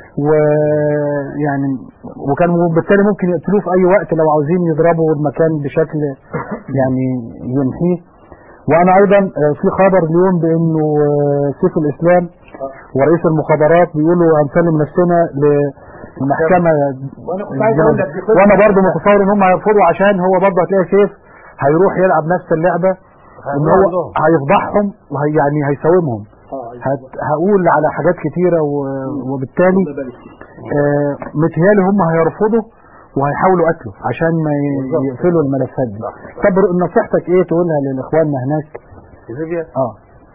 ويعني وكان بالتالي ممكن يقتلوه في اي وقت لو عاوزين يضربوا المكان بشكل يعني ينحيه وانا ايضا آه، في خبر اليوم بانه آه، سيف الاسلام ورئيس المخابرات بيقولوا هنسلم نفسنا للمحكمه وانا كنت عايز اقول لك دي قصة- وانا برضه متصور ان هم هيرفضوا عشان هو برضه هتلاقي سيف هيروح يلعب نفس اللعبه ان هو هيفضحهم وهي يعني هيساومهم هت هقول على حاجات كتيرة و- وبالتالي آه متهيالي هم هيرفضوا وهيحاولوا قتله عشان ما ي- يقفلوا الملفات دي طب نصيحتك ايه تقولها للاخواننا هناك في ليبيا اه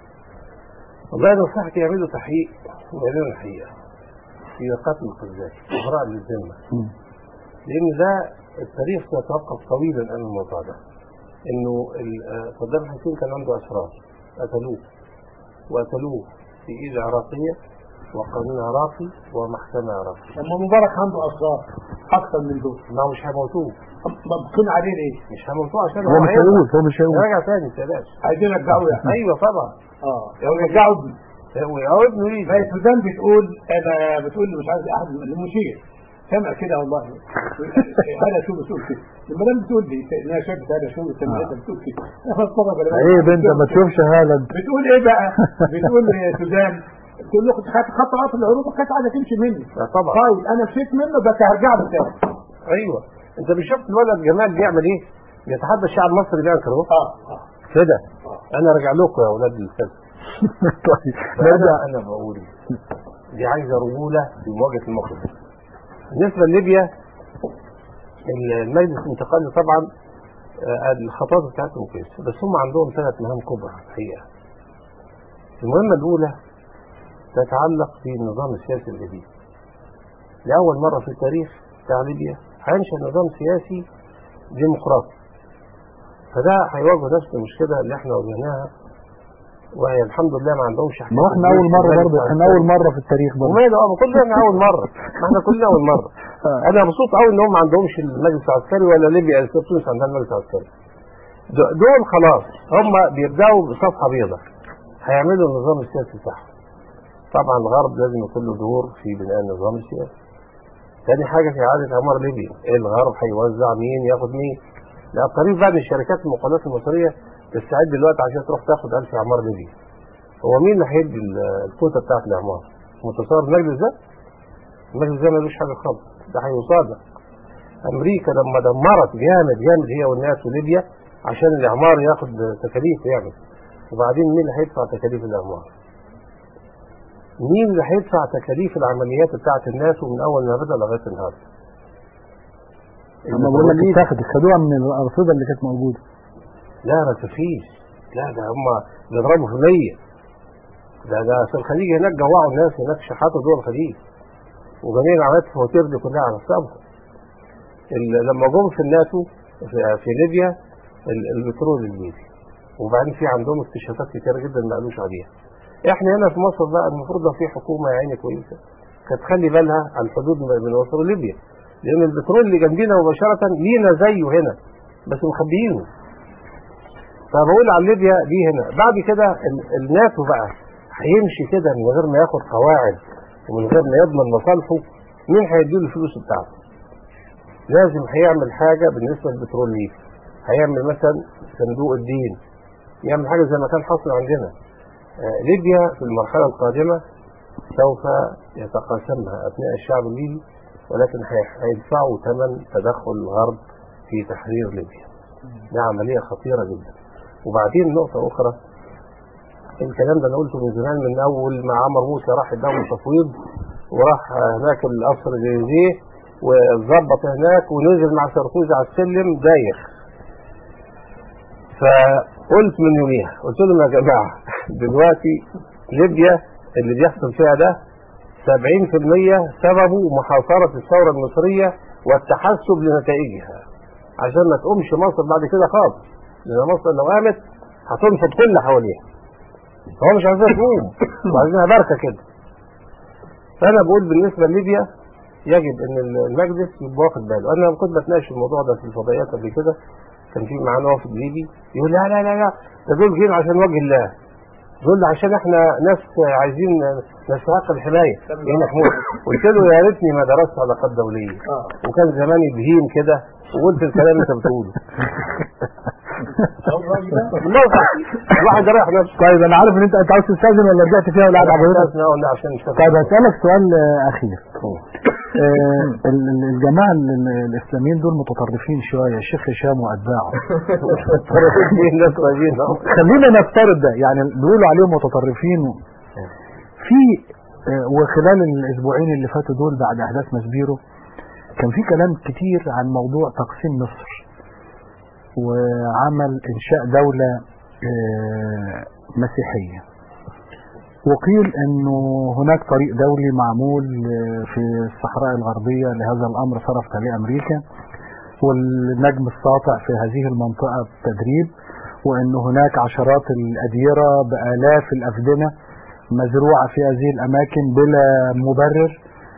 والله نصيحتي يعملوا تحقيق ويعملوا الحقيقه في قتل القذافي إبراء للذمه مم. لان ده التاريخ سيتوقف طويلا عن الموضوع ده انه ال- آه، صدام حسين كان عنده اسرار قتلوه وقتلوه في ايد عراقيه وقانون عراقي ومحكمه عراقيه لما مبارك عنده اسرار اكثر من دول ما هو مش هيموتوه مبقين عليه ليه؟ مش هيموتوه عشان هو مش هيقول هو مش هيقول راجع تاني تلاش عايزين يرجعوه يعني ايوه طبعا اه يرجعوا ابنه او ابنه ليه هي سوزان بتقول انا بتقول مش عارف احد من المشير سمع كده والله هذا شو بتقول كده لما لم بتقول لي انها شافت هذا شو سمعتها بتقول كده انا اتفرج على ايه بنت ما تشوفش هالد بتقول ايه بقى؟ بتقول لي يا سوزان بتقول له كنت خدت خط عطل العروض وكانت عايزه تمشي مني لا طبعا طيب انا مشيت منه بس هرجع له تاني ايوه انت مش شفت الولد جمال بيعمل ايه؟ بيتحدى الشعب المصري بينكر اهو اه اه كده انا راجع لكم يا اولاد الكذب طيب انا نرجع انا بقول دي عايزه رجوله في مواجهه الموقف بالنسبه لليبيا المجلس الانتقالي طبعا آه، الخطوات بتاعتهم كويسه بس هم عندهم ثلاث مهام كبرى الحقيقه المهمه الاولى تتعلق بالنظام السياسي الجديد لاول مره في التاريخ بتاع ليبيا هينشا نظام سياسي ديمقراطي فده هيواجه نفس المشكله اللي احنا واجهناها وهي الحمد لله ما عندهمش ما هو احنا اول مرة برضه احنا اول مرة في التاريخ برضه وماله اه ما كلنا اول مره ما احنا كلنا اول مره انا مبسوط قوي ان هم ما عندهمش المجلس العسكري ولا ليبيا تونس عندها المجلس العسكري د- دول خلاص هم بيبداوا بصفحه بيضاء هيعملوا النظام السياسي بتاعهم طبعا الغرب لازم يكون له دور في بناء النظام السياسي تاني حاجه في اعاده اعمار ليبيا الغرب هيوزع مين ياخد مين لا قريب بقى من الشركات المقاولات المصريه تستعد دلوقتي عشان تروح تاخد 1000 اعمار ليبيا هو مين اللي هيدي ال- الكوتا بتاعت الاعمار؟ متصور المجلس ده؟ المجلس ده ملوش حاجه خالص ده هيصادق امريكا لما دمرت جامد جامد هي والناس وليبيا عشان الاعمار ياخد تكاليف يعني وبعدين مين اللي هيدفع تكاليف الاعمار؟ مين اللي هيدفع تكاليف العمليات بتاعت الناس ومن اول ما بدا لغايه النهارده؟ اما بقول لك اتاخد خدوها من الارصده اللي كانت موجوده لا ما تفيش لا ده هم بيضربوا في مية ده ده في الخليج هناك جوعوا الناس هناك شحاتوا دول الخليج وجميع العمليات الفواتير دي كلها على حسابهم ال- لما جم في الناتو في, في ليبيا ال- البترول الليبي وبعدين في عندهم اكتشافات كتيره جدا ما قالوش عليها احنا هنا في مصر بقى المفروض لو في حكومه يا عيني كويسه كانت تخلي بالها عن الحدود من مصر وليبيا لان البترول اللي جنبينا مباشره لينا زيه هنا بس مخبيينه فبقول على ليبيا دي هنا بعد كده ال- الناتو بقى هيمشي كده من غير ما ياخد قواعد ومن غير ما يضمن مصالحه مين هيديله الفلوس بتاعته لازم هيعمل حاجة بالنسبة للبترول ليبي هيعمل مثلا صندوق الدين يعمل حاجة زي ما كان حاصل عندنا آه، ليبيا في المرحلة القادمة سوف يتقاسمها أبناء الشعب الليبي ولكن هي- هيدفعوا ثمن تدخل الغرب في تحرير ليبيا دي عملية خطيرة جدا وبعدين نقطة أخرى الكلام ده أنا قلته من زمان من أول ما عمر موسى راح يداوم تفويض وراح هناك القصر الإليزيه وظبط هناك ونزل مع ساركوزي على السلم دايخ فقلت من يوميها قلت لهم يا جماعة دلوقتي ليبيا اللي بيحصل فيها ده 70% سببه محاصرة الثورة المصرية والتحسب لنتائجها عشان ما تقومش مصر بعد كده خالص لأن مصر لو قامت هتنفض كل اللي حواليها هو مش عايزها تقوم وعايزينها بركة كده فأنا بقول بالنسبة لليبيا يجب ان المجلس يبقى واخد باله انا لما كنت بتناقش الموضوع ده في الفضائيات قبل كده كان في معانا وافد ليبي يقول لا لا لا لا ده دول جايين عشان وجه الله دول عشان احنا ناس عايزين نستحق الحمايه هنا حمود قلت له يا ريتني ما درست علاقات دوليه وكان زماني بهيم كده وقلت الكلام اللي انت بتقوله والله صح. الواحد رايح نفسه طيب انا عارف ان انت انت عاوز تستاذن ولا رجعت فيها ولا قاعد عجبتك لا ولا عشان مش طيب هسألك سؤال آه، أخير آه، ال- ال- الجماعة ال- ال- الإسلاميين دول متطرفين شوية الشيخ هشام وأتباعه الناس طيبين أهو. خلينا نفترض ده يعني بيقولوا عليهم متطرفين و- في آه، وخلال الأسبوعين اللي فاتوا دول بعد أحداث مسبيرو كان في كلام كتير عن موضوع تقسيم مصر وعمل إنشاء دولة آه، مسيحية وقيل انه هناك طريق دولي معمول آه، في الصحراء الغربية لهذا الامر صرفت عليه امريكا والنجم الساطع في هذه المنطقة بالتدريب وان هناك عشرات الاديرة بالاف الافدنة مزروعة في هذه الاماكن بلا مبرر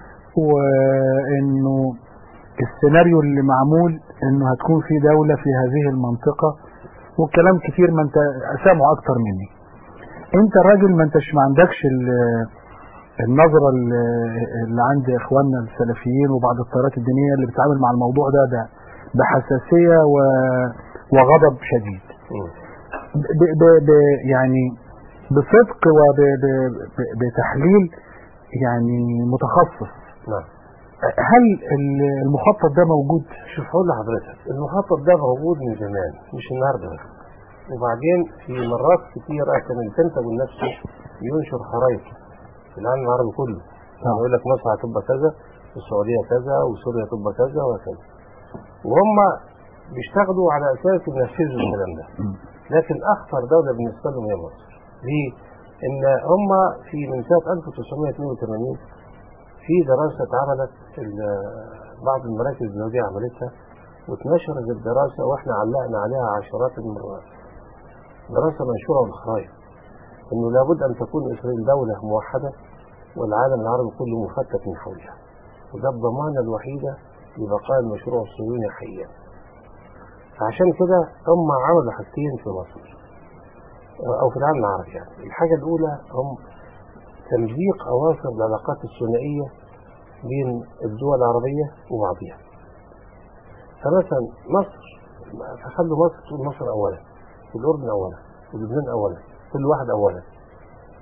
وانه السيناريو اللي معمول انه هتكون في دولة في هذه المنطقة والكلام كتير ما انت سامعه اكتر مني انت راجل ما انتش ما عندكش ال- النظرة ال- اللي عند اخواننا السلفيين وبعض التيارات الدينية اللي بتتعامل مع الموضوع ده ده بحساسية و... وغضب شديد ب... ب... ب... يعني بصدق وبتحليل يعني متخصص نعم هل ال- المخطط ده موجود شوف هقول لحضرتك المخطط ده موجود من زمان مش النهارده بس وبعدين في مرات كتيرة كان البنتاجون نفسه ينشر خرائط في العالم العربي كله يعني يقول لك مصر هتبقى كذا والسعودية كذا وسوريا هتبقى كذا وهكذا وهم بيشتغلوا على اساس ينفذوا الكلام ده لكن اخطر دولة بالنسبة لهم هي مصر ليه؟ ان هم في من سنة 1982 في دراسة اتعملت ال- بعض المراكز الزوجية عملتها واتنشرت الدراسة واحنا علقنا عليها عشرات المرات دراسة منشورة بالخرائط انه لابد ان تكون اسرائيل دولة موحدة والعالم العربي كله مفكك من حولها وده الضمانة الوحيدة لبقاء المشروع الصهيوني حيا فعشان كده هم عملوا حاجتين في مصر او في العالم العربي يعني الحاجة الاولى هم تمزيق اواصر العلاقات الثنائية بين الدول العربية وبعضها فمثلا مصر فخلوا مصر تقول مصر اولا والاردن اولا ولبنان اولا كل واحد اولا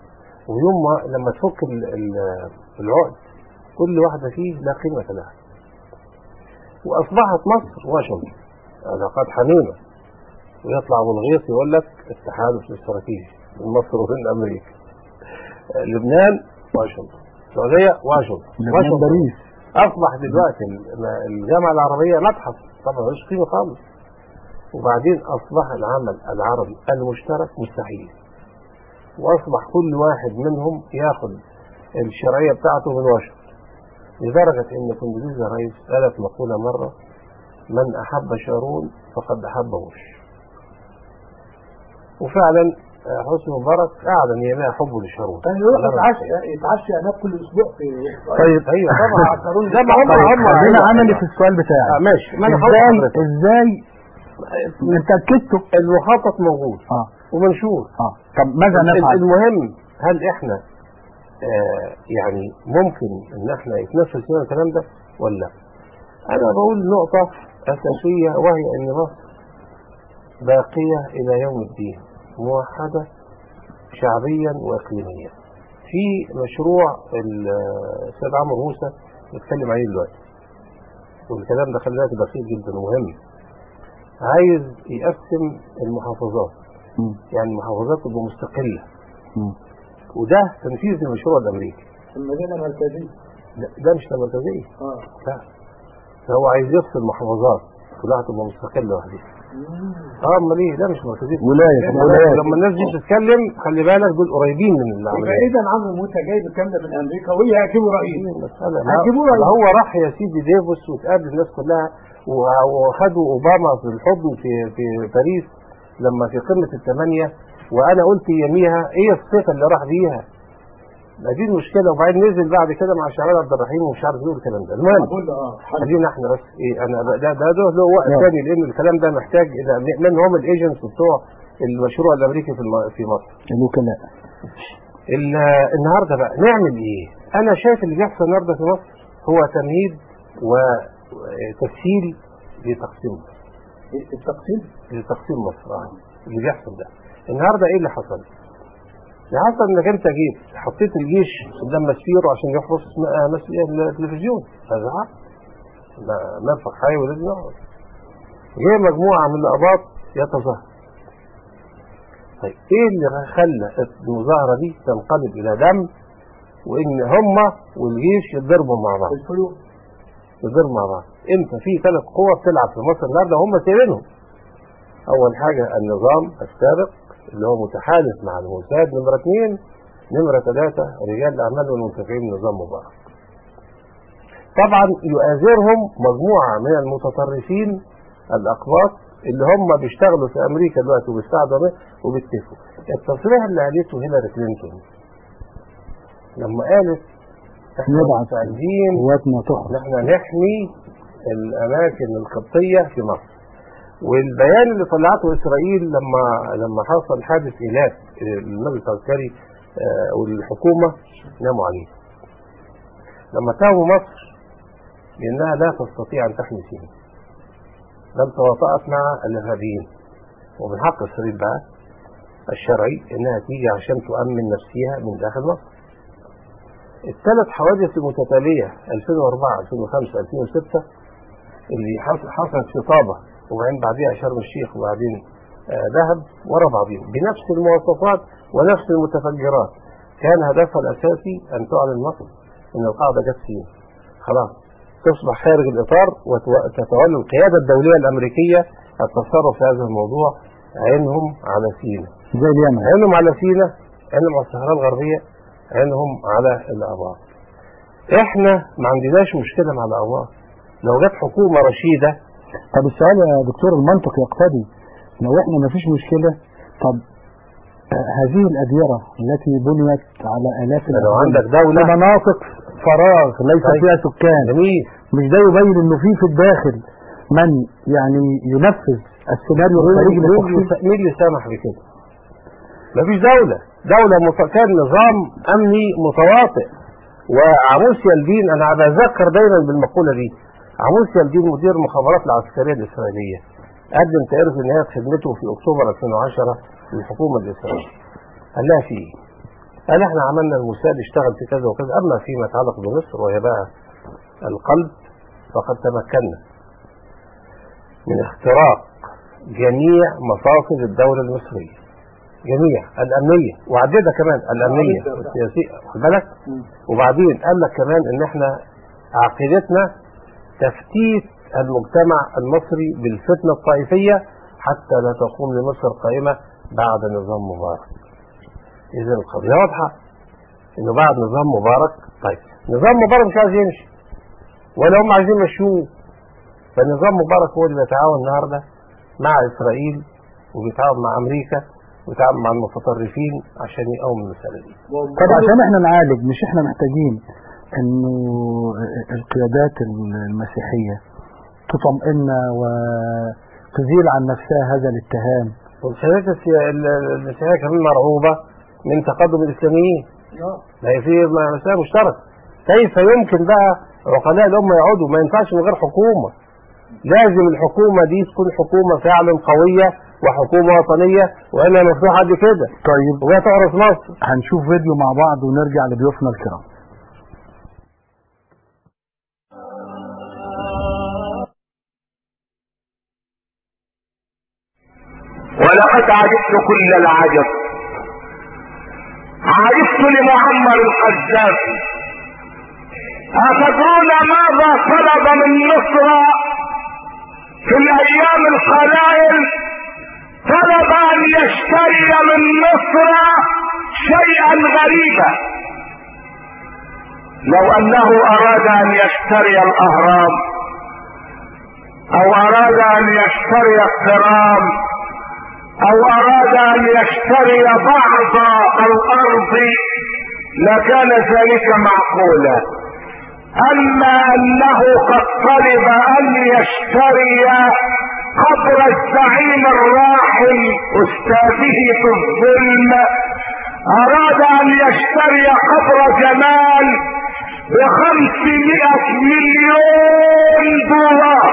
ويوم ما لما تفك ال- ال- العقد كل واحدة فيه لا قيمة لها وأصبحت مصر واشنطن علاقات حميمة ويطلع أبو الغيث يقول لك التحالف الاستراتيجي من مصر وبين أمريكا لبنان واشنطن السعودية واشنطن لبنان واشنطن. باريس أصبح دلوقتي ال- الجامعة العربية متحف طبعا ملوش قيمة خالص وبعدين أصبح العمل العربي المشترك مستحيل وأصبح كل واحد منهم ياخد الشرعية بتاعته من واشنطن لدرجة إن كوندوليزا رئيس قالت مقولة مرة من أحب شارون فقد أحب بوش وفعلا آه، حسني مبارك أعلن يمين حبه لشارون كان يروح يتعشى يتعشى هناك كل اسبوع في طيب ايوه طبعا شارون زي ما هم طيب هم خلينا أيوة. عملي في السؤال بتاعي آه، ماشي ما انا ازاي خلاص حضرتك. ازاي انت اكدته المخطط موجود اه ومنشور اه طب ماذا ال- نفعل؟ المهم هل احنا آه يعني ممكن ان احنا يتنفذ فينا الكلام ده ولا لا؟ انا بقول نقطة اساسية وهي ان مصر باقية الى يوم الدين موحدة شعبيا واقليميا في مشروع ال- السيد عمرو موسى بيتكلم عليه دلوقتي والكلام ده خلي بالك دقيق جدا ومهم عايز يقسم المحافظات مم. يعني المحافظات تبقى مستقلة مم. وده تنفيذ المشروع الامريكي المدينه المركزيه ده, ده مش مركزية اه لا ده هو عايز يفصل محافظات كلها تبقى مستقلة لوحدها اه امال ايه ده مش مركزية ولاية ولاية. لما الناس دي بتتكلم خلي بالك دول قريبين من يبقى العملية اذا عمرو موسى جايب الكلام ده من امريكا وهي هيجيبوا رئيس المسألة هتجيبوه ما رئيس. ما هو راح يا سيدي ديفوس وتقابل الناس كلها و- وخدوا اوباما في الحضن في في باريس لما في قمة الثمانية وانا قلت يميها ايه الصفة اللي راح بيها ما دي المشكلة وبعدين نزل بعد كده مع شعبان عبد الرحيم ومش عارف ايه الكلام ده المهم بقول له اه خلينا احنا بس ايه انا ده ده ده له وقت نعم. ثاني لان الكلام ده محتاج الى من هم الايجنتس بتوع المشروع الامريكي في الم- في مصر الوكلاء ال- النهارده بقى نعمل ايه؟ انا شايف اللي بيحصل النهارده في مصر هو تمهيد وتسهيل لتقسيم مصر التقسيم لتقسيم مصر آه. اللي بيحصل ده النهارده ايه اللي حصل؟ اللي حصل انك انت جيت حطيت الجيش قدام مسيره عشان يحرس م- مس- التلفزيون هذا عقل ما- مرفق حي ولازم يقعد جه مجموعه من الاباط يتظاهر طيب ايه اللي خلى المظاهره دي تنقلب الى دم وان هم والجيش يتضربوا مع بعض الفلوس يضربوا مع بعض انت في ثلاث قوى بتلعب في مصر النهارده هم سايبينهم اول حاجه النظام السابق اللي هو متحالف مع الموساد نمره اثنين نمره ثلاثه رجال الاعمال والمنتفعين من نظام مبارك طبعا يؤازرهم مجموعه من المتطرفين الاقباط اللي هم بيشتغلوا في امريكا دلوقتي وبيستعدوا به وبيتفقوا التصريح اللي قالته هيلاري كلينتون لما قالت احنا نبعث مستعدين قواتنا ان تخرج احنا نحمي الاماكن القبطيه في مصر والبيان اللي طلعته اسرائيل لما لما حصل حادث ايلات المجلس العسكري آه، والحكومه ناموا عليه لما تهموا مصر بانها لا تستطيع ان تحمي سيناء بل تواطأت مع الارهابيين ومن حق اسرائيل بقى الشرعي انها تيجي عشان تؤمن نفسها من داخل مصر الثلاث حوادث المتتالية 2004 2005 2006 اللي حص- حصلت في طابة وبعدين بعديها شرم الشيخ وبعدين آه، دهب ورا بعضهم بنفس المواصفات ونفس المتفجرات كان هدفها الأساسي أن تعلن مصر أن القاعدة جت سينا خلاص تصبح خارج الإطار وتتولى القيادة الدولية الأمريكية التصرف في هذا الموضوع عينهم على سينا زي اليمن عينهم على سينا عينهم على الصحراء الغربية عينهم على الأبار احنا ما عندناش مشكلة مع الأبار لو جت حكومة رشيدة طب السؤال يا دكتور المنطق يقتضي لو احنا ما فيش مشكلة طب آه، هذه الأديرة التي بنيت على آلاف لو الأهالي عندك في دولة مناطق فراغ ليس طيب. فيها سكان جميل مش ده يبين انه في في الداخل من يعني ينفذ السيناريو الخارجي مين للتخفيف اللي- مين اللي سامح بكده؟ مفيش دولة دولة مت- كان نظام أمني متواطئ وعموس يلدين أنا بذكر دايما بالمقولة دي عموس يلدين مدير المخابرات العسكرية الإسرائيلية قدم تقرير نهاية خدمته في أكتوبر 2010 للحكومة الإسرائيلية قال لها في إيه؟ قال احنا عملنا الموساد اشتغل في كذا وكذا اما فيما يتعلق بمصر وهي بقى القلب فقد تمكنا من اختراق جميع مفاصل الدولة المصرية جميع الأمنية وعددها كمان الأمنية والسياسية واخد بالك وبعدين قال لك كمان إن إحنا عقيدتنا تفتيت المجتمع المصري بالفتنة الطائفية حتى لا تقوم لمصر قائمة بعد نظام مبارك إذا القضية واضحة إنه بعد نظام مبارك طيب نظام مبارك مش عايز يمشي ولا هم عايزين يمشوه فنظام مبارك هو اللي بيتعاون النهارده مع اسرائيل وبيتعاون مع امريكا وبيتعاون مع المتطرفين عشان يقوم المساله دي. طب عشان احنا نعالج مش احنا محتاجين انه القيادات المسيحية تطمئن وتزيل عن نفسها هذا الاتهام والقيادات السيا- ال- المسيحيه كمان مرعوبه من تقدم الاسلاميين. ما هي في مسألة مشتركة. كيف يمكن بقى عقلاء الأمة يقعدوا ما ينفعش من غير حكومة. لازم الحكومة دي تكون حكومة فعلا قوية وحكومة وطنية وإلا مفتوحة قد كده. طيب وهي تعرف مصر. هنشوف فيديو مع بعض ونرجع لضيوفنا الكرام ولقد عجبت كل العجب عجبت لمعمر القذافي أتدرون ماذا طلب من مصر في الأيام القلائل طلب أن يشتري من مصر شيئا غريبا لو أنه أراد أن يشتري الأهرام أو أراد أن يشتري الترام او اراد ان يشتري بعض الارض لكان ذلك معقولا اما انه قد طلب ان يشتري قبر الزعيم الراحل استاذه في الظلم اراد ان يشتري قبر جمال بخمسمائة مليون دولار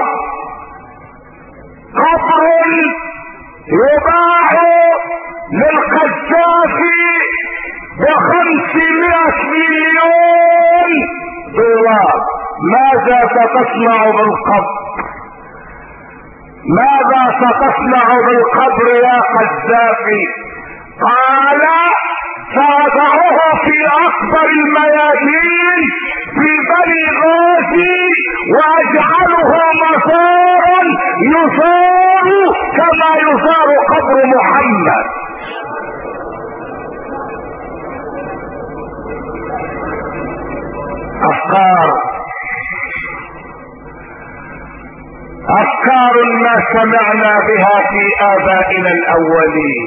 قبر يباع للقذافي بخمسمائة مليون دولار ماذا ستصنع بالقبر ماذا ستصنع بالقبر يا قذافي قال سأضعه في أكبر الميادين في بني غازي وأجعله مزارا يزار كما يزار قبر محمد أفكار أفكار ما سمعنا بها في آبائنا الأولين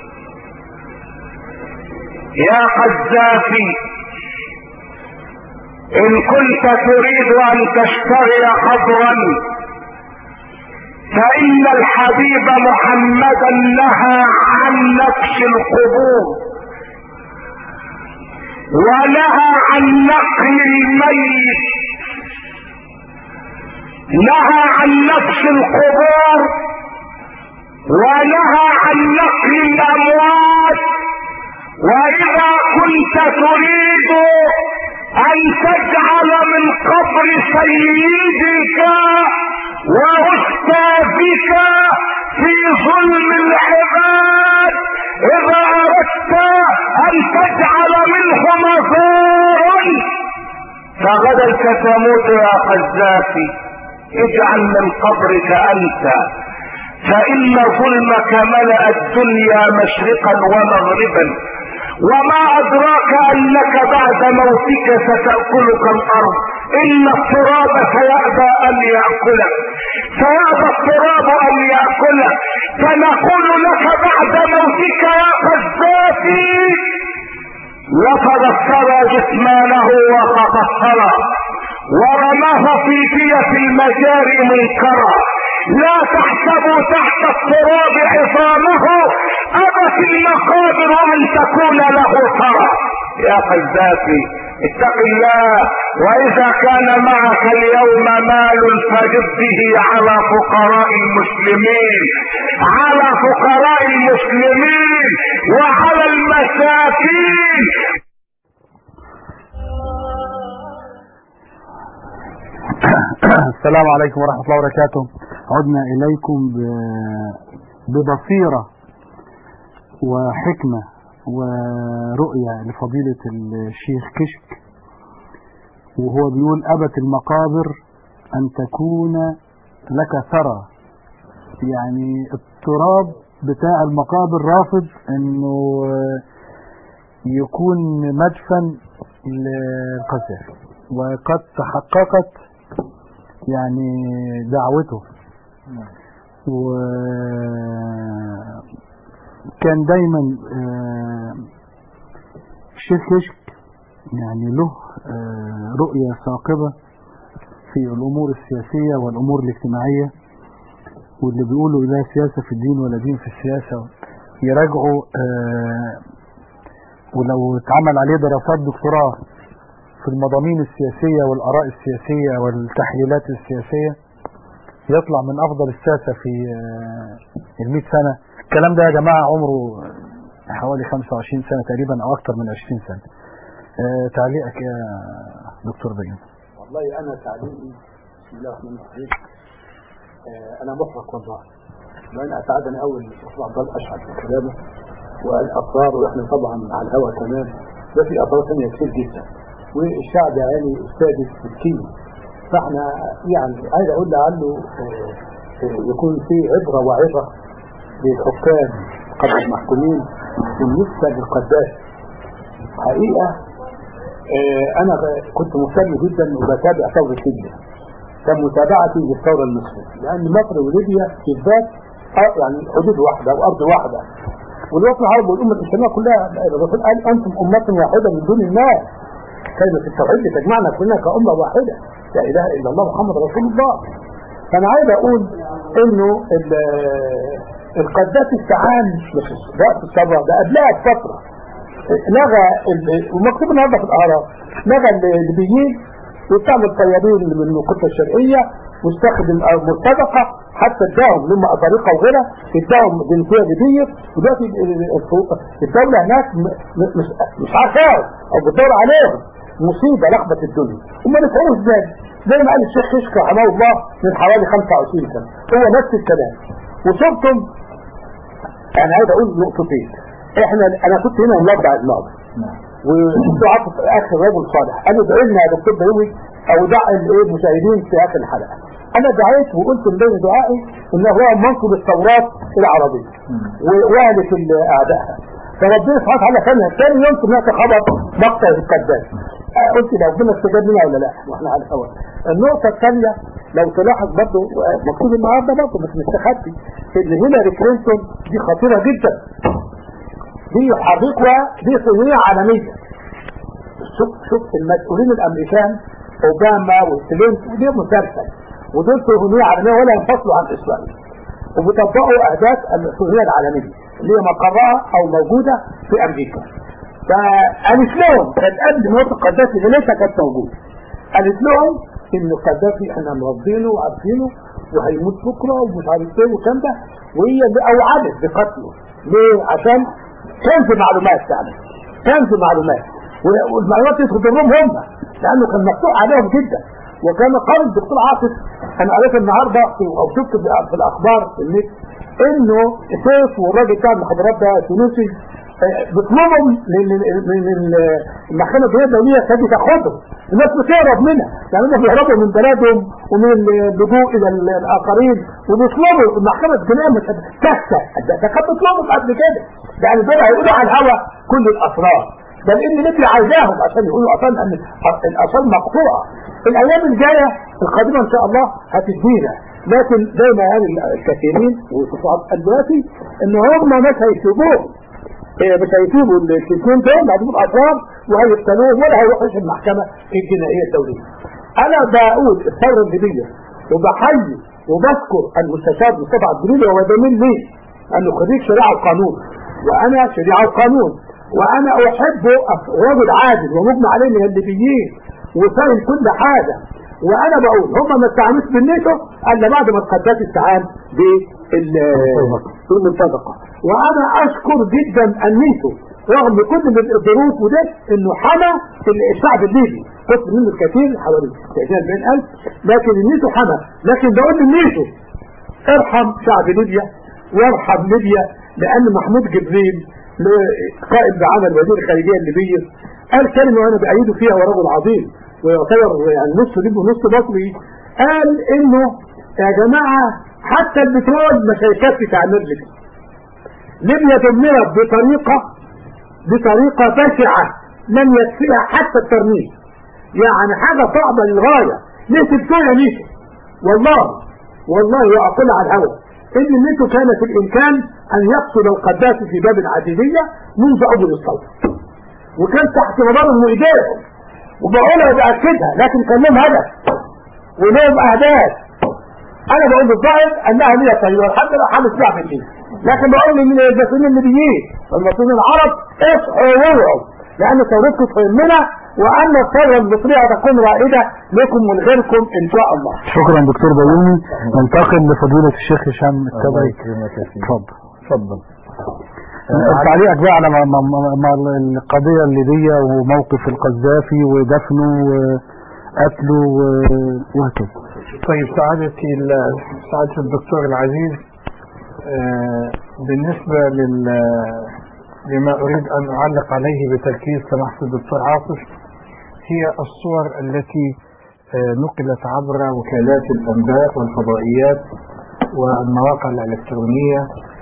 يا قذافي إن كنت تريد أن تشتري قبرا فإن الحبيب محمدا نهى عن نكش القبور ونهى عن نقل الميت نهى عن نكش القبور ونهى عن نقل الأموات وإذا كنت تريد أن تجعل من قبر سيدك وأستاذك في ظلم العباد إذا أردت أن تجعل منه مزارا فغدا ستموت يا قذافي اجعل من قبرك أنت فإن ظلمك ملأ الدنيا مشرقا ومغربا وما أدراك أنك بعد موتك ستأكلك الأرض إن التراب سيأبى أن يأكلك سيأبى التراب أن يأكلك فنقول لك بعد موتك يا قذافي لقد الثرى جسمانه وخط الثرى ورماه في فية المجاري منكرا لا تحسبوا تحت التراب عظامه أبت المقابر أن تكون له ترى يا قذافي اتق الله واذا كان معك اليوم مال فجد به على فقراء المسلمين على فقراء المسلمين وعلى المساكين السلام عليكم ورحمة الله وبركاته عدنا إليكم ب- ببصيرة وحكمة ورؤية لفضيلة الشيخ كشك وهو بيقول أبت المقابر أن تكون لك ثرى يعني التراب بتاع المقابر رافض انه يكون مدفن للقذافي وقد تحققت يعني دعوته وكان دايما آه، الشيخ كشك يعني له آه، رؤية ثاقبة في الأمور السياسية والأمور الاجتماعية واللي بيقولوا لا سياسة في الدين ولا دين في السياسة يراجعوا آه، ولو اتعمل عليه دراسات دكتوراه في المضامين السياسية والآراء السياسية والتحليلات السياسية يطلع من أفضل الساسة في المئة سنة الكلام ده يا جماعة عمره حوالي 25 سنة تقريبا أو أكثر من 20 سنة آه، تعليقك يا دكتور بيان والله انا تعليقي بسم الله الرحمن الرحيم آه، انا محرق والله لان اسعدني اول دكتور عبد الله اشعر في كلامه والاثار واحنا طبعا على الهواء كمان ده في اثار ثانيه كتير جدا والشعب يعني استاذ في الكيمياء فاحنا يعني عايز اقول لعله آه، آه، يكون في عبره وعظه للحكام قبل المحكومين بالنسبه للقذافي حقيقه آه، انا كنت مهتم جدا وبتابع ثوره ليبيا كان متابعتي للثوره المصريه لان مصر وليبيا بالذات آه، يعني حدود واحده وارض واحده والوطن العربي والامه الاسلاميه كلها الرسول قال انتم امه واحده من دون الناس كلمه التوحيد تجمعنا كلنا كامه واحده لا اله الا الله محمد رسول الله فانا عايز اقول انه ال- القذافي استعان مش رأس الثوره ده قبلها بفتره لغى ال- ومكتوب النهارده في الاعراف لغى الليبيين واستعمل طيارين من القطه الشرقيه واستخدم مرتزقه حتى اداهم اللي هم افارقه وغيرها اداهم جنسيه ليبيه ودلوقتي ال- ال- الدوله هناك م- م- مش مش عارفاهم او بتدور عليهم مصيبه لخبط الدنيا هم نفعوه ازاي؟ زي ما قال الشيخ كشك رحمه الله من حوالي 25 سنه هو نفس الكلام وشفتم انا عايز اقول نقطتين احنا انا كنت هنا ملبع الماضي وكنت عاطف اخر رجل صالح قالوا ادعي لنا يا دكتور بيومي او دعا الايه المشاهدين في اخر الحلقه انا دعيت وقلت من بين دعائي ان هو منصب الثورات العربيه واهلك اعدائها فربنا سبحانه وتعالى كان ثاني يوم سمعت خبر مقطع القداس قلت لو ربنا استجاب لنا ولا لا واحنا على الهواء النقطه الثانيه لو تلاحظ برضه مكتوب النهارده برضه مش مستخبي ان هيلاري كلينتون دي خطيره جدا دي حقيقة دي صينية عالمية شوف شوف المسؤولين الامريكان اوباما وكلينتون ودي مسلسل ودول صهيونية عالمية ولا ينفصلوا عن اسرائيل وبيطبقوا اهداف الصهيونية العالمية اللي هي مقرها او موجودة في امريكا فقالت لهم كانت قبل موت القذافي اللي لسه كانت موجودة قالت لهم ان القذافي احنا مرضينه وعارفينه وهيموت بكره ومش عارف ايه وكام ده وهي اوعدت بقتله ليه؟ عشان كان في معلومات فعلا كان في معلومات والمعلومات يدخل ضمنهم هم لانه كان مفتوح عليهم جدا وكان قال الدكتور عاطف انا قريت النهارده او شفت في الاخبار في النت انه سيف والراجل بتاع المخابرات ده تونسي بيطلبوا من من المحكمه الدوليه الدوليه تجي تاخدهم الناس بتهرب منها يعني هم بيهربوا من بلادهم ومن اللجوء الى الاخرين وبيطلبوا المحكمه الدوليه مش تكسى ده كانت بتطلبهم قبل كده يعني دول هيقولوا على الهوا كل الاسرار بل ان ليبيا عايزاهم عشان يقولوا اصلا ان الاصل مقطوعه الايام الجايه القادمه ان شاء الله هتدينا لكن زي ما قال الكثيرين وصفات دلوقتي ان هم مش هيسيبوهم مش هيسيبوا الاثنين دول هيجيبوا الاسرار وهيقتلوهم ولا هيروحوا المحكمه الجنائيه الدوليه. انا بقول الثوره الليبيه وبحيي وبذكر المستشار مصطفى عبد الجليل وهو زميل لي انه خريج شريعه القانون وانا شريعه القانون وانا احبه رجل عادل ومجمع عليه من الليبيين وفاهم كل حاجه وانا بقول هم ما استعانوش بالنيتو الا بعد ما القذافي استعان بالمنطقه وانا اشكر جدا النيتو رغم كل من الظروف وده انه حمى الشعب الليبي قتل منه الكثير حوالي 24000 لكن النيتو حمى لكن بقول للنيتو ارحم شعب ليبيا وارحم ليبيا لان محمود جبريل قائد بعمل وزير الخارجيه الليبيه قال كلمه وانا بايده فيها ورجل عظيم ويعتبر يعني نص ليبي ونص مصري قال انه يا جماعه حتى البترول مش هيكفي تعمير ليبيا ليبيا دمرت بطريقه بطريقه بشعه لم يكفيها حتى الترميم يعني حاجه صعبه للغايه ليه سبتوها نيتو والله والله واقول على الهوى ان النيتو كان في الامكان ان يقتل القذافي في باب العديديه منذ اول الثوره وكان تحت نظر انه ايديهم وبقولها وباكدها لكن كان لهم هدف ولهم اهداف انا بقول بالظاهر انها هي طيبه والحمد لله حامل فيها في الدين لكن بقول من المسؤولين الليبيين والمسؤولين العرب اصحوا ووعوا لان ثورتكم تهمنا وان الثوره المصريه تكون رائده لكم ولغيركم ان شاء الله شكرا دكتور بيومي ننتقل لفضيلة الشيخ هشام التبعي اتفضل اتفضل تعليقك بقى على ما- ما- ما- ما القضية الليبية وموقف القذافي ودفنه وقتله و- وهكذا طيب سعادتي ال- سعادة الدكتور العزيز آه، بالنسبة لل لما أريد أن أعلق عليه بتركيز سماحة الدكتور عاطف هي الصور التي آه، نقلت عبر وكالات الأنباء والفضائيات والمواقع الإلكترونية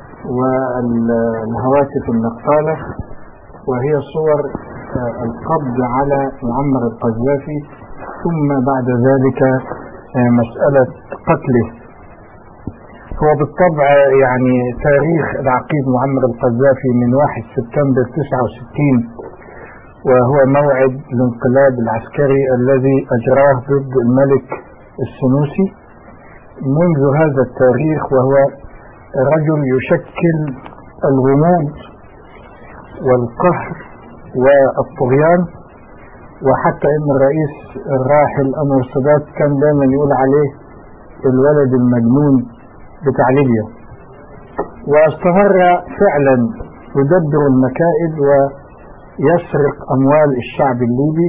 والهواتف النقالة وهي صور آه، القبض على معمر القذافي ثم بعد ذلك آه، مسألة قتله هو بالطبع يعني تاريخ العقيد معمر القذافي من 1 سبتمبر 69 وهو موعد الانقلاب العسكري الذي أجراه ضد الملك السنوسي منذ هذا التاريخ وهو رجل يشكل الغموض والقهر والطغيان وحتى ان الرئيس الراحل انور السادات كان دايما يقول عليه الولد المجنون بتاع ليبيا واستمر فعلا يدبر المكائد ويسرق اموال الشعب الليبي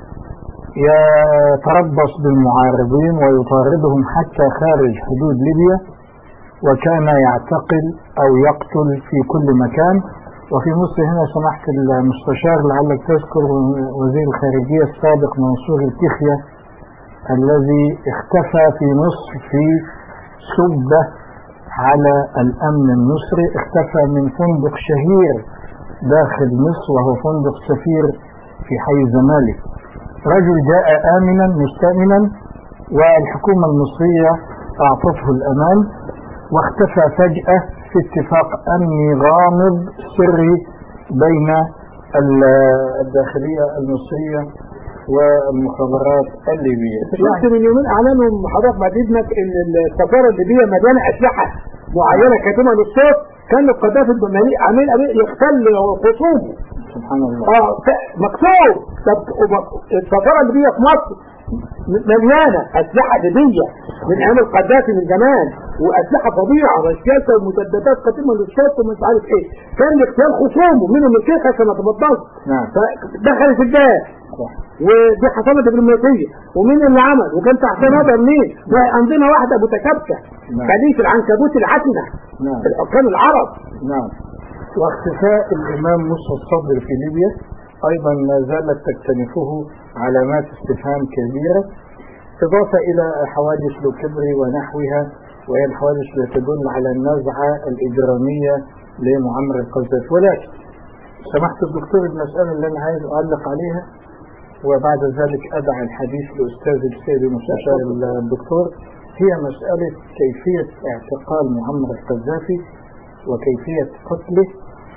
يتربص بالمعارضين ويطاردهم حتى خارج حدود ليبيا وكان يعتقل او يقتل في كل مكان وفي مصر هنا سمحت المستشار لعلك تذكر وزير الخارجيه السابق منصور الكيخيا الذي اختفى في مصر في سبه على الامن المصري اختفى من فندق شهير داخل مصر وهو فندق سفير في حي الزمالك رجل جاء امنا مستامنا والحكومه المصريه اعطته الامان واختفى فجاه في اتفاق امني غامض سري بين ال- الداخليه المصريه والمخابرات الليبيه شفت من يومين اعلنوا حضرتك بعد اذنك ان السفاره الليبيه مليانه اسلحه معينه كاتمه للصوت كان القذافي الجمالي عامل عامل يختل خصومه سبحان الله اه ف- مكتوب طب وب- السفاره الليبيه في مصر م- مليانه اسلحه ليبيه من ايام القذافي من زمان واسلحه فظيعه رشاشة ومسدسات قاتمه للصوت ومش عارف ايه كان لاغتيال خصومه منهم الكيس عشان ما تبطلش نعم فدخلت الباب ودي حصلت دبلوماسيه ومين اللي عمل وكان تحت نظر مين عندنا واحده متكبسه نعم. خليفه العنكبوت العتنه نعم الحكام العرب نعم واختفاء الإمام موسى الصدر في ليبيا أيضا ما زالت تكتنفه علامات استفهام كبيرة إضافة إلى حوادث لوكبري ونحوها وهي الحوادث التي تدل على النزعة الإجرامية لمعمر القذافي ولكن سمحت الدكتور المسألة اللي أنا عايز أعلق عليها وبعد ذلك أدع الحديث لأستاذ السيد المستشار الدكتور هي مسألة كيفية اعتقال معمر القذافي وكيفية قتله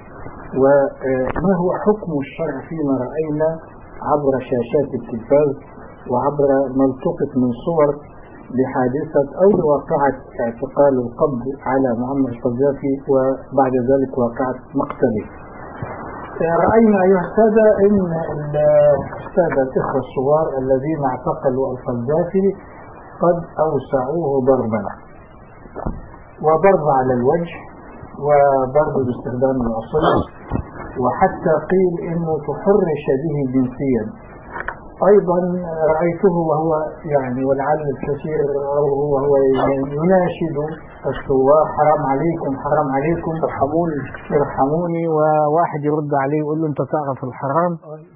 وما هو حكم الشرع فيما رأينا عبر شاشات التلفاز وعبر ما التقط من صور لحادثة أو لواقعة اعتقال القبض على معمر القذافي وبعد ذلك واقعة مقتله رأينا أيها السادة أن السادة الإخوة الصغار الذين اعتقلوا القذافي قد أوسعوه ضربا وضرب على الوجه وضرب باستخدام العصي وحتى قيل انه تحرش به جنسيا ايضا رايته وهو يعني ولعل الكثير رواه وهو يناشد الثوار حرام عليكم حرام عليكم ارحموني ارحموني وواحد يرد عليه يقول له انت تعرف الحرام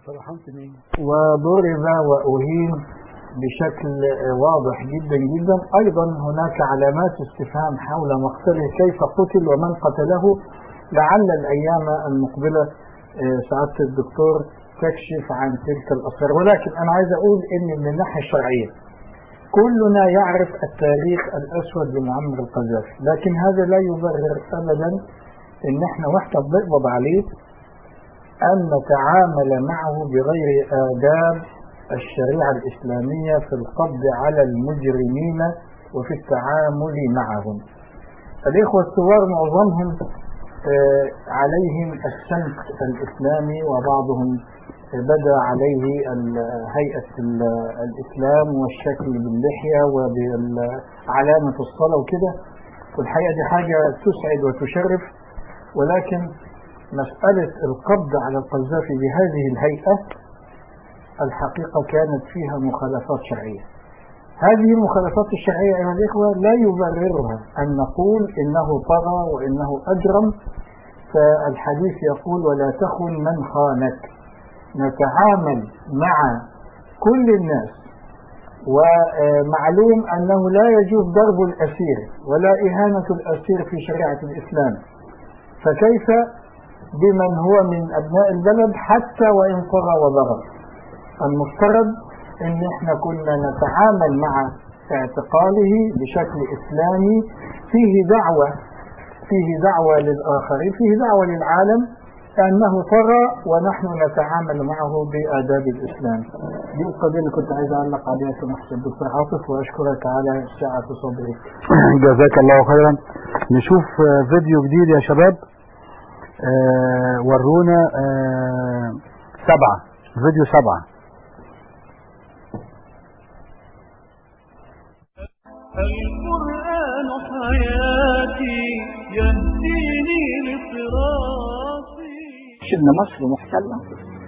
وضرب واهين بشكل واضح جدا جدا ايضا هناك علامات استفهام حول مقتله كيف قتل ومن قتله لعل الايام المقبله آه، سعاده الدكتور تكشف عن تلك الاسرار ولكن انا عايز اقول ان من الناحيه الشرعيه كلنا يعرف التاريخ الاسود لمعمر القذافي لكن هذا لا يبرر ابدا ان احنا واحنا بنقبض عليه ان نتعامل معه بغير اداب الشريعه الاسلاميه في القبض على المجرمين وفي التعامل معهم. الاخوه الثوار معظمهم آه، عليهم السمت الاسلامي وبعضهم بدا عليه ال- هيئه ال- الاسلام والشكل باللحيه وبعلامه الصلاه وكده والحقيقه دي حاجه تسعد وتشرف ولكن مساله القبض على القذافي بهذه الهيئه الحقيقه كانت فيها مخالفات شرعيه. هذه المخالفات الشرعيه ايها الاخوه لا يبررها ان نقول انه طغى وانه اجرم فالحديث يقول ولا تخن من خانك نتعامل مع كل الناس ومعلوم انه لا يجوز ضرب الاسير ولا اهانه الاسير في شريعه الاسلام فكيف بمن هو من ابناء البلد حتى وان طغى وضرب المفترض ان احنا كنا نتعامل مع اعتقاله بشكل اسلامي فيه دعوه فيه دعوه للاخرين فيه دعوه للعالم أنه طغى ونحن نتعامل معه بآداب الإسلام دي القضية اللي كنت عايز أعلق عليها سماحة الدكتور عاطف وأشكرك على سعة صدرك جزاك الله خيرا نشوف آه، فيديو جديد يا شباب آه، ورونا آه، سبعة فيديو سبعة القرآن حياتي يهديني لصراطي ان مصر محتلة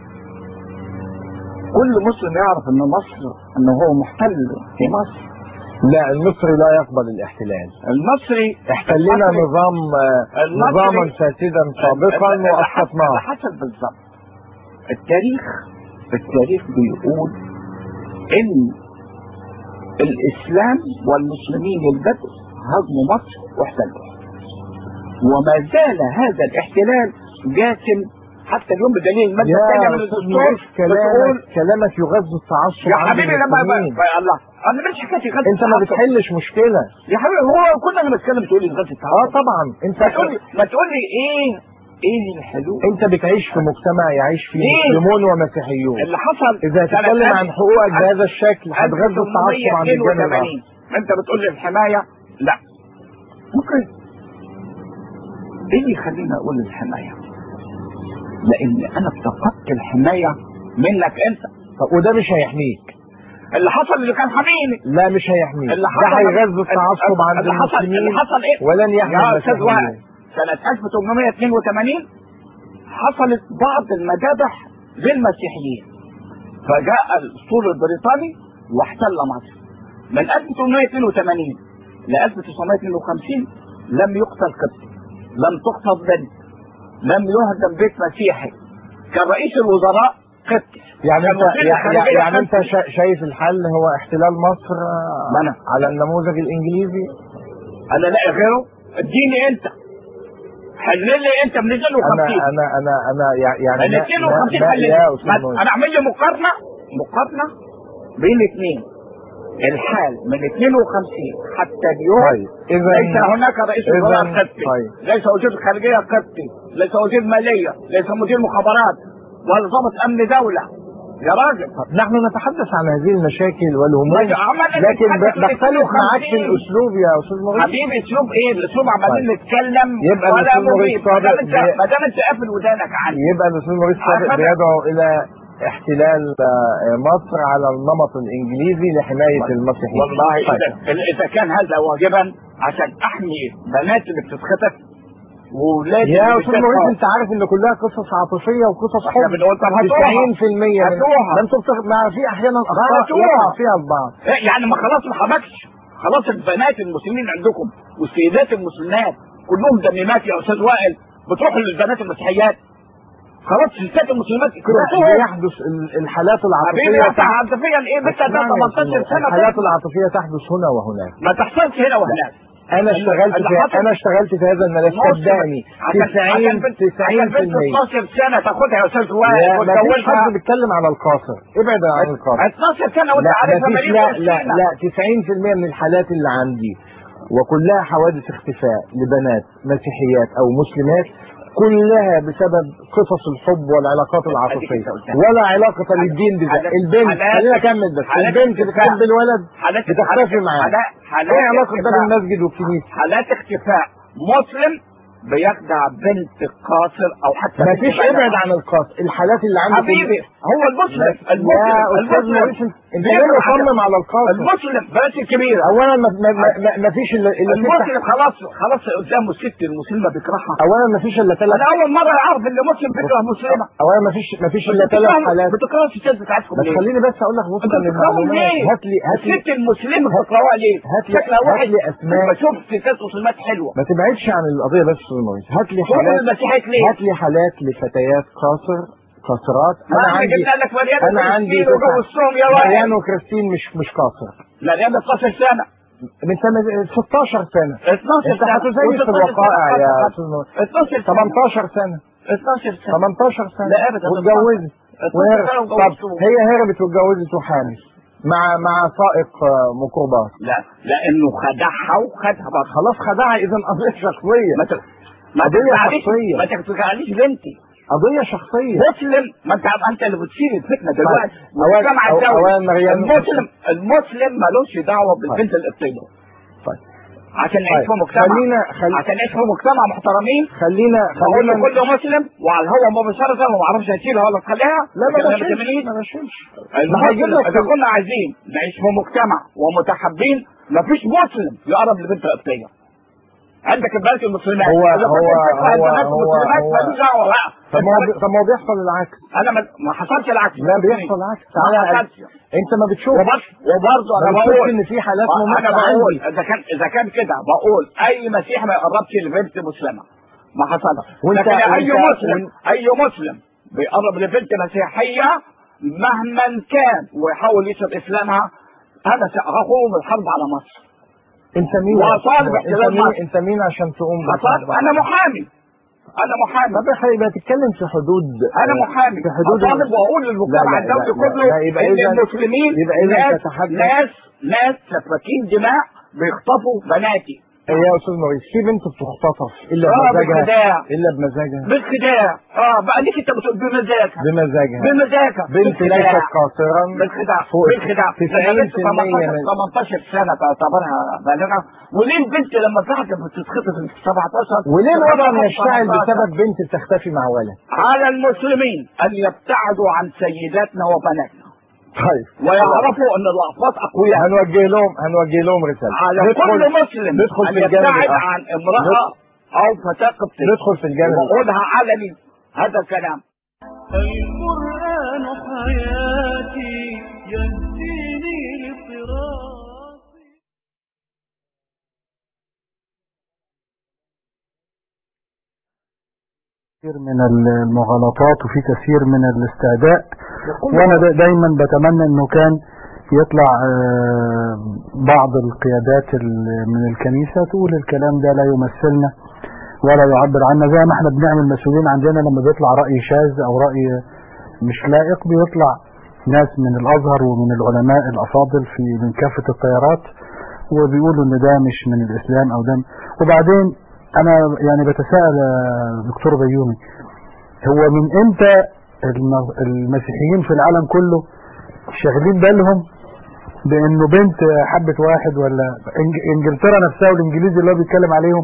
كل مسلم يعرف ان مصر انه هو محتل في مصر لا المصري لا يقبل الاحتلال المصري احتلنا المصري- نظام آه، المصري- نظاما فاسدا سابقا اللي واسقطناه حصل بالظبط التاريخ التاريخ بيقول ان الاسلام والمسلمين البدو هضموا مصر واحتلوها وما زال هذا الاحتلال جاثم حتى اليوم بدليل الماده يا الثانيه من أستاذ الدستور نورس، بتقول كلامك كلامك يغذي التعصب يا عند حبيبي لما المسلمين. يا الله انا مش حكايه غزه انت ما بتحلش مشكله يا حبيبي هو كنا بنتكلم تقول لي غزه اه طبعا انت ما تقول لي ما تقول لي ايه ايه الحلول انت بتعيش في مجتمع يعيش فيه إيه؟ مسلمون ومسيحيون اللي حصل اذا سنة تتكلم عن ألف- حقوقك بهذا الشكل هتغذي التعصب عند الجانب 1882. الاخر انت بتقول لي الحمايه لا اوكي ايه اللي يخليني اقول الحمايه لان انا افتقدت الحمايه منك انت طب وده مش هيحميك اللي حصل اللي كان حميني لا مش هيحميك اللي ده حصل هيغذي التعصب عند اللي حصل المسلمين اللي حصل ايه ولن يحمي يا استاذ المسيحيين وائل سنة 1882 حصلت بعض المذابح للمسيحيين فجاء الاسطول البريطاني واحتل مصر من 1882 ل 1952 لم يقتل قبطي لم تخطب بنت لم يهدم بيت مسيحي كان رئيس الوزراء قبطي يعني كان انت وزير يعني, الخارجية يعني انت قبطي. شا- شايف الحل هو احتلال مصر آه، ما أنا. على النموذج الانجليزي انا لا غيره اديني انت حل لي انت من انا 52 انا انا انا يع- يعني من لا- 52 لا- حل لا لي يا استاذ ما- نور. انا اعمل لي مقارنه مقارنه بين اثنين الحال من 52 حتى اليوم طيب اذا ليس هناك رئيس وزراء إذن- قبطي طيب ليس وزير خارجيه قبطي ليس وزير ماليه ليس مدير مخابرات ولا ضابط امن دوله يا راجل نحن نتحدث عن هذه المشاكل والهموم ما- عمالين لكن ب- نتحدث بختلف في معاك في 50. الاسلوب يا استاذ مغيث حبيبي اسلوب ايه الاسلوب عمالين طيب. نتكلم يبقى ولا الأستاذ مغيث مفيد ما دام صادق انت بي- ما دام انت قافل ودانك عني يبقى الاستاذ مغيث صادق أخذ- بيدعو الى احتلال آه، مصر على النمط الانجليزي لحمايه المسيحيين والله طيب. اذا اذا كان هذا واجبا عشان احمي بنات اللي بتتخطف وولادي يا اللي استاذ مغيث بتتخطف. انت عارف ان كلها قصص عاطفيه وقصص احنا حب بنقول طب هاتوها 90% من هاتوها. ما انتوا بتخ... ما في احيانا اخطاء هاتوها. يقع فيها البعض إيه يعني ما خلاص ما حبكش خلاص البنات المسلمين عندكم والسيدات المسلمات كلهم دميمات يا استاذ وائل بتروحوا للبنات المسيحيات خلاص الستات المسلمات لا، كرهتوهم بيحدث ال- الحالات حبيبي العاطفيه انت عاطفيا ايه بنت ده 18 سنه الحالات طفل. العاطفيه تحدث هنا وهناك ما تحصلش هنا وهناك انا اشتغلت اللي في حصل- انا اشتغلت في هذا الملف صدقني 90 90 بنت 90% 12 سنه تاخدها يا استاذ لا وائل ما فيش وتجوزها حد بيتكلم على القاصر ابعد عن القاصر 12 سنه وانت لا عارفها مفيش مريض لا لا لا 90% من الحالات اللي عندي وكلها حوادث اختفاء لبنات مسيحيات او مسلمات كلها بسبب قصص الحب والعلاقات العاطفيه ولا علاقه للدين بذلك البنت حالات- خلينا اكمل بس حالات البنت اختفاء. بتحب الولد حالات بتختفي معاه حالات- حالات ايه علاقه ده اختفاء. بالمسجد والكنيسه حالات اختفاء مسلم بيخدع بنت قاصر او حتى ما بنت فيش بالغة. ابعد عن القاصر الحالات اللي عندي حبيبي هو المسلم يا المسلم استاذ المسلم موريس انت ليه مصمم على القاصر المسلم بلاش الكبيره اولا ما, ما, ما, ما, ما فيش الا الا ست المسلم خلاص خلاص قدامه الست المسلمه بيكرهها اولا ما فيش الا ثلاث انا اول مره اعرف ان مسلم بيكره مسلمه اولا ما فيش ما فيش الا ثلاث حالات بتكره الستات بتاعتكم بس ليه؟ خليني بس اقول لك انت وفقا بتكرههم للمعلومات ليه؟ هات لي هات لي الست المسلمه بتكرهوها ليه؟ هات لي- شكلها هات وحش لي أسماء. بشوف ستات مسلمات حلوه ما تبعدش عن القضيه بس يا موريس هات لي شوفوا حالات المسيحيات ليه؟ هات لي حالات لفتيات قاصر قاصرات ما انا احنا عندي جبنا لك مريم انا عندي وكريستين وجوزتهم يا مريان وائل وكريستين مش مش قاصر مريم 12 سنه من سنه 16 سنه 12 انت سنه هتزيف في الوقائع يا استاذ موريس 12 سنه 18 سنه 12 سنه 18 سنه لا أبدا، واتجوزت 12 وهربت سنة طب وجوزتهم. هي هربت واتجوزت وحامل مع مع سائق آه، ميكروباص لا لانه خدعها وخدها بقى خلاص خدعها اذا قضيه شخصيه ما ت... ما قضية تزعليش شخصية. ما تزعليش بنتي قضيه شخصيه مسلم ما انت انت اللي بتشيل الفتنه دلوقتي طيب. أولا- والجامعه أو- الدولي أولا مريم- المسلم المسلم ملوش دعوه بالبنت القبطيه طيب. عشان نعيش في طيب. مجتمع خلينا خل... عشان نعيش في مجتمع محترمين خلينا بقول خلينا لكل مسلم وعلى الهوا مباشره وما اعرفش هشيلها ولا تخليها لا ما لكن أنا بشيلش بتمنيش. ما بشيلش المسلم هجيب لك اذا في- كنا عايزين نعيش في مجتمع ومتحابين مفيش مسلم يقرب لبنت قبطيه عندك البنات المسلمات هو- إذا كنت هو- بتكره هو- البنات هو- المسلمات هو- ماليش دعوه بقى طب ما هو بي- طب ما هو بيحصل العكس انا ما ما حصلش العكس لا بيحصل العكس ما تعالى حصلش انت ما بتشوف وبرضه وبرضه انا ما بتشوفش بقول ان في حالات انا مماثله بقول عندي اذا كان اذا كان كده بقول اي مسيح ما يقربش لبنت مسلمه ما حصلش وانت- لكن اي وانت- مسلم اي مسلم بيقرب لبنت مسيحيه مهما كان ويحاول يشرب اسلامها انا ساقوم الحرب على مصر انت مين وأطالب انت احتلال مين مصر. انت مين عشان تقوم أطالب بالحرب؟ انا محامي انا محامي طب يبقى تتكلم في حدود انا محامي في حدود اطالب واقول لا، للمجتمع لا، الدولي لا، لا، كله لا، يبقى ان إذا- المسلمين يبقى إذا ناس تتحدث- ناس ناس سفاكين دماء بيخطفوا بناتي ايه يا استاذ موريس في بنت بتختطف الا آه، بمزاجها بالخداع. الا بمزاجها بالخداع اه بقى ليك انت بتقول بمزاجها بمزاجها بمزاجها بنت بالخداع. ليست قاصرا بالخداع فوق بالخداع 90% لما بنت 18 من 18 سنه تعتبرها بالغه وليه البنت لما تحت بتتخطف في 17 وليه الوضع تتخطف يشتعل 18؟ بسبب بنت بتختفي مع ولد على المسلمين ان يبتعدوا عن سيداتنا وبناتنا طيب ويعرفوا ان الاقباط اقوياء هنوجه لهم هنوجه لهم رساله على ندخل- كل مسلم ندخل ان في الجانب يبتعد الآخر. عن امراه او فتاه قبطيه ندخل في الجانب الآخر. واقولها علني هذا الكلام القرآن حياتي يهديني لصراط كثير من المغالطات وفي كثير من الاستعداء وانا دا- دايما بتمنى انه كان يطلع آه، بعض القيادات ال- من الكنيسة تقول الكلام ده لا يمثلنا ولا يعبر عنا زي ما احنا بنعمل مسؤولين عندنا لما بيطلع رأي شاذ او رأي مش لائق بيطلع ناس من الازهر ومن العلماء الافاضل في من كافة التيارات وبيقولوا ان ده مش من الاسلام او ده وبعدين انا يعني بتساءل يا دكتور بيومي هو من امتى الم- المسيحيين في العالم كله شاغلين بالهم بانه بنت حبت واحد ولا إنج- انجلترا نفسها والانجليزي اللي هو بيتكلم عليهم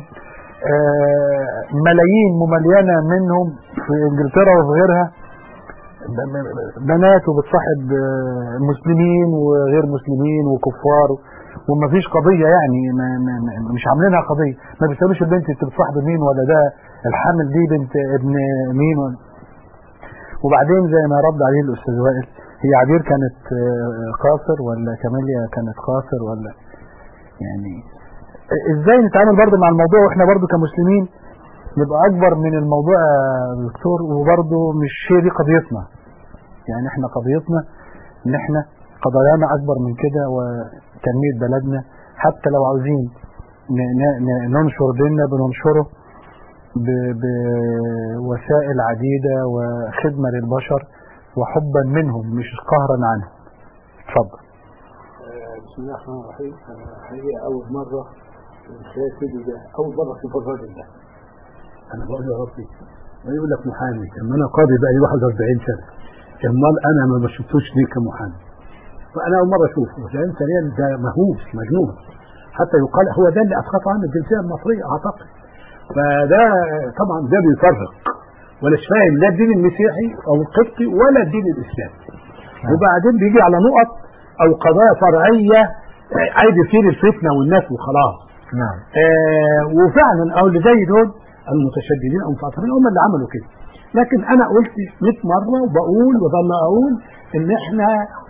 آه، ملايين مملينه منهم في انجلترا وفي غيرها ب- ب- بنات وبتصاحب آه، مسلمين وغير مسلمين وكفار ومفيش قضية يعني ما ما ما- مش عاملينها قضية ما بيسألوش البنت انت بتصاحب مين ولا ده الحامل دي بنت ابن مين ولا وبعدين زي ما رد عليه الأستاذ وائل هي عبير كانت آه، قاصر ولا كاميليا كانت قاصر ولا يعني ازاي نتعامل برضه مع الموضوع واحنا برضه كمسلمين نبقى اكبر من الموضوع يا دكتور وبرضه مش هي دي قضيتنا يعني احنا قضيتنا ان احنا قضايانا اكبر من كده وتنمية بلدنا حتى لو عاوزين ن- ن- ن- ننشر ديننا بننشره ب- بوسائل عديدة وخدمة للبشر وحبا منهم مش قهرا عنهم اتفضل بسم الله الرحمن الرحيم انا حقيقه اول مره من خلال الفيديو ده اول مره اشوف الراجل ده انا بقول يا ربي ما يقول لك محامي اما انا قاضي بقى لي 41 سنه امال انا ما بشوفوش ليه كمحامي فانا اول مره اشوفه لان ثانيا ده مهووس مجنون حتى يقال هو ده اللي اسقط عنه الجنسيه المصريه اعتقد فده طبعا ده بيفرق ولا مش فاهم لا الدين المسيحي او القبطي ولا الدين الاسلامي وبعدين بيجي على نقط او قضايا فرعيه آه، عايز يثير الفتنه والناس وخلاص نعم آه وفعلا او اللي زي دول المتشددين او المتعصبين هم اللي عملوا كده لكن انا قلت 100 مره وبقول وظل اقول ان احنا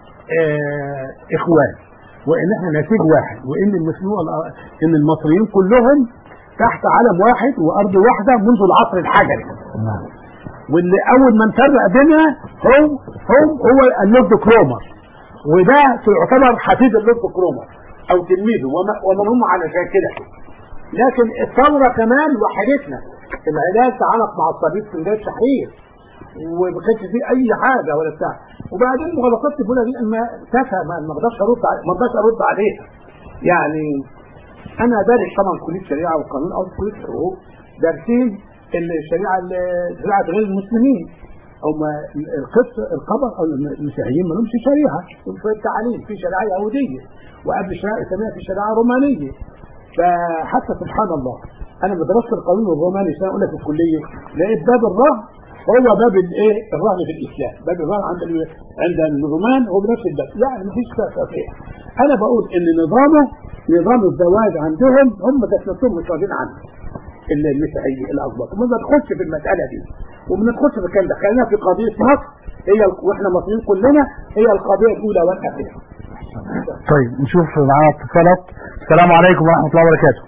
آه اخوان وان احنا نسيج واحد وان المسلمين ان المصريين كلهم تحت علم واحد وارض واحده منذ العصر الحجري نعم واللي اول من فرق بينها هو هو هو اللورد كرومر وده يعتبر حفيد اللورد كرومر او تلميذه وما- ومن هم على شاكلته لكن الثوره كمان وحدتنا العلاج تعانق مع الصليب في بدايه التحرير وما كانش فيه اي حاجه ولا بتاع وبعدين مغالطات الفوله دي اما تافهه ما ما اقدرش ارد ع- ما اقدرش ارد عليها يعني انا دارس طبعا كليه شريعه وقانون او كليه حقوق دارسين الشريعه شريعه غير المسلمين هم القبط القبر او المسيحيين ما لهمش شريعه في التعليم في شريعه يهوديه وقبل الشريعه الاسلاميه في شريعه رومانيه فحتى سبحان الله انا لما درست القانون الروماني سنه اولى في الكليه لقيت باب الرهن هو باب الايه الرهن في الاسلام باب الرهن عند ال- عند الرومان هو بنفس الباب يعني مفيش فرق فيه انا بقول ان نظامه نظام الزواج عندهم هم ذات نفسهم مش راضيين عنه ال- المسيحي الاكبر وما ندخلش في المساله دي وما ندخلش في الكلام ده خلينا في قضيه مصر هي ال- واحنا مصريين كلنا هي القضيه الاولى والاخيره طيب نشوف معانا اتصالات السلام عليكم ورحمة الله وبركاته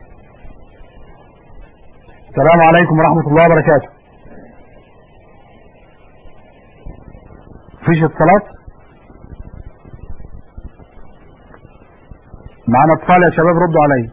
السلام عليكم ورحمة الله وبركاته فيش اتصالات معانا اتصال يا شباب ردوا علي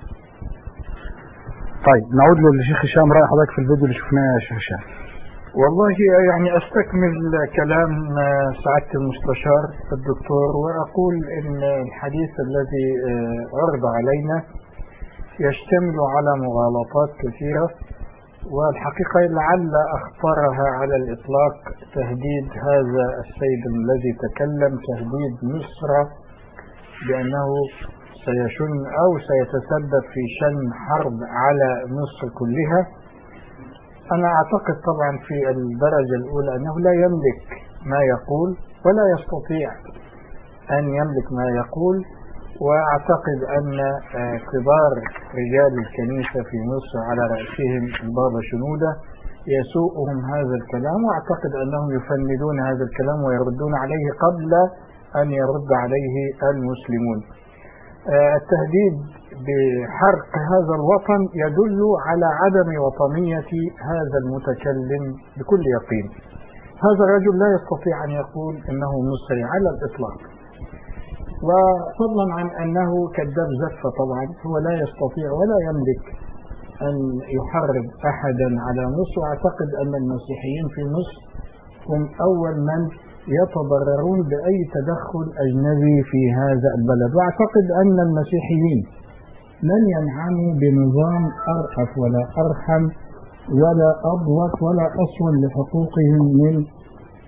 طيب نعود للشيخ هشام رأي حضرتك في الفيديو اللي شفناه يا شيخ هشام والله يعني استكمل كلام آه، سعادة المستشار الدكتور واقول ان الحديث الذي آه، عرض علينا يشتمل على مغالطات كثيرة والحقيقة لعل أخطرها على الإطلاق تهديد هذا السيد الذي تكلم تهديد مصر بأنه سيشن أو سيتسبب في شن حرب على مصر كلها أنا أعتقد طبعا في الدرجة الأولى أنه لا يملك ما يقول ولا يستطيع أن يملك ما يقول وأعتقد أن آه، كبار رجال الكنيسة في مصر على رأسهم البابا شنودة يسوءهم هذا الكلام وأعتقد أنهم يفندون هذا الكلام ويردون عليه قبل أن يرد عليه المسلمون آه، التهديد بحرق هذا الوطن يدل على عدم وطنية هذا المتكلم بكل يقين هذا الرجل لا يستطيع أن يقول إنه مصري على الإطلاق وفضلا عن أنه كذاب زفة طبعا هو لا يستطيع ولا يملك أن يحرض أحدا على مصر وأعتقد أن المسيحيين في مصر هم أول من يتضررون بأي تدخل أجنبي في هذا البلد وأعتقد أن المسيحيين لن ينعموا بنظام أرأف ولا أرحم ولا أضبط ولا أصون لحقوقهم من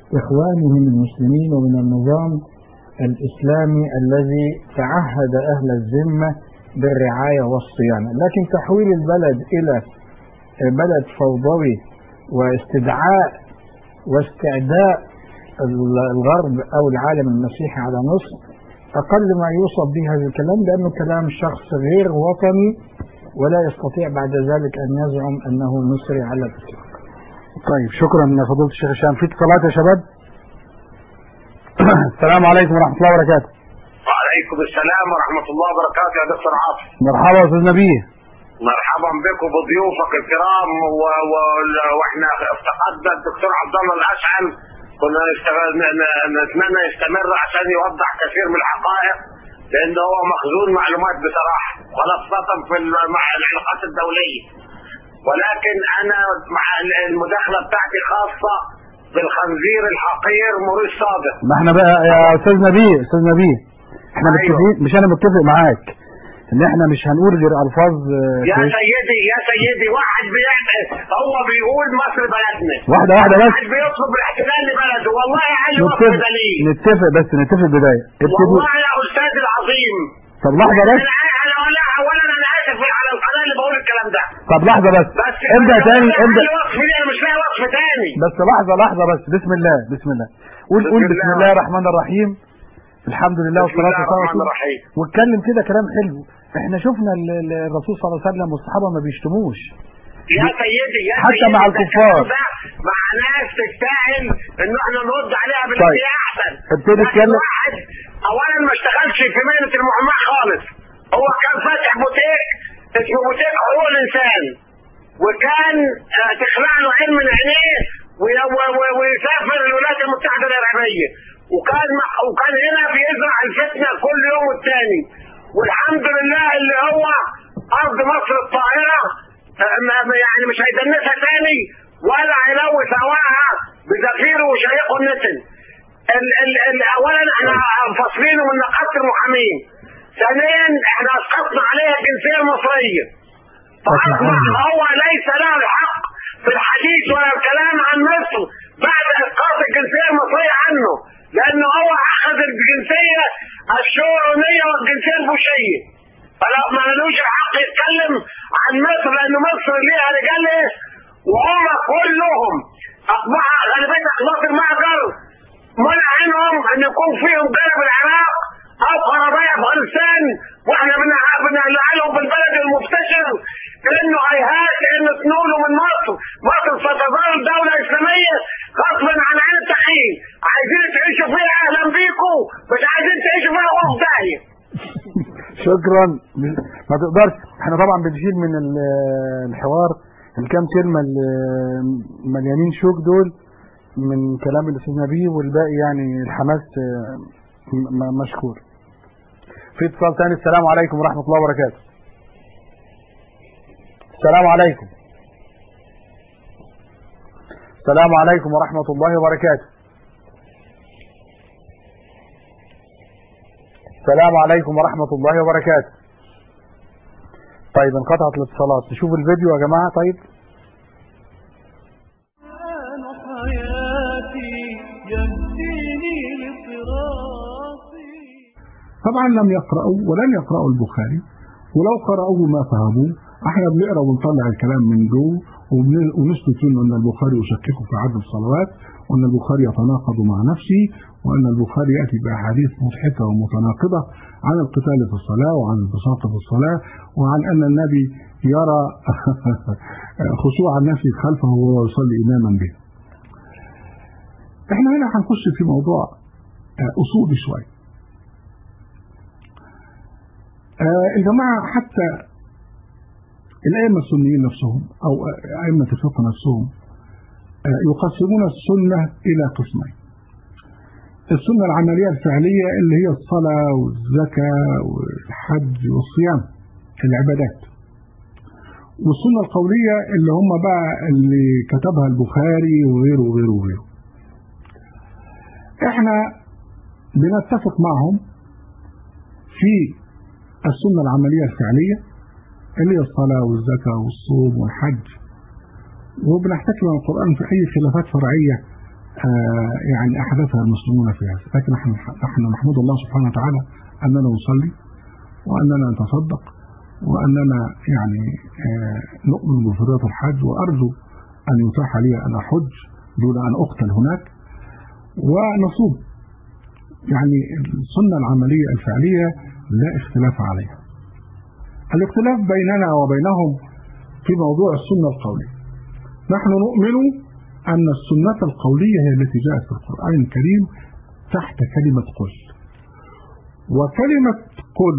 إخوانهم المسلمين ومن النظام الإسلامي الذي تعهد أهل الذمة بالرعاية والصيانة لكن تحويل البلد إلى بلد فوضوي واستدعاء واستعداء الغرب أو العالم المسيحي على مصر أقل ما يوصف به هذا الكلام لأنه كلام شخص غير وطني ولا يستطيع بعد ذلك أن يزعم أنه مصري على الإطلاق طيب شكرا يا فضيلة الشيخ هشام في اتصالات يا شباب السلام عليكم ورحمة الله وبركاته وعليكم السلام ورحمة الله وبركاته يا دكتور عاطف مرحبا يا أستاذ نبيه مرحبا بكم بضيوفك الكرام و... و... واحنا افتقدنا الدكتور عبد الله الاشعل كنا نستغل... ن- نتمنى يستمر عشان يوضح كثير من الحقائق لان هو مخزون معلومات بصراحه خاصه في ال- مع العلاقات الدوليه ولكن انا مع المداخله بتاعتي خاصه بالخنزير الحقير موريس صادق ما احنا بقى يا أستاذ نبيه أستاذ نبيه احنا متفقين مش أنا متفق معاك إن احنا مش هنقول غير ألفاظ آه، يا كويسة. سيدي يا سيدي واحد بيعمل هو بيقول مصر بلدنا واحدة واحدة بس. واحد بيطلب الاحتلال لبلده والله عايز يوقف نتفق دليل نتفق بس نتفق بداية ابتدوا والله يا استاذ العظيم طب لحظة بس انا انا اولا اولا انا اسف على القناه اللي بقول الكلام ده طب لحظة بس بس ابدأ تاني ابدا ابدأ وصف لي انا مش لاقي وصف تاني بس لحظة لحظة بس بسم الله بسم الله قول قول بسم بسم الله. الله الرحمن الرحيم الحمد لله بسم والصلاة الله والسلام على الرحمن رسول الرحيم واتكلم كده كلام حلو احنا شفنا ال- ال- الرسول صلى الله عليه وسلم والصحابة ما بيشتموش يا سيدي يا حتى سيدي مع ده الكفار. الكلام ده مع ناس تستاهل ان احنا نرد عليها طيب. بالتي احسن ابتدي لكن اتكلم. واحد اولا ما اشتغلش في مهنه المحاماه خالص هو كان فاتح بوتيك اسمه بوتيك حقوق الانسان وكان آه، تخلع له عين من عينيه وي- و- و- ويسافر الولايات المتحده العربيه وكان مع- وكان هنا بيزرع الفتنه كل يوم والتاني والحمد لله اللي هو ارض مصر الطاهره آه، ما- ما- يعني مش هيدنسها تاني ولا هيلوث هواها بزفير وشهيق النتن ال ال ال اولا احنا فاصلينه من نقابه المحامين ثانيا احنا اسقطنا عليه الجنسيه المصريه فاصبح هو ليس له الحق في الحديث ولا الكلام عن مصر بعد اسقاط الجنسيه المصريه عنه لانه هو اخذ الجنسيه الشورونيه والجنسيه البوشيه فلا ما لهوش الحق يتكلم عن مصر لان مصر ليها رجالها وهم كلهم اصبح غالبيه اخلاق المهجر منع عنهم ان يكون فيهم جانب العراق او قرابية افغانستان واحنا بنع- بنعلقهم بالبلد المفتشر انه هيهات ان تنولوا من مصر مصر ستظل دولة اسلامية غصبا عن عين التحقيق عايزين تعيشوا فيها اهلا بيكم مش عايزين تعيشوا فيها غرف داهية شكرا ما تقدرش احنا طبعا بنشيل من ال- الحوار الكام كلمة اللي مليانين شوك دول من كلام الاستاذ نبيه والباقي يعني الحماس آه، م- م- مشكور في اتصال تاني السلام عليكم ورحمة الله وبركاته السلام عليكم السلام عليكم ورحمة الله وبركاته السلام عليكم ورحمة الله وبركاته طيب انقطعت الاتصالات نشوف الفيديو يا جماعة طيب حياتي يهديني لصراطي طبعا لم يقرأوا ولن يقرأوا البخاري ولو قرأوه ما فهموه احنا بنقرا ونطلع الكلام من جوه وبن- ونثبت منه ان البخاري يشككه في عدد الصلوات وان البخاري يتناقض مع نفسه وان البخاري ياتي باحاديث مضحكه ومتناقضه عن القتال في الصلاه وعن البساطه في الصلاه وعن ان النبي يرى خشوع الناس خلفه وهو يصلي اماما به. احنا هنا هنخش في موضوع آه، اصولي شويه. آه، الجماعه حتى الأئمة السنيين نفسهم أو أئمة الفقه نفسهم آه، يقسمون السنة إلى قسمين السنة العملية الفعلية اللي هي الصلاة والزكاة والحج والصيام العبادات والسنة القولية اللي هم بقى اللي كتبها البخاري وغيره وغيره وغيره احنا بنتفق معهم في السنة العملية الفعلية اللي هي الصلاة والزكاة والصوم والحج وبنحتكم من القرآن في أي خلافات فرعية آه يعني أحدثها المسلمون في هذا لكن نحن نحن نحمد الله سبحانه وتعالى أننا نصلي وأننا نتصدق وأننا يعني آه نؤمن بفريضة الحج وأرجو أن يتاح لي أن أحج دون أن أقتل هناك ونصوم يعني السنة العملية الفعلية لا اختلاف عليها الاختلاف بيننا وبينهم في موضوع السنة القولية نحن نؤمن أن السنة القولية هي التي جاءت في القرآن الكريم تحت كلمة قل وكلمة قل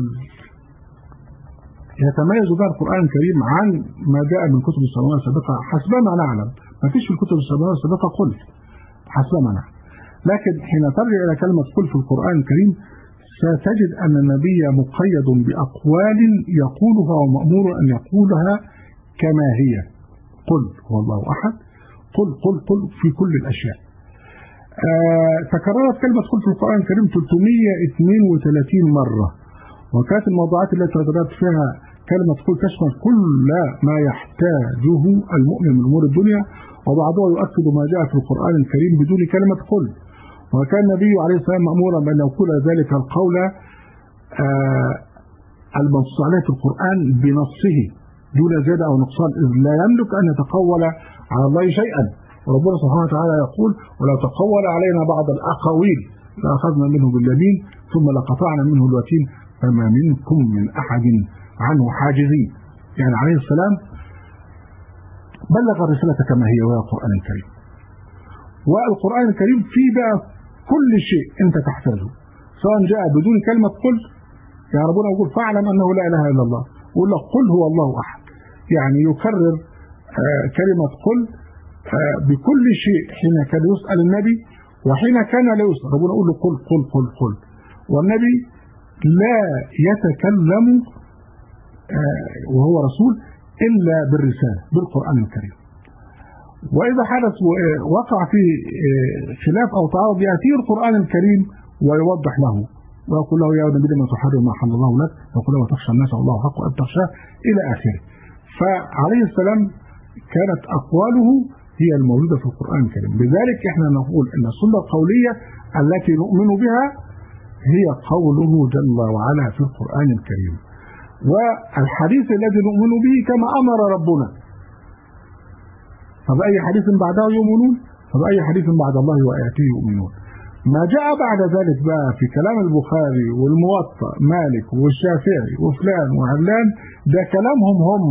يتميز بها القرآن الكريم عن ما جاء من كتب السماوات السابقة حسب ما نعلم ما فيش في الكتب السماوات السابقة قل حسب ما نعلم لكن حين ترجع إلى كلمة قل في القرآن الكريم ستجد أن النبي مقيد بأقوال يقولها ومأمور أن يقولها كما هي قل هو الله أحد قل قل قل في كل الأشياء آه تكررت كلمة قل في القرآن الكريم 332 مرة وكانت الموضوعات التي تكررت فيها كلمة قل تشمل كل ما يحتاجه المؤمن من أمور الدنيا وبعضها يؤكد ما جاء في القرآن الكريم بدون كلمة قل وكان النبي عليه السلام مأمورا بأن يقول ذلك القول آه المنصوص عليه في القرآن بنصه دون زيادة أو نقصان إذ لا يملك أن يتقول على الله شيئا وربنا سبحانه وتعالى يقول ولو تقول علينا بعض الأقاويل لأخذنا منه باليمين ثم لقطعنا منه الوتين فما منكم من أحد عنه حاجزين يعني عليه السلام بلغ الرسالة كما هي وهي القرآن الكريم والقرآن الكريم فيه بقى كل شيء أنت تحتاجه سواء جاء بدون كلمة قل يعني ربنا يقول فاعلم أنه لا إله إلا الله يقول لك قل هو الله أحد يعني يكرر آه كلمة قل آه بكل شيء حين كان يسأل النبي وحين كان لا يسأل ربنا يقول له قل قل قل قل والنبي لا يتكلم آه وهو رسول إلا بالرسالة بالقرآن الكريم وإذا حدث وقع في خلاف أو تعارض يأتيه القرآن الكريم ويوضح له ويقول له يا نبي لما تحرم ما حل الله لك يقول له تخشى الناس والله حق أن تخشاه إلى آخره فعليه السلام كانت أقواله هي الموجودة في القرآن الكريم لذلك احنا نقول أن السنة القولية التي نؤمن بها هي قوله جل وعلا في القرآن الكريم والحديث الذي نؤمن به كما أمر ربنا فبأي حديث بعده يؤمنون فبأي حديث بعد الله وآياته يؤمنون ما جاء بعد ذلك بقى في كلام البخاري والموطأ مالك والشافعي وفلان وعلان ده كلامهم هم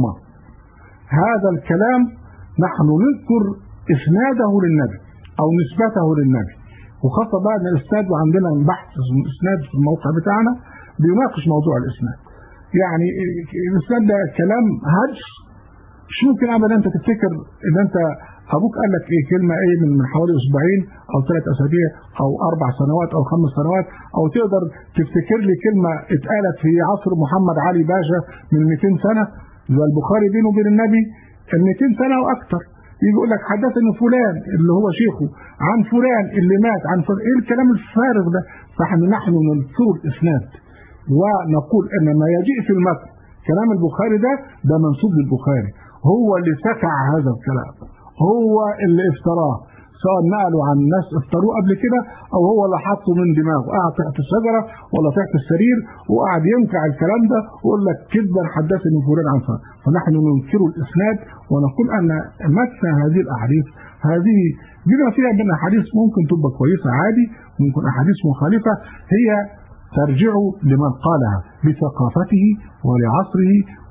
هذا الكلام نحن نذكر إسناده للنبي أو نسبته للنبي وخاصة بقى أن الإسناد وعندنا بحث الإسناد في الموقع بتاعنا بيناقش موضوع الإسناد يعني الإسناد ده كلام هجس مش ممكن ابدا انت تفتكر ان انت ابوك قال لك ايه كلمه ايه من من حوالي اسبوعين او ثلاث اسابيع او اربع سنوات او خمس سنوات او تقدر تفتكر لي كلمه اتقالت في عصر محمد علي باشا من 200 سنه زي البخاري بينه وبين النبي ال 200 سنه واكثر يجي يقول لك حدثني فلان اللي هو شيخه عن فلان اللي مات عن فلان ايه الكلام الفارغ ده فاحنا نحن ننصر الاسناد ونقول ان ما يجيء في المتن كلام البخاري ده ده منسوب للبخاري هو اللي سكع هذا الكلام هو اللي افتراه سواء نقلوا عن ناس افتروه قبل كده او هو اللي حطه من دماغه قاعد تحت الشجره ولا تحت السرير وقاعد ينكع الكلام ده ويقول لك كذبا حدثني فلان عن فلان فنحن ننكر الاسناد ونقول ان متن هذه الاحاديث هذه بما فيها من احاديث ممكن تبقى كويسه عادي ممكن احاديث مخالفه هي ترجع لمن قالها بثقافته ولعصره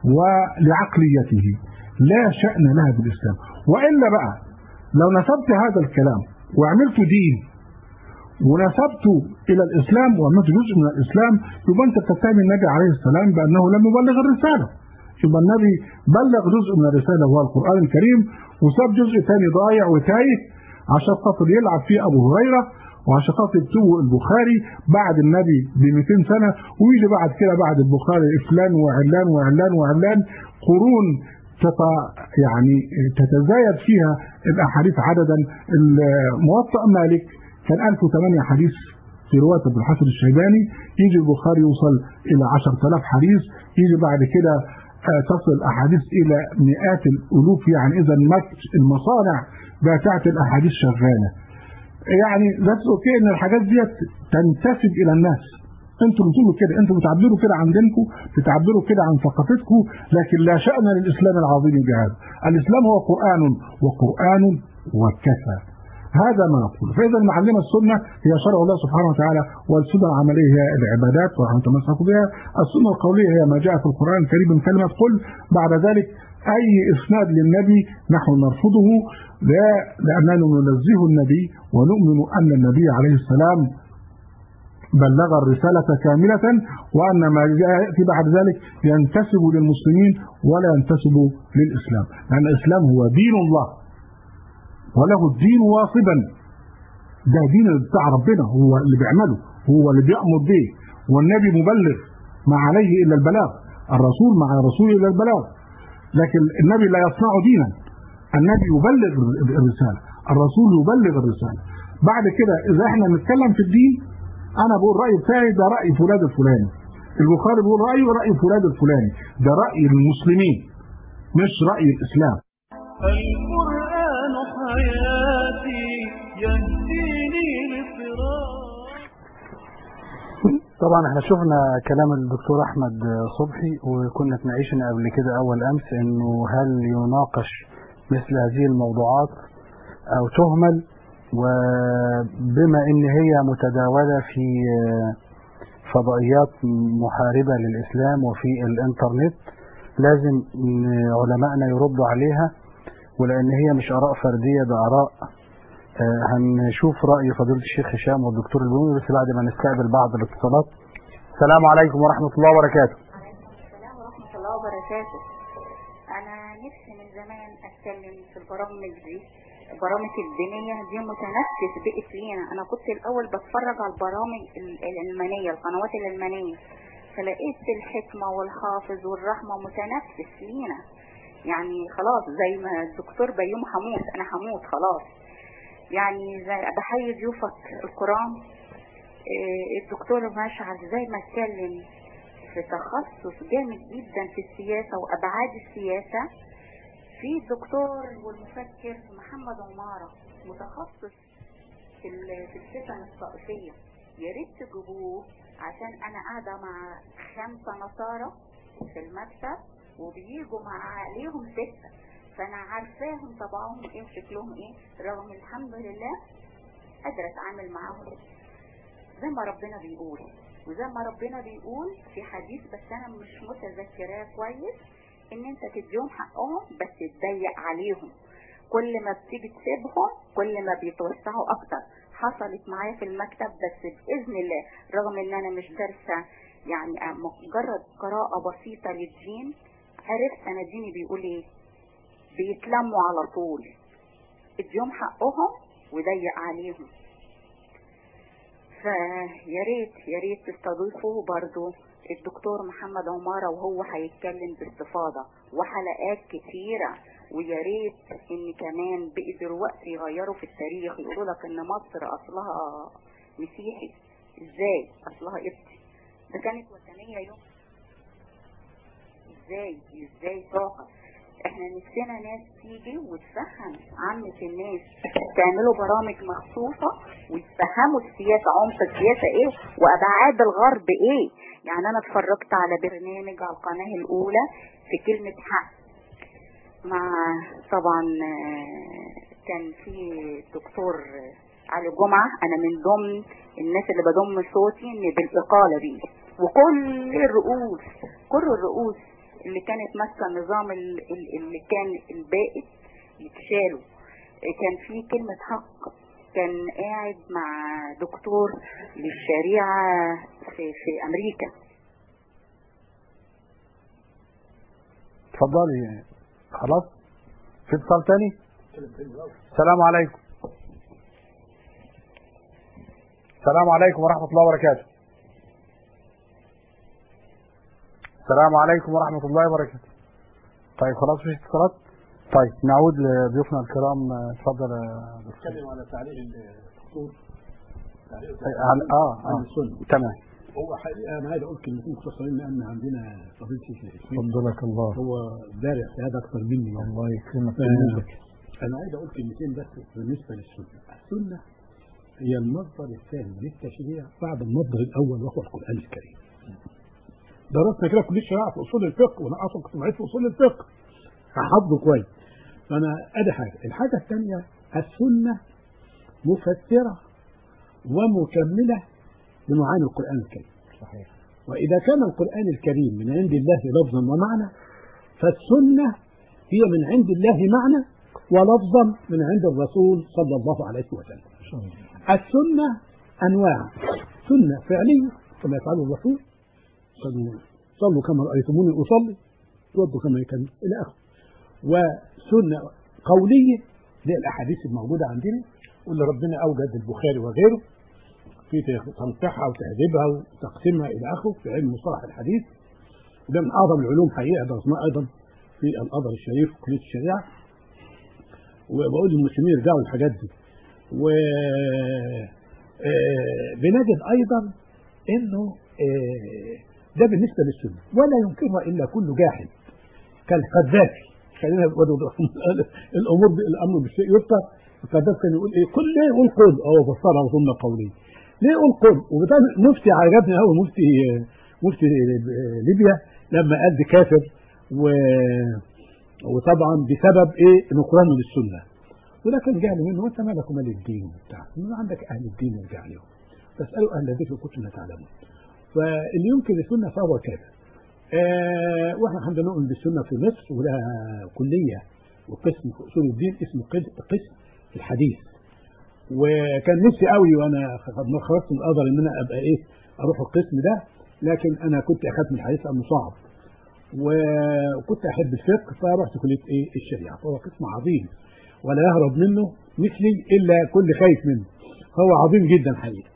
ولعقليته لا شأن لها بالإسلام وإلا بقى لو نسبت هذا الكلام وعملت دين ونسبته إلى الإسلام وعملت جزء من الإسلام يبقى أنت بتتهم النبي عليه السلام بأنه لم يبلغ الرسالة يبقى النبي بلغ جزء من الرسالة وهو القرآن الكريم وساب جزء ثاني ضايع وتايه عشان خاطر يلعب فيه أبو هريرة وعشان خاطر يبتوه البخاري بعد النبي ب 200 سنة ويجي بعد كده بعد البخاري فلان وعلان وعلان وعلان قرون تت يعني تتزايد فيها الاحاديث عددا الموطأ مالك كان 1008 حديث في رواية ابن الحسن الشيباني يجي البخاري يوصل إلى 10000 حديث يجي بعد كده تصل الأحاديث إلى مئات الألوف يعني إذا المصانع بتاعت الأحاديث شغالة يعني ذاتس اوكي ان الحاجات ديت تنتسب الى الناس انتوا بتقولوا كده انتوا بتعبروا كده عن دينكم بتعبروا كده عن ثقافتكم لكن لا شأن للاسلام العظيم بهذا الاسلام هو قرآن وقرآن وكفى هذا ما نقول فاذا المعلمه السنه هي شرع الله سبحانه وتعالى والسنه العمليه هي العبادات ونحن نتمسك بها السنه القوليه هي ما جاء في القران الكريم من كلمه قل بعد ذلك اي اسناد للنبي نحن نرفضه لا لاننا ننزه النبي ونؤمن ان النبي عليه السلام بلغ الرسالة كاملة وأن ما يأتي بعد ذلك ينتسب للمسلمين ولا ينتسب للإسلام لأن الإسلام هو دين الله وله الدين واصبا ده دين بتاع ربنا هو اللي بيعمله هو اللي بيأمر به والنبي مبلغ ما عليه إلا البلاغ الرسول مع الرسول إلا البلاغ لكن النبي لا يصنع دينا النبي يبلغ الرسالة الرسول يبلغ الرسالة بعد كده إذا احنا نتكلم في الدين أنا بقول رأي بتاعي ده رأي فلان الفلاني البخاري بيقول رأيه رأي فلان الفلاني ده رأي المسلمين مش رأي الإسلام القرآن حياتي يهديني لصراط طبعا احنا شفنا كلام الدكتور احمد صبحي وكنا تناقشنا قبل كده اول امس انه هل يناقش مثل هذه الموضوعات او تهمل وبما ان هي متداولة في فضائيات محاربة للاسلام وفي الانترنت لازم علمائنا يردوا عليها ولان هي مش اراء فردية ده اراء آه، هنشوف رأي فضيلة الشيخ هشام والدكتور البنوي بس بعد ما نستقبل بعض الاتصالات السلام عليكم ورحمة الله وبركاته السلام ورحمة الله وبركاته أنا نفسي من زمان أتكلم في البرامج دي البرامج الدينية دي متنفس بقت لينا أنا كنت الأول بتفرج على البرامج ال- العلمانية القنوات العلمانية فلقيت الحكمة والحافظ والرحمة متنفس لينا يعني خلاص زي ما الدكتور بيوم حموت أنا حموت خلاص يعني زي بحيي ضيوفك الكرام إيه، الدكتور مشعل زي ما اتكلم في تخصص جامد جدا في السياسة وأبعاد السياسة في الدكتور والمفكر محمد عمارة متخصص في ال- في الفتن الطائفية يا ريت تجيبوه عشان أنا قاعدة مع خمسة نصارى في المكتب وبيجوا مع عليهم ستة فأنا عارفاهم طبعهم إيه وشكلهم إيه رغم الحمد لله قادرة أتعامل معاهم زي ما ربنا بيقول وزي ما ربنا بيقول في حديث بس انا مش متذكراه كويس ان انت تديهم حقهم بس تضيق عليهم كل ما بتيجي تسيبهم كل ما بيتوسعوا اكتر حصلت معايا في المكتب بس باذن الله رغم ان انا مش دارسه يعني مجرد قراءه بسيطه للدين عرفت انا ديني بيقول ايه بيتلموا على طول اديهم حقهم وضيق عليهم فيا ريت يا ريت تستضيفوا برضو الدكتور محمد عمارة وهو هيتكلم باستفاضة وحلقات كتيرة ويا ريت ان كمان بقي دلوقتي يغيروا في التاريخ يقولوا لك ان مصر اصلها مسيحي ازاي اصلها قبطي ده كانت وثنية يوم ازاي ازاي طاقة احنا نفسنا ناس تيجي وتفهم عامة الناس تعملوا برامج مخصوصة ويفهموا السياسة عمق السياسة ايه وابعاد الغرب ايه يعني انا اتفرجت على برنامج على القناة الاولى في كلمة حق مع طبعا آه، كان في دكتور علي جمعة انا من ضمن الناس اللي بضم صوتي ان بالاقالة دي وكل الرؤوس كل الرؤوس اللي كانت ماسكه النظام ال- ال- اللي كان البائد يتشالوا كان في كلمة حق كان قاعد مع دكتور للشريعة في, في أمريكا اتفضلي خلاص في اتصال تاني السلام عليكم السلام عليكم ورحمة الله وبركاته السلام عليكم ورحمة الله وبركاته طيب خلاص مفيش اتصالات طيب نعود لضيوفنا الكرام اتفضل يا دكتور نتكلم على تعليق الدكتور تعليق على- اه عن اه السنة تمام هو حقيقة أنا عايز أقول كلمتين مختصرين لأن عندنا فضيلة الشيخ الإسلام فضلك الله هو دارع في هذا أكثر مني الله يكرمك ف- ويموتك أنا عايز أقول كلمتين بس بالنسبة للسنة السنة هي المصدر الثاني للتشريع بعد المصدر الاول وهو القران الكريم. درسنا كده كليه شريعه في اصول الفقه وانا اصلا كنت معيد في اصول الفقه. فحافظه كويس. فانا ادي حاجه، الحاجه الثانيه السنه مفسره ومكمله لمعاني القران الكريم. صحيح واذا كان القران الكريم من عند الله لفظا ومعنى فالسنه هي من عند الله معنى ولفظا من عند الرسول صلى الله عليه وسلم. السنة أنواع سنة فعلية كما يفعل الرسول صلوا, صلوا كما رأيتموني أصلي توضوا كما كان إلى آخره وسنة قولية دي الأحاديث الموجودة عندنا واللي ربنا أوجد البخاري وغيره في تنقيحها وتهذيبها وتقسيمها إلى آخره في علم مصطلح الحديث وده من أعظم العلوم حقيقة درسناه أيضا في الأزهر الشريف كلية الشريعة وبقول للمسلمين يرجعوا الحاجات دي و آه، بنجد ايضا انه آه، ده بالنسبه للسنه ولا ينكرها الا كل جاحد كالقذافي خلينا الامور دي الامر بالشيء يفتر القذافي كان يقول ايه كل ليه يقول قل اه فسرها ثم قولين ليه يقول قل وده مفتي عجبني قوي مفتي مفتي ليبيا لما قال دي كافر و وطبعا بسبب ايه نكرانه للسنه وده كان جهل منه وانت مالك ومال الدين وبتاع عندك اهل الدين ارجع لهم فاسالوا اهل الذكر كنتم لا تعلمون فاللي ينكر السنه فهو كافر آه واحنا الحمد لله نؤمن بالسنه في مصر ولها كليه وقسم في اصول الدين اسمه قسم الحديث وكان نفسي قوي وانا ما خرجت من الازهر ان انا ابقى ايه اروح القسم ده لكن انا كنت اخاف من الحديث لانه صعب وكنت احب الفقه فرحت كليه ايه الشريعه فهو قسم عظيم ولا يهرب منه مثلي الا كل خايف منه هو عظيم جدا حقيقه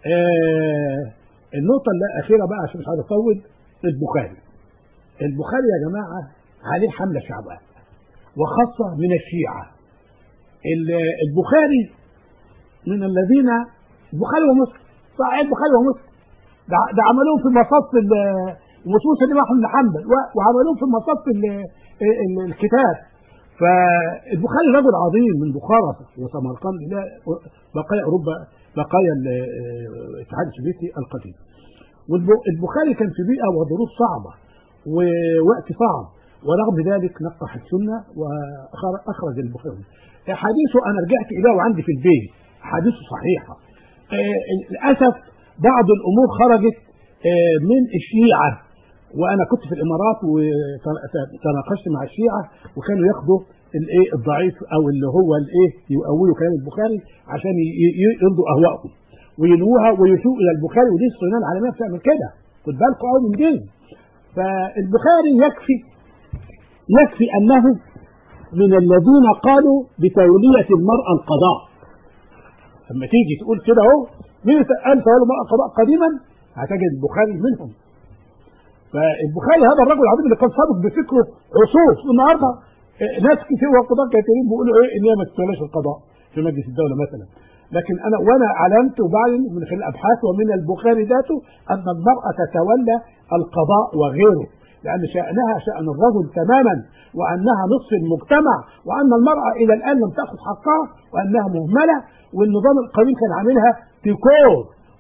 آه النقطه الاخيره بقى عشان مش عايز اطول البخاري البخاري يا جماعه عليه حمله شعبيه وخاصه من الشيعه البخاري من الذين البخاري ومسلم صحيح البخاري ومسلم ده, ده عملوه في مصف ومسلم سليم احمد بن حنبل وعملوه في مصف الكتاب فالبخاري رجل عظيم من بخارى وسمرقند الى بقايا اوروبا بقايا الاتحاد السوفيتي القديم والبخاري كان في بيئه وظروف صعبه ووقت صعب ورغم ذلك نقح السنه واخرج البخاري حديثه انا رجعت اليه وعندي في البيت حديثه صحيحه للاسف بعض الامور خرجت من الشيعه وانا كنت في الامارات وتناقشت مع الشيعه وكانوا ياخدوا الايه الضعيف او اللي هو الايه يؤولوا كلام البخاري عشان يرضوا اهوائهم وينوها ويسوء الى البخاري ودي الصهيونيه العالميه بتعمل كده خد بالكم قوي من دي فالبخاري يكفي يكفي انه من الذين قالوا بتوليه المراه القضاء لما تيجي تقول كده اهو مين قال تولي المراه القضاء قديما هتجد البخاري منهم فالبخاري هذا الرجل العظيم اللي كان سابق بفكره عصور النهارده ناس كتير وقضاء كثيرين بيقولوا ايه ان هي ما تتولاش القضاء في مجلس الدوله مثلا لكن انا وانا علمت وبعلن من خلال ابحاث ومن البخاري ذاته ان المراه تتولى القضاء وغيره لان شانها شان الرجل تماما وانها نصف المجتمع وان المراه الى الان لم تاخذ حقها وانها مهمله والنظام القديم كان عاملها ديكور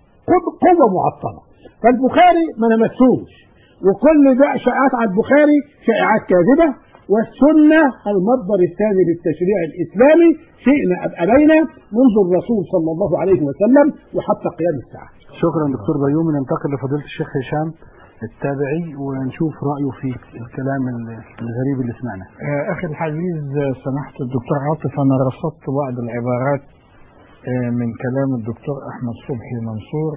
قوه معطله فالبخاري ما نمسوش وكل ده شائعات على البخاري شائعات كاذبه والسنه المصدر الثاني للتشريع الاسلامي شئنا ام ابينا منذ الرسول صلى الله عليه وسلم وحتى قيام الساعه. شكرا دكتور بيومي ننتقل لفضيله الشيخ هشام التابعي ونشوف رايه في الكلام الغريب اللي سمعناه. اخي العزيز سمحت الدكتور عاطف انا رصدت بعض العبارات من كلام الدكتور احمد صبحي منصور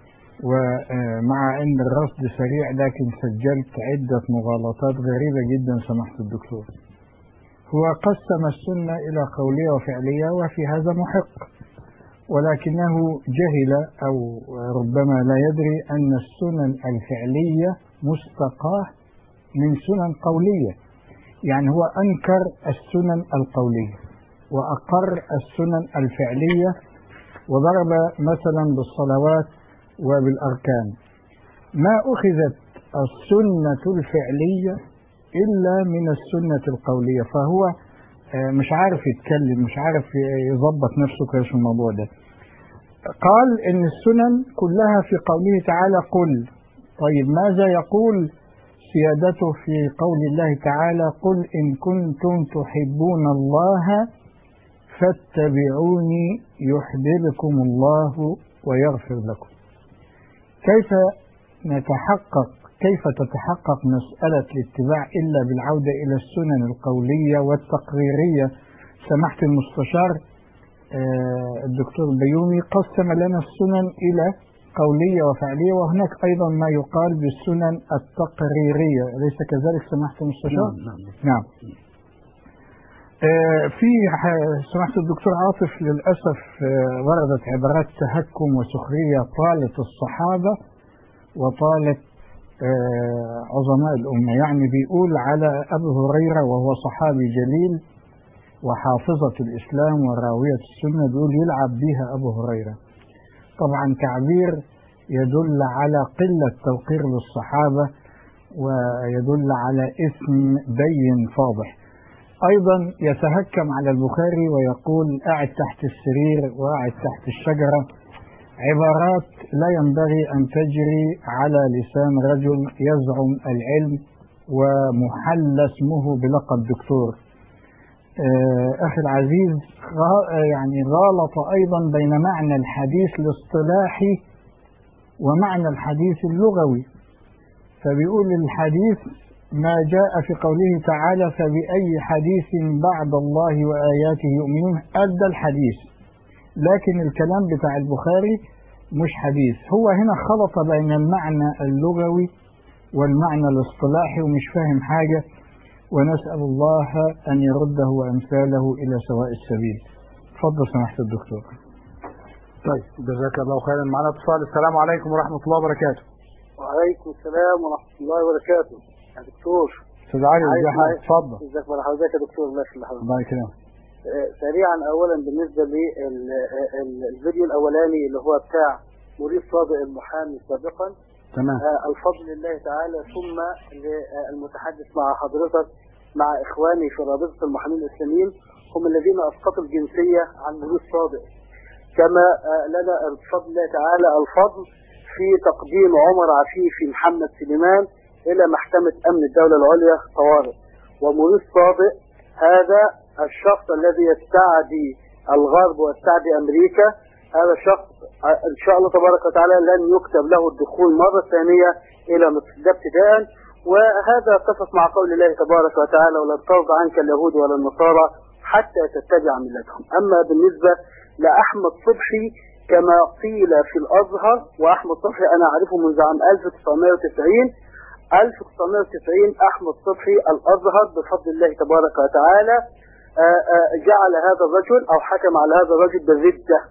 ومع ان الرصد سريع لكن سجلت عدة مغالطات غريبة جدا سمحت الدكتور هو قسم السنة إلى قولية وفعلية وفي هذا محق ولكنه جهل أو ربما لا يدري أن السنن الفعلية مستقاة من سنن قولية يعني هو أنكر السنن القولية وأقر السنن الفعلية وضرب مثلا بالصلوات وبالأركان ما أخذت السنة الفعلية إلا من السنة القولية فهو مش عارف يتكلم مش عارف يظبط نفسه كويس في الموضوع ده قال إن السنن كلها في قوله تعالى قل طيب ماذا يقول سيادته في قول الله تعالى قل إن كنتم تحبون الله فاتبعوني يحببكم الله ويغفر لكم كيف نتحقق كيف تتحقق مسألة الاتباع إلا بالعودة إلى السنن القولية والتقريرية سمحت المستشار آه، الدكتور البيومي قسم لنا السنن إلى قولية وفعلية وهناك أيضا ما يقال بالسنن التقريرية أليس كذلك سمحت المستشار؟ نعم، نعم. آه، في ح- سمحت الدكتور عاطف للأسف آه، وردت عبارات تهكم وسخرية طالت الصحابة وطالت آه، عظماء الأمة يعني بيقول على أبي هريرة وهو صحابي جليل وحافظة الإسلام وراوية السنة بيقول يلعب بها أبو هريرة طبعا تعبير يدل على قلة توقير للصحابة ويدل على اسم بين فاضح أيضا يتهكم على البخاري ويقول قاعد تحت السرير وقاعد تحت الشجرة عبارات لا ينبغي أن تجري على لسان رجل يزعم العلم ومحل اسمه بلقب دكتور آه، أخي العزيز غا- آه، يعني غالط أيضا بين معنى الحديث الاصطلاحي ومعنى الحديث اللغوي فبيقول الحديث ما جاء في قوله تعالى فبأي حديث بعد الله وآياته يؤمنون أدى الحديث لكن الكلام بتاع البخاري مش حديث هو هنا خلط بين المعنى اللغوي والمعنى الاصطلاحي ومش فاهم حاجة ونسأل الله أن يرده وأمثاله إلى سواء السبيل تفضل سماحة الدكتور طيب جزاك الله خيرا معنا اتصال السلام عليكم ورحمة الله وبركاته وعليكم السلام ورحمة الله وبركاته يا دكتور أستاذ علي عايز ازي حضرتك معاك- اتفضل ازيك بقى حضرتك يا دكتور الله يخلي حضرتك الله يكرمك آه، سريعا اولا بالنسبه للفيديو الاولاني اللي هو بتاع مريد صادق المحامي سابقا تمام آه، الفضل لله تعالى ثم للمتحدث مع حضرتك مع اخواني في رابطه المحامين الاسلاميين هم الذين اسقطوا الجنسيه عن مريد صادق كما آه، لنا بفضل الله تعالى الفضل في تقديم عمر عفيفي محمد سليمان الى محكمه امن الدوله العليا طوارئ ومريد صادق هذا الشخص الذي يستعدي الغرب ويستعدي امريكا هذا شخص آه، ان شاء الله تبارك وتعالى لن يكتب له الدخول مره ثانيه الى مصر ده ابتداء وهذا اتفق مع قول الله تبارك وتعالى ولن ترضى عنك اليهود ولا النصارى حتى تتبع ملتهم اما بالنسبه لاحمد صبحي كما قيل في الازهر واحمد صبحي انا اعرفه منذ عام 1990 1990 احمد صبحي الازهر بفضل الله تبارك وتعالى آه، آه، جعل هذا الرجل او حكم على هذا الرجل بالردة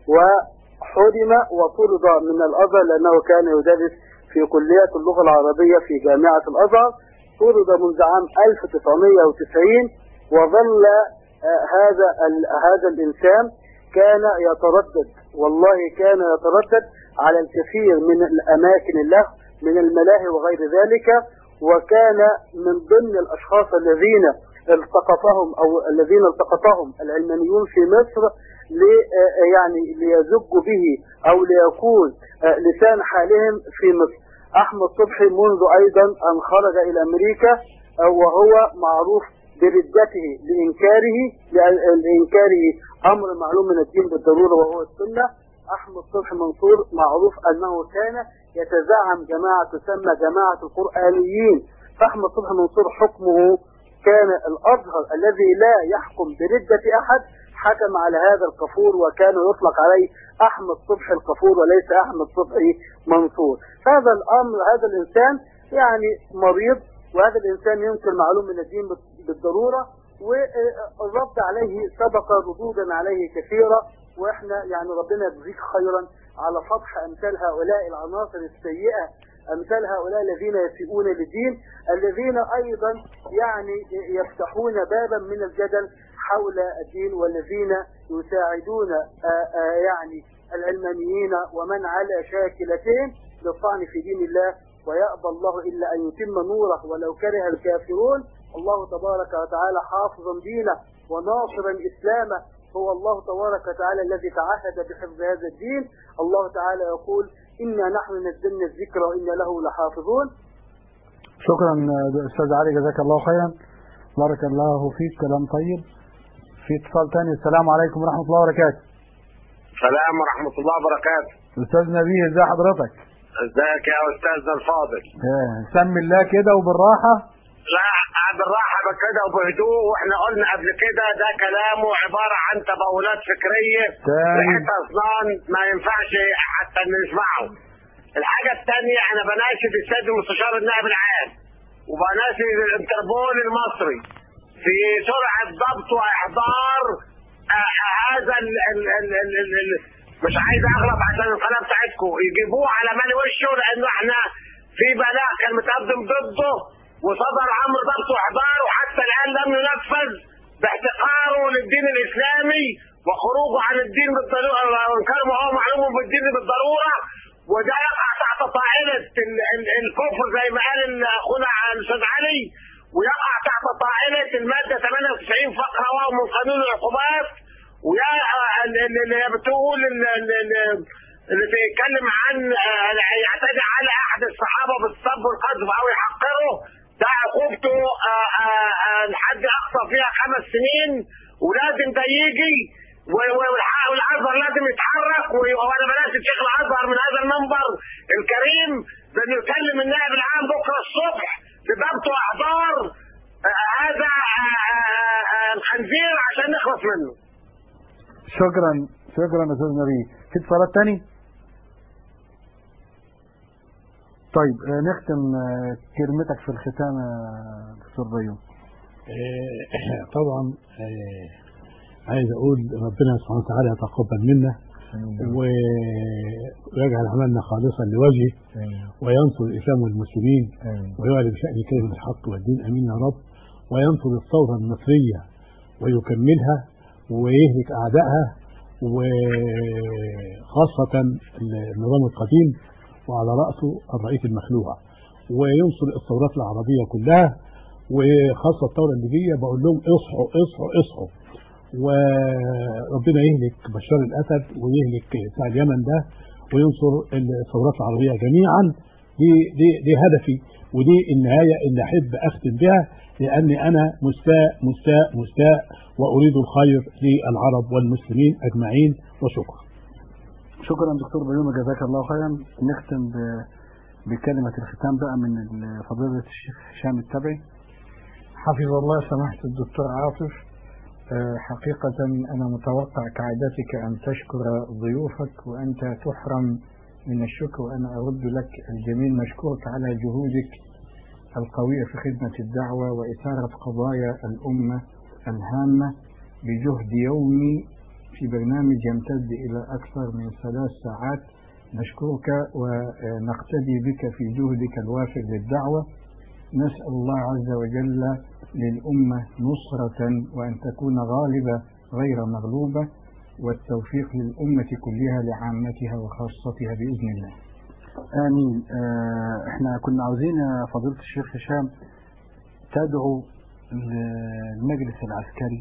وحرم وطرد من الازهر لانه كان يدرس في كلية اللغة العربية في جامعة الازهر طرد منذ عام 1990 وظل آه، هذا ال- هذا الانسان كان يتردد والله كان يتردد على الكثير من الاماكن له من الملاهي وغير ذلك وكان من ضمن الاشخاص الذين التقطهم او الذين التقطهم العلمانيون في مصر لي يعني ليزجوا به او ليكون آه، لسان حالهم في مصر احمد صبحي منذ ايضا ان خرج الى امريكا آه، وهو معروف بردته لانكاره لأن- لانكاره امر معلوم من الدين بالضروره وهو السنه احمد صبحي منصور معروف انه كان يتزعم جماعه تسمى جماعه القرانيين فاحمد صبحي منصور حكمه كان الازهر الذي لا يحكم برده احد حكم على هذا الكفور وكان يطلق عليه احمد صبحي الكفور وليس احمد صبحي منصور هذا الامر هذا الانسان يعني مريض وهذا الانسان ينكر معلوم من الدين بالضروره والرد عليه سبق ردودا عليه كثيرا واحنا يعني ربنا يجزيك خيرا على فتح امثال هؤلاء العناصر السيئه امثال هؤلاء الذين يسيئون للدين الذين ايضا يعني يفتحون بابا من الجدل حول الدين والذين يساعدون آآ آآ يعني العلمانيين ومن على شاكلتهم للطعن في دين الله ويأبى الله إلا أن يتم نوره ولو كره الكافرون الله تبارك وتعالى حافظا دينه وناصرا إسلامه هو الله تبارك وتعالى الذي تعهد بحفظ هذا الدين الله تعالى يقول إنا نحن نزلنا الذكر وإنا له لحافظون شكرا آه، استاذ علي جزاك الله خيرا بارك الله فيك كلام طيب في اتصال ثاني السلام عليكم ورحمه الله وبركاته السلام ورحمة الله وبركاته استاذ نبيه ازي حضرتك ازيك يا استاذنا الفاضل آه، سمي الله كده وبالراحه لا بالراحة كده وبهدوء واحنا قلنا قبل كده ده كلامه عبارة عن تبولات فكرية تاني. ريحة اصلان ما ينفعش حتى نسمعه الحاجة الثانية انا بناشد السيد المستشار النائب العام وبناشد الانتربول المصري في سرعة ضبط واحضار آه، آه، هذا ال ال ال ال ال ال مش عايز اغلط عشان القناة بتاعتكم يجيبوه على مالي وشه لانه احنا في بلاغ كان متقدم ضده وصدر امر ضبط واحضار وحتى الان لم ينفذ باحتقاره للدين الاسلامي وخروجه عن الدين بالضروره وان كان هو معلوم بالدين بالضروره وده يقع تحت طائله ال- ال- الكفر زي ما قال ال- اخونا الاستاذ علي ويقع تحت طائله الماده 98 فقره واو من قانون العقوبات ويا ال- ال- اللي بتقول ال- ال- ال- اللي بيتكلم عن آه، يعتدي على احد الصحابه بالسب والقذف او يحقره ده عقوبته آه، آه، آه، الحد اقصى فيها خمس سنين ولازم ده يجي و- و- والح- والازهر لازم يتحرك و- وانا بناشد شيخ الازهر من هذا المنبر الكريم بانه يكلم النائب العام بكره الصبح بضبط واحضار آه، هذا آه، آه، آه، الخنزير عشان نخلص منه شكرا شكرا يا استاذ نبيه في اتصالات تاني طيب آه، نختم آه، كلمتك في الختام يا دكتور بيوم آه، طبعا آه، عايز اقول ربنا سبحانه وتعالى يتقبل منا ويجعل عملنا خالصا لوجهه وينصر الاسلام والمسلمين ويعلي بشان كلمه الحق والدين امين يا رب وينصر الثوره المصريه ويكملها ويهلك اعدائها وخاصه النظام القديم وعلى راسه الرئيس المخلوع وينصر الثورات العربيه كلها وخاصه الثوره الليبيه بقول لهم اصحوا اصحوا اصحوا وربنا يهلك بشار الاسد ويهلك بتاع اليمن ده وينصر الثورات العربيه جميعا دي دي دي هدفي ودي النهايه اللي احب اختم بها لاني انا مستاء مستاء مستاء واريد الخير للعرب والمسلمين اجمعين وشكرا. شكرا دكتور بيوم جزاك الله خيرا نختم ب- بكلمة الختام بقى من ال- فضيلة الشيخ هشام التبعي حفظ الله سماحة الدكتور عاطف آه، حقيقة أنا متوقع كعادتك أن تشكر ضيوفك وأنت تحرم من الشكر وأنا أرد لك الجميل مشكورك على جهودك القوية في خدمة الدعوة وإثارة قضايا الأمة الهامة بجهد يومي في برنامج يمتد إلى أكثر من ثلاث ساعات نشكرك ونقتدي بك في جهدك الوافر للدعوة نسأل الله عز وجل للأمة نصرة وأن تكون غالبة غير مغلوبة والتوفيق للأمة كلها لعامتها وخاصتها بإذن الله آمين آه، احنا كنا عاوزين يا فضيلة الشيخ هشام تدعو للمجلس العسكري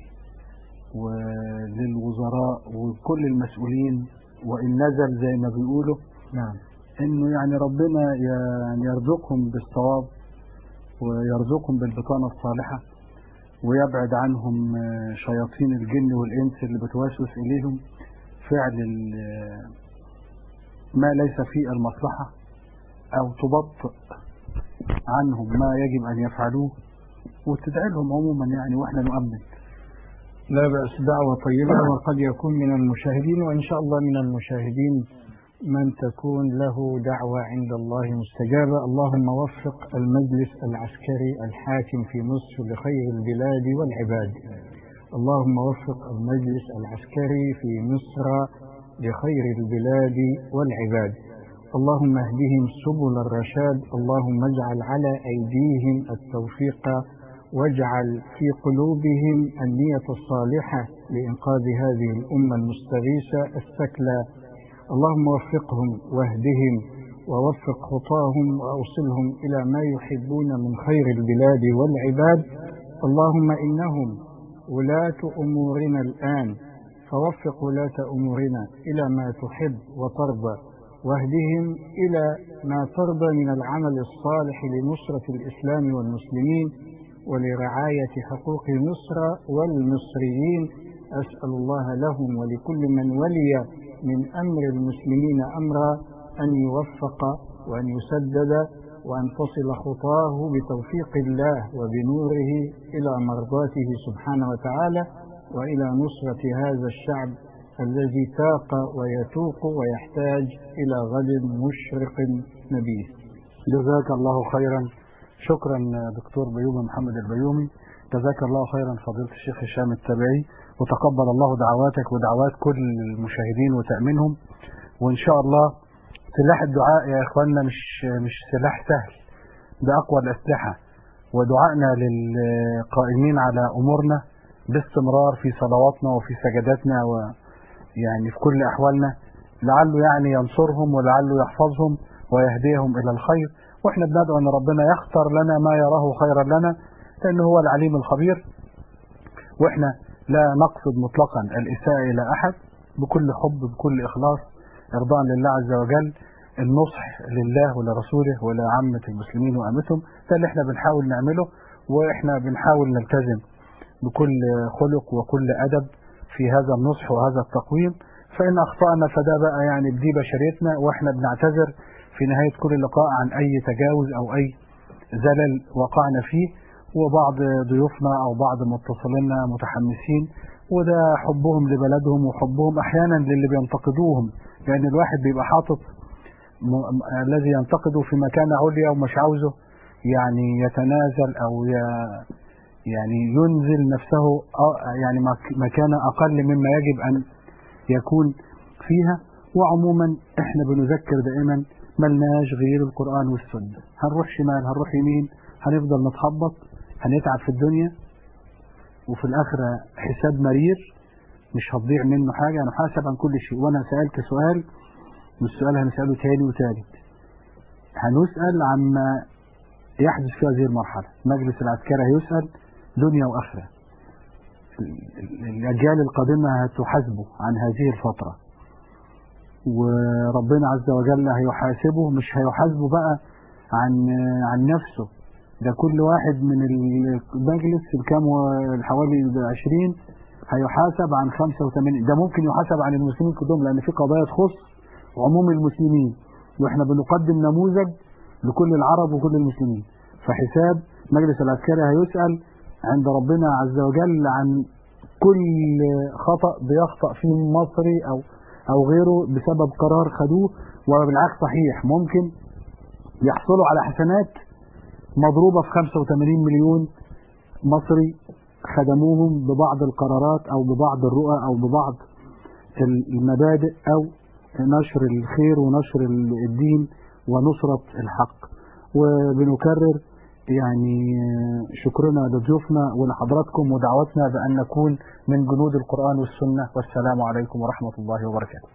وللوزراء وكل المسؤولين وإن نزل زي ما بيقولوا نعم انه يعني ربنا يعني يرزقهم بالصواب ويرزقهم بالبطانة الصالحة ويبعد عنهم آه، شياطين الجن والإنس اللي بتوسوس إليهم فعل ال- ما ليس فيه المصلحة أو تبطئ عنهم ما يجب أن يفعلوه وتدعي لهم عموما يعني وإحنا نؤمن لا بأس دعوة طيبة وقد يكون من المشاهدين وإن شاء الله من المشاهدين من تكون له دعوة عند الله مستجابة اللهم وفق المجلس العسكري الحاكم في مصر لخير البلاد والعباد اللهم وفق المجلس العسكري في مصر لخير البلاد والعباد اللهم اهدهم سبل الرشاد اللهم اجعل على أيديهم التوفيق واجعل في قلوبهم النية الصالحة لإنقاذ هذه الأمة المستغيثة الثكلى اللهم وفقهم واهدهم ووفق خطاهم وأوصلهم إلى ما يحبون من خير البلاد والعباد اللهم إنهم ولاة أمورنا الآن فوفق ولاة أمورنا إلى ما تحب وترضى واهدهم إلى ما ترضى من العمل الصالح لنصرة الإسلام والمسلمين ولرعاية حقوق مصر والمصريين أسأل الله لهم ولكل من ولي من أمر المسلمين أمرا أن يوفق وأن يسدد وأن تصل خطاه بتوفيق الله وبنوره إلى مرضاته سبحانه وتعالى وإلى نصرة هذا الشعب الذي تاق ويتوق ويحتاج إلى غد مشرق نبيه جزاك الله خيرا شكرا دكتور بيومي محمد البيومي جزاك الله خيرا فضيلة الشيخ هشام التبعي وتقبل الله دعواتك ودعوات كل المشاهدين وتأمينهم وإن شاء الله سلاح الدعاء يا إخواننا مش مش سلاح سهل ده أقوى الأسلحة ودعائنا للقائمين على أمورنا باستمرار في صلواتنا وفي سجداتنا ويعني في كل أحوالنا لعله يعني ينصرهم ولعله يحفظهم ويهديهم إلى الخير وإحنا بندعو أن ربنا يختار لنا ما يراه خيرا لنا لأنه هو العليم الخبير وإحنا لا نقصد مطلقا الإساءة إلى أحد بكل حب بكل إخلاص إرضاء لله عز وجل النصح لله ولرسوله ولعامة المسلمين وأمتهم ده اللي احنا بنحاول نعمله واحنا بنحاول نلتزم بكل خلق وكل أدب في هذا النصح وهذا التقويم فإن أخطأنا فده بقى يعني بدي بشريتنا واحنا بنعتذر في نهاية كل لقاء عن أي تجاوز أو أي زلل وقعنا فيه وبعض ضيوفنا أو بعض متصلينا متحمسين وده حبهم لبلدهم وحبهم أحيانا للي بينتقدوهم لأن الواحد بيبقى حاطط م... الذي ينتقده في مكان عليا ومش عاوزه يعني يتنازل أو ي... يعني ينزل نفسه يعني مكان أقل مما يجب أن يكون فيها وعموما احنا بنذكر دائما ملناش غير القرآن والسنة هنروح شمال هنروح يمين هنفضل نتخبط هنتعب في الدنيا وفي الآخرة حساب مرير مش هتضيع منه حاجة هنحاسب عن كل شيء وأنا سألت سؤال والسؤال هنسأله تاني وتالت هنسأل عما يحدث في هذه المرحلة مجلس العسكري هيسأل دنيا وآخرة الأجيال القادمة هتحاسبه عن هذه الفترة وربنا عز وجل هيحاسبه مش هيحاسبه بقى عن عن نفسه ده كل واحد من المجلس الكام حوالي 20 هيحاسب عن 85 ده ممكن يحاسب عن المسلمين كلهم لأن في قضايا تخص عموم المسلمين واحنا بنقدم نموذج لكل العرب وكل المسلمين فحساب مجلس العسكري هيسأل عند ربنا عز وجل عن كل خطأ بيخطأ فيه مصري أو أو غيره بسبب قرار خدوه وبالعكس صحيح ممكن يحصلوا على حسنات مضروبة في 85 مليون مصري خدموهم ببعض القرارات أو ببعض الرؤى أو ببعض المبادئ أو نشر الخير ونشر الدين ونصرة الحق وبنكرر يعني شكرنا لضيوفنا ولحضراتكم ودعوتنا بأن نكون من جنود القرآن والسنة والسلام عليكم ورحمة الله وبركاته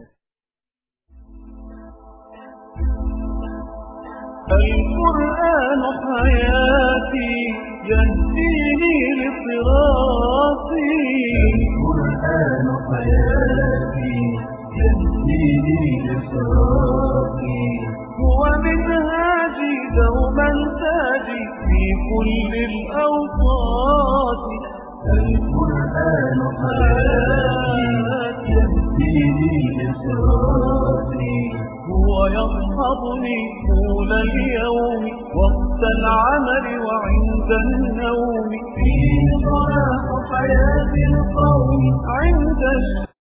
القرآن حياتي يهديني لصراطي القرآن حياتي يهديني لصراطي هو منهاجي دوما تاجي في كل الأوقات القرآن حياتي يهديني لصراطي هو يصحبني طول اليوم وقت العمل وعند النوم فيه صلاح حياة القوم عند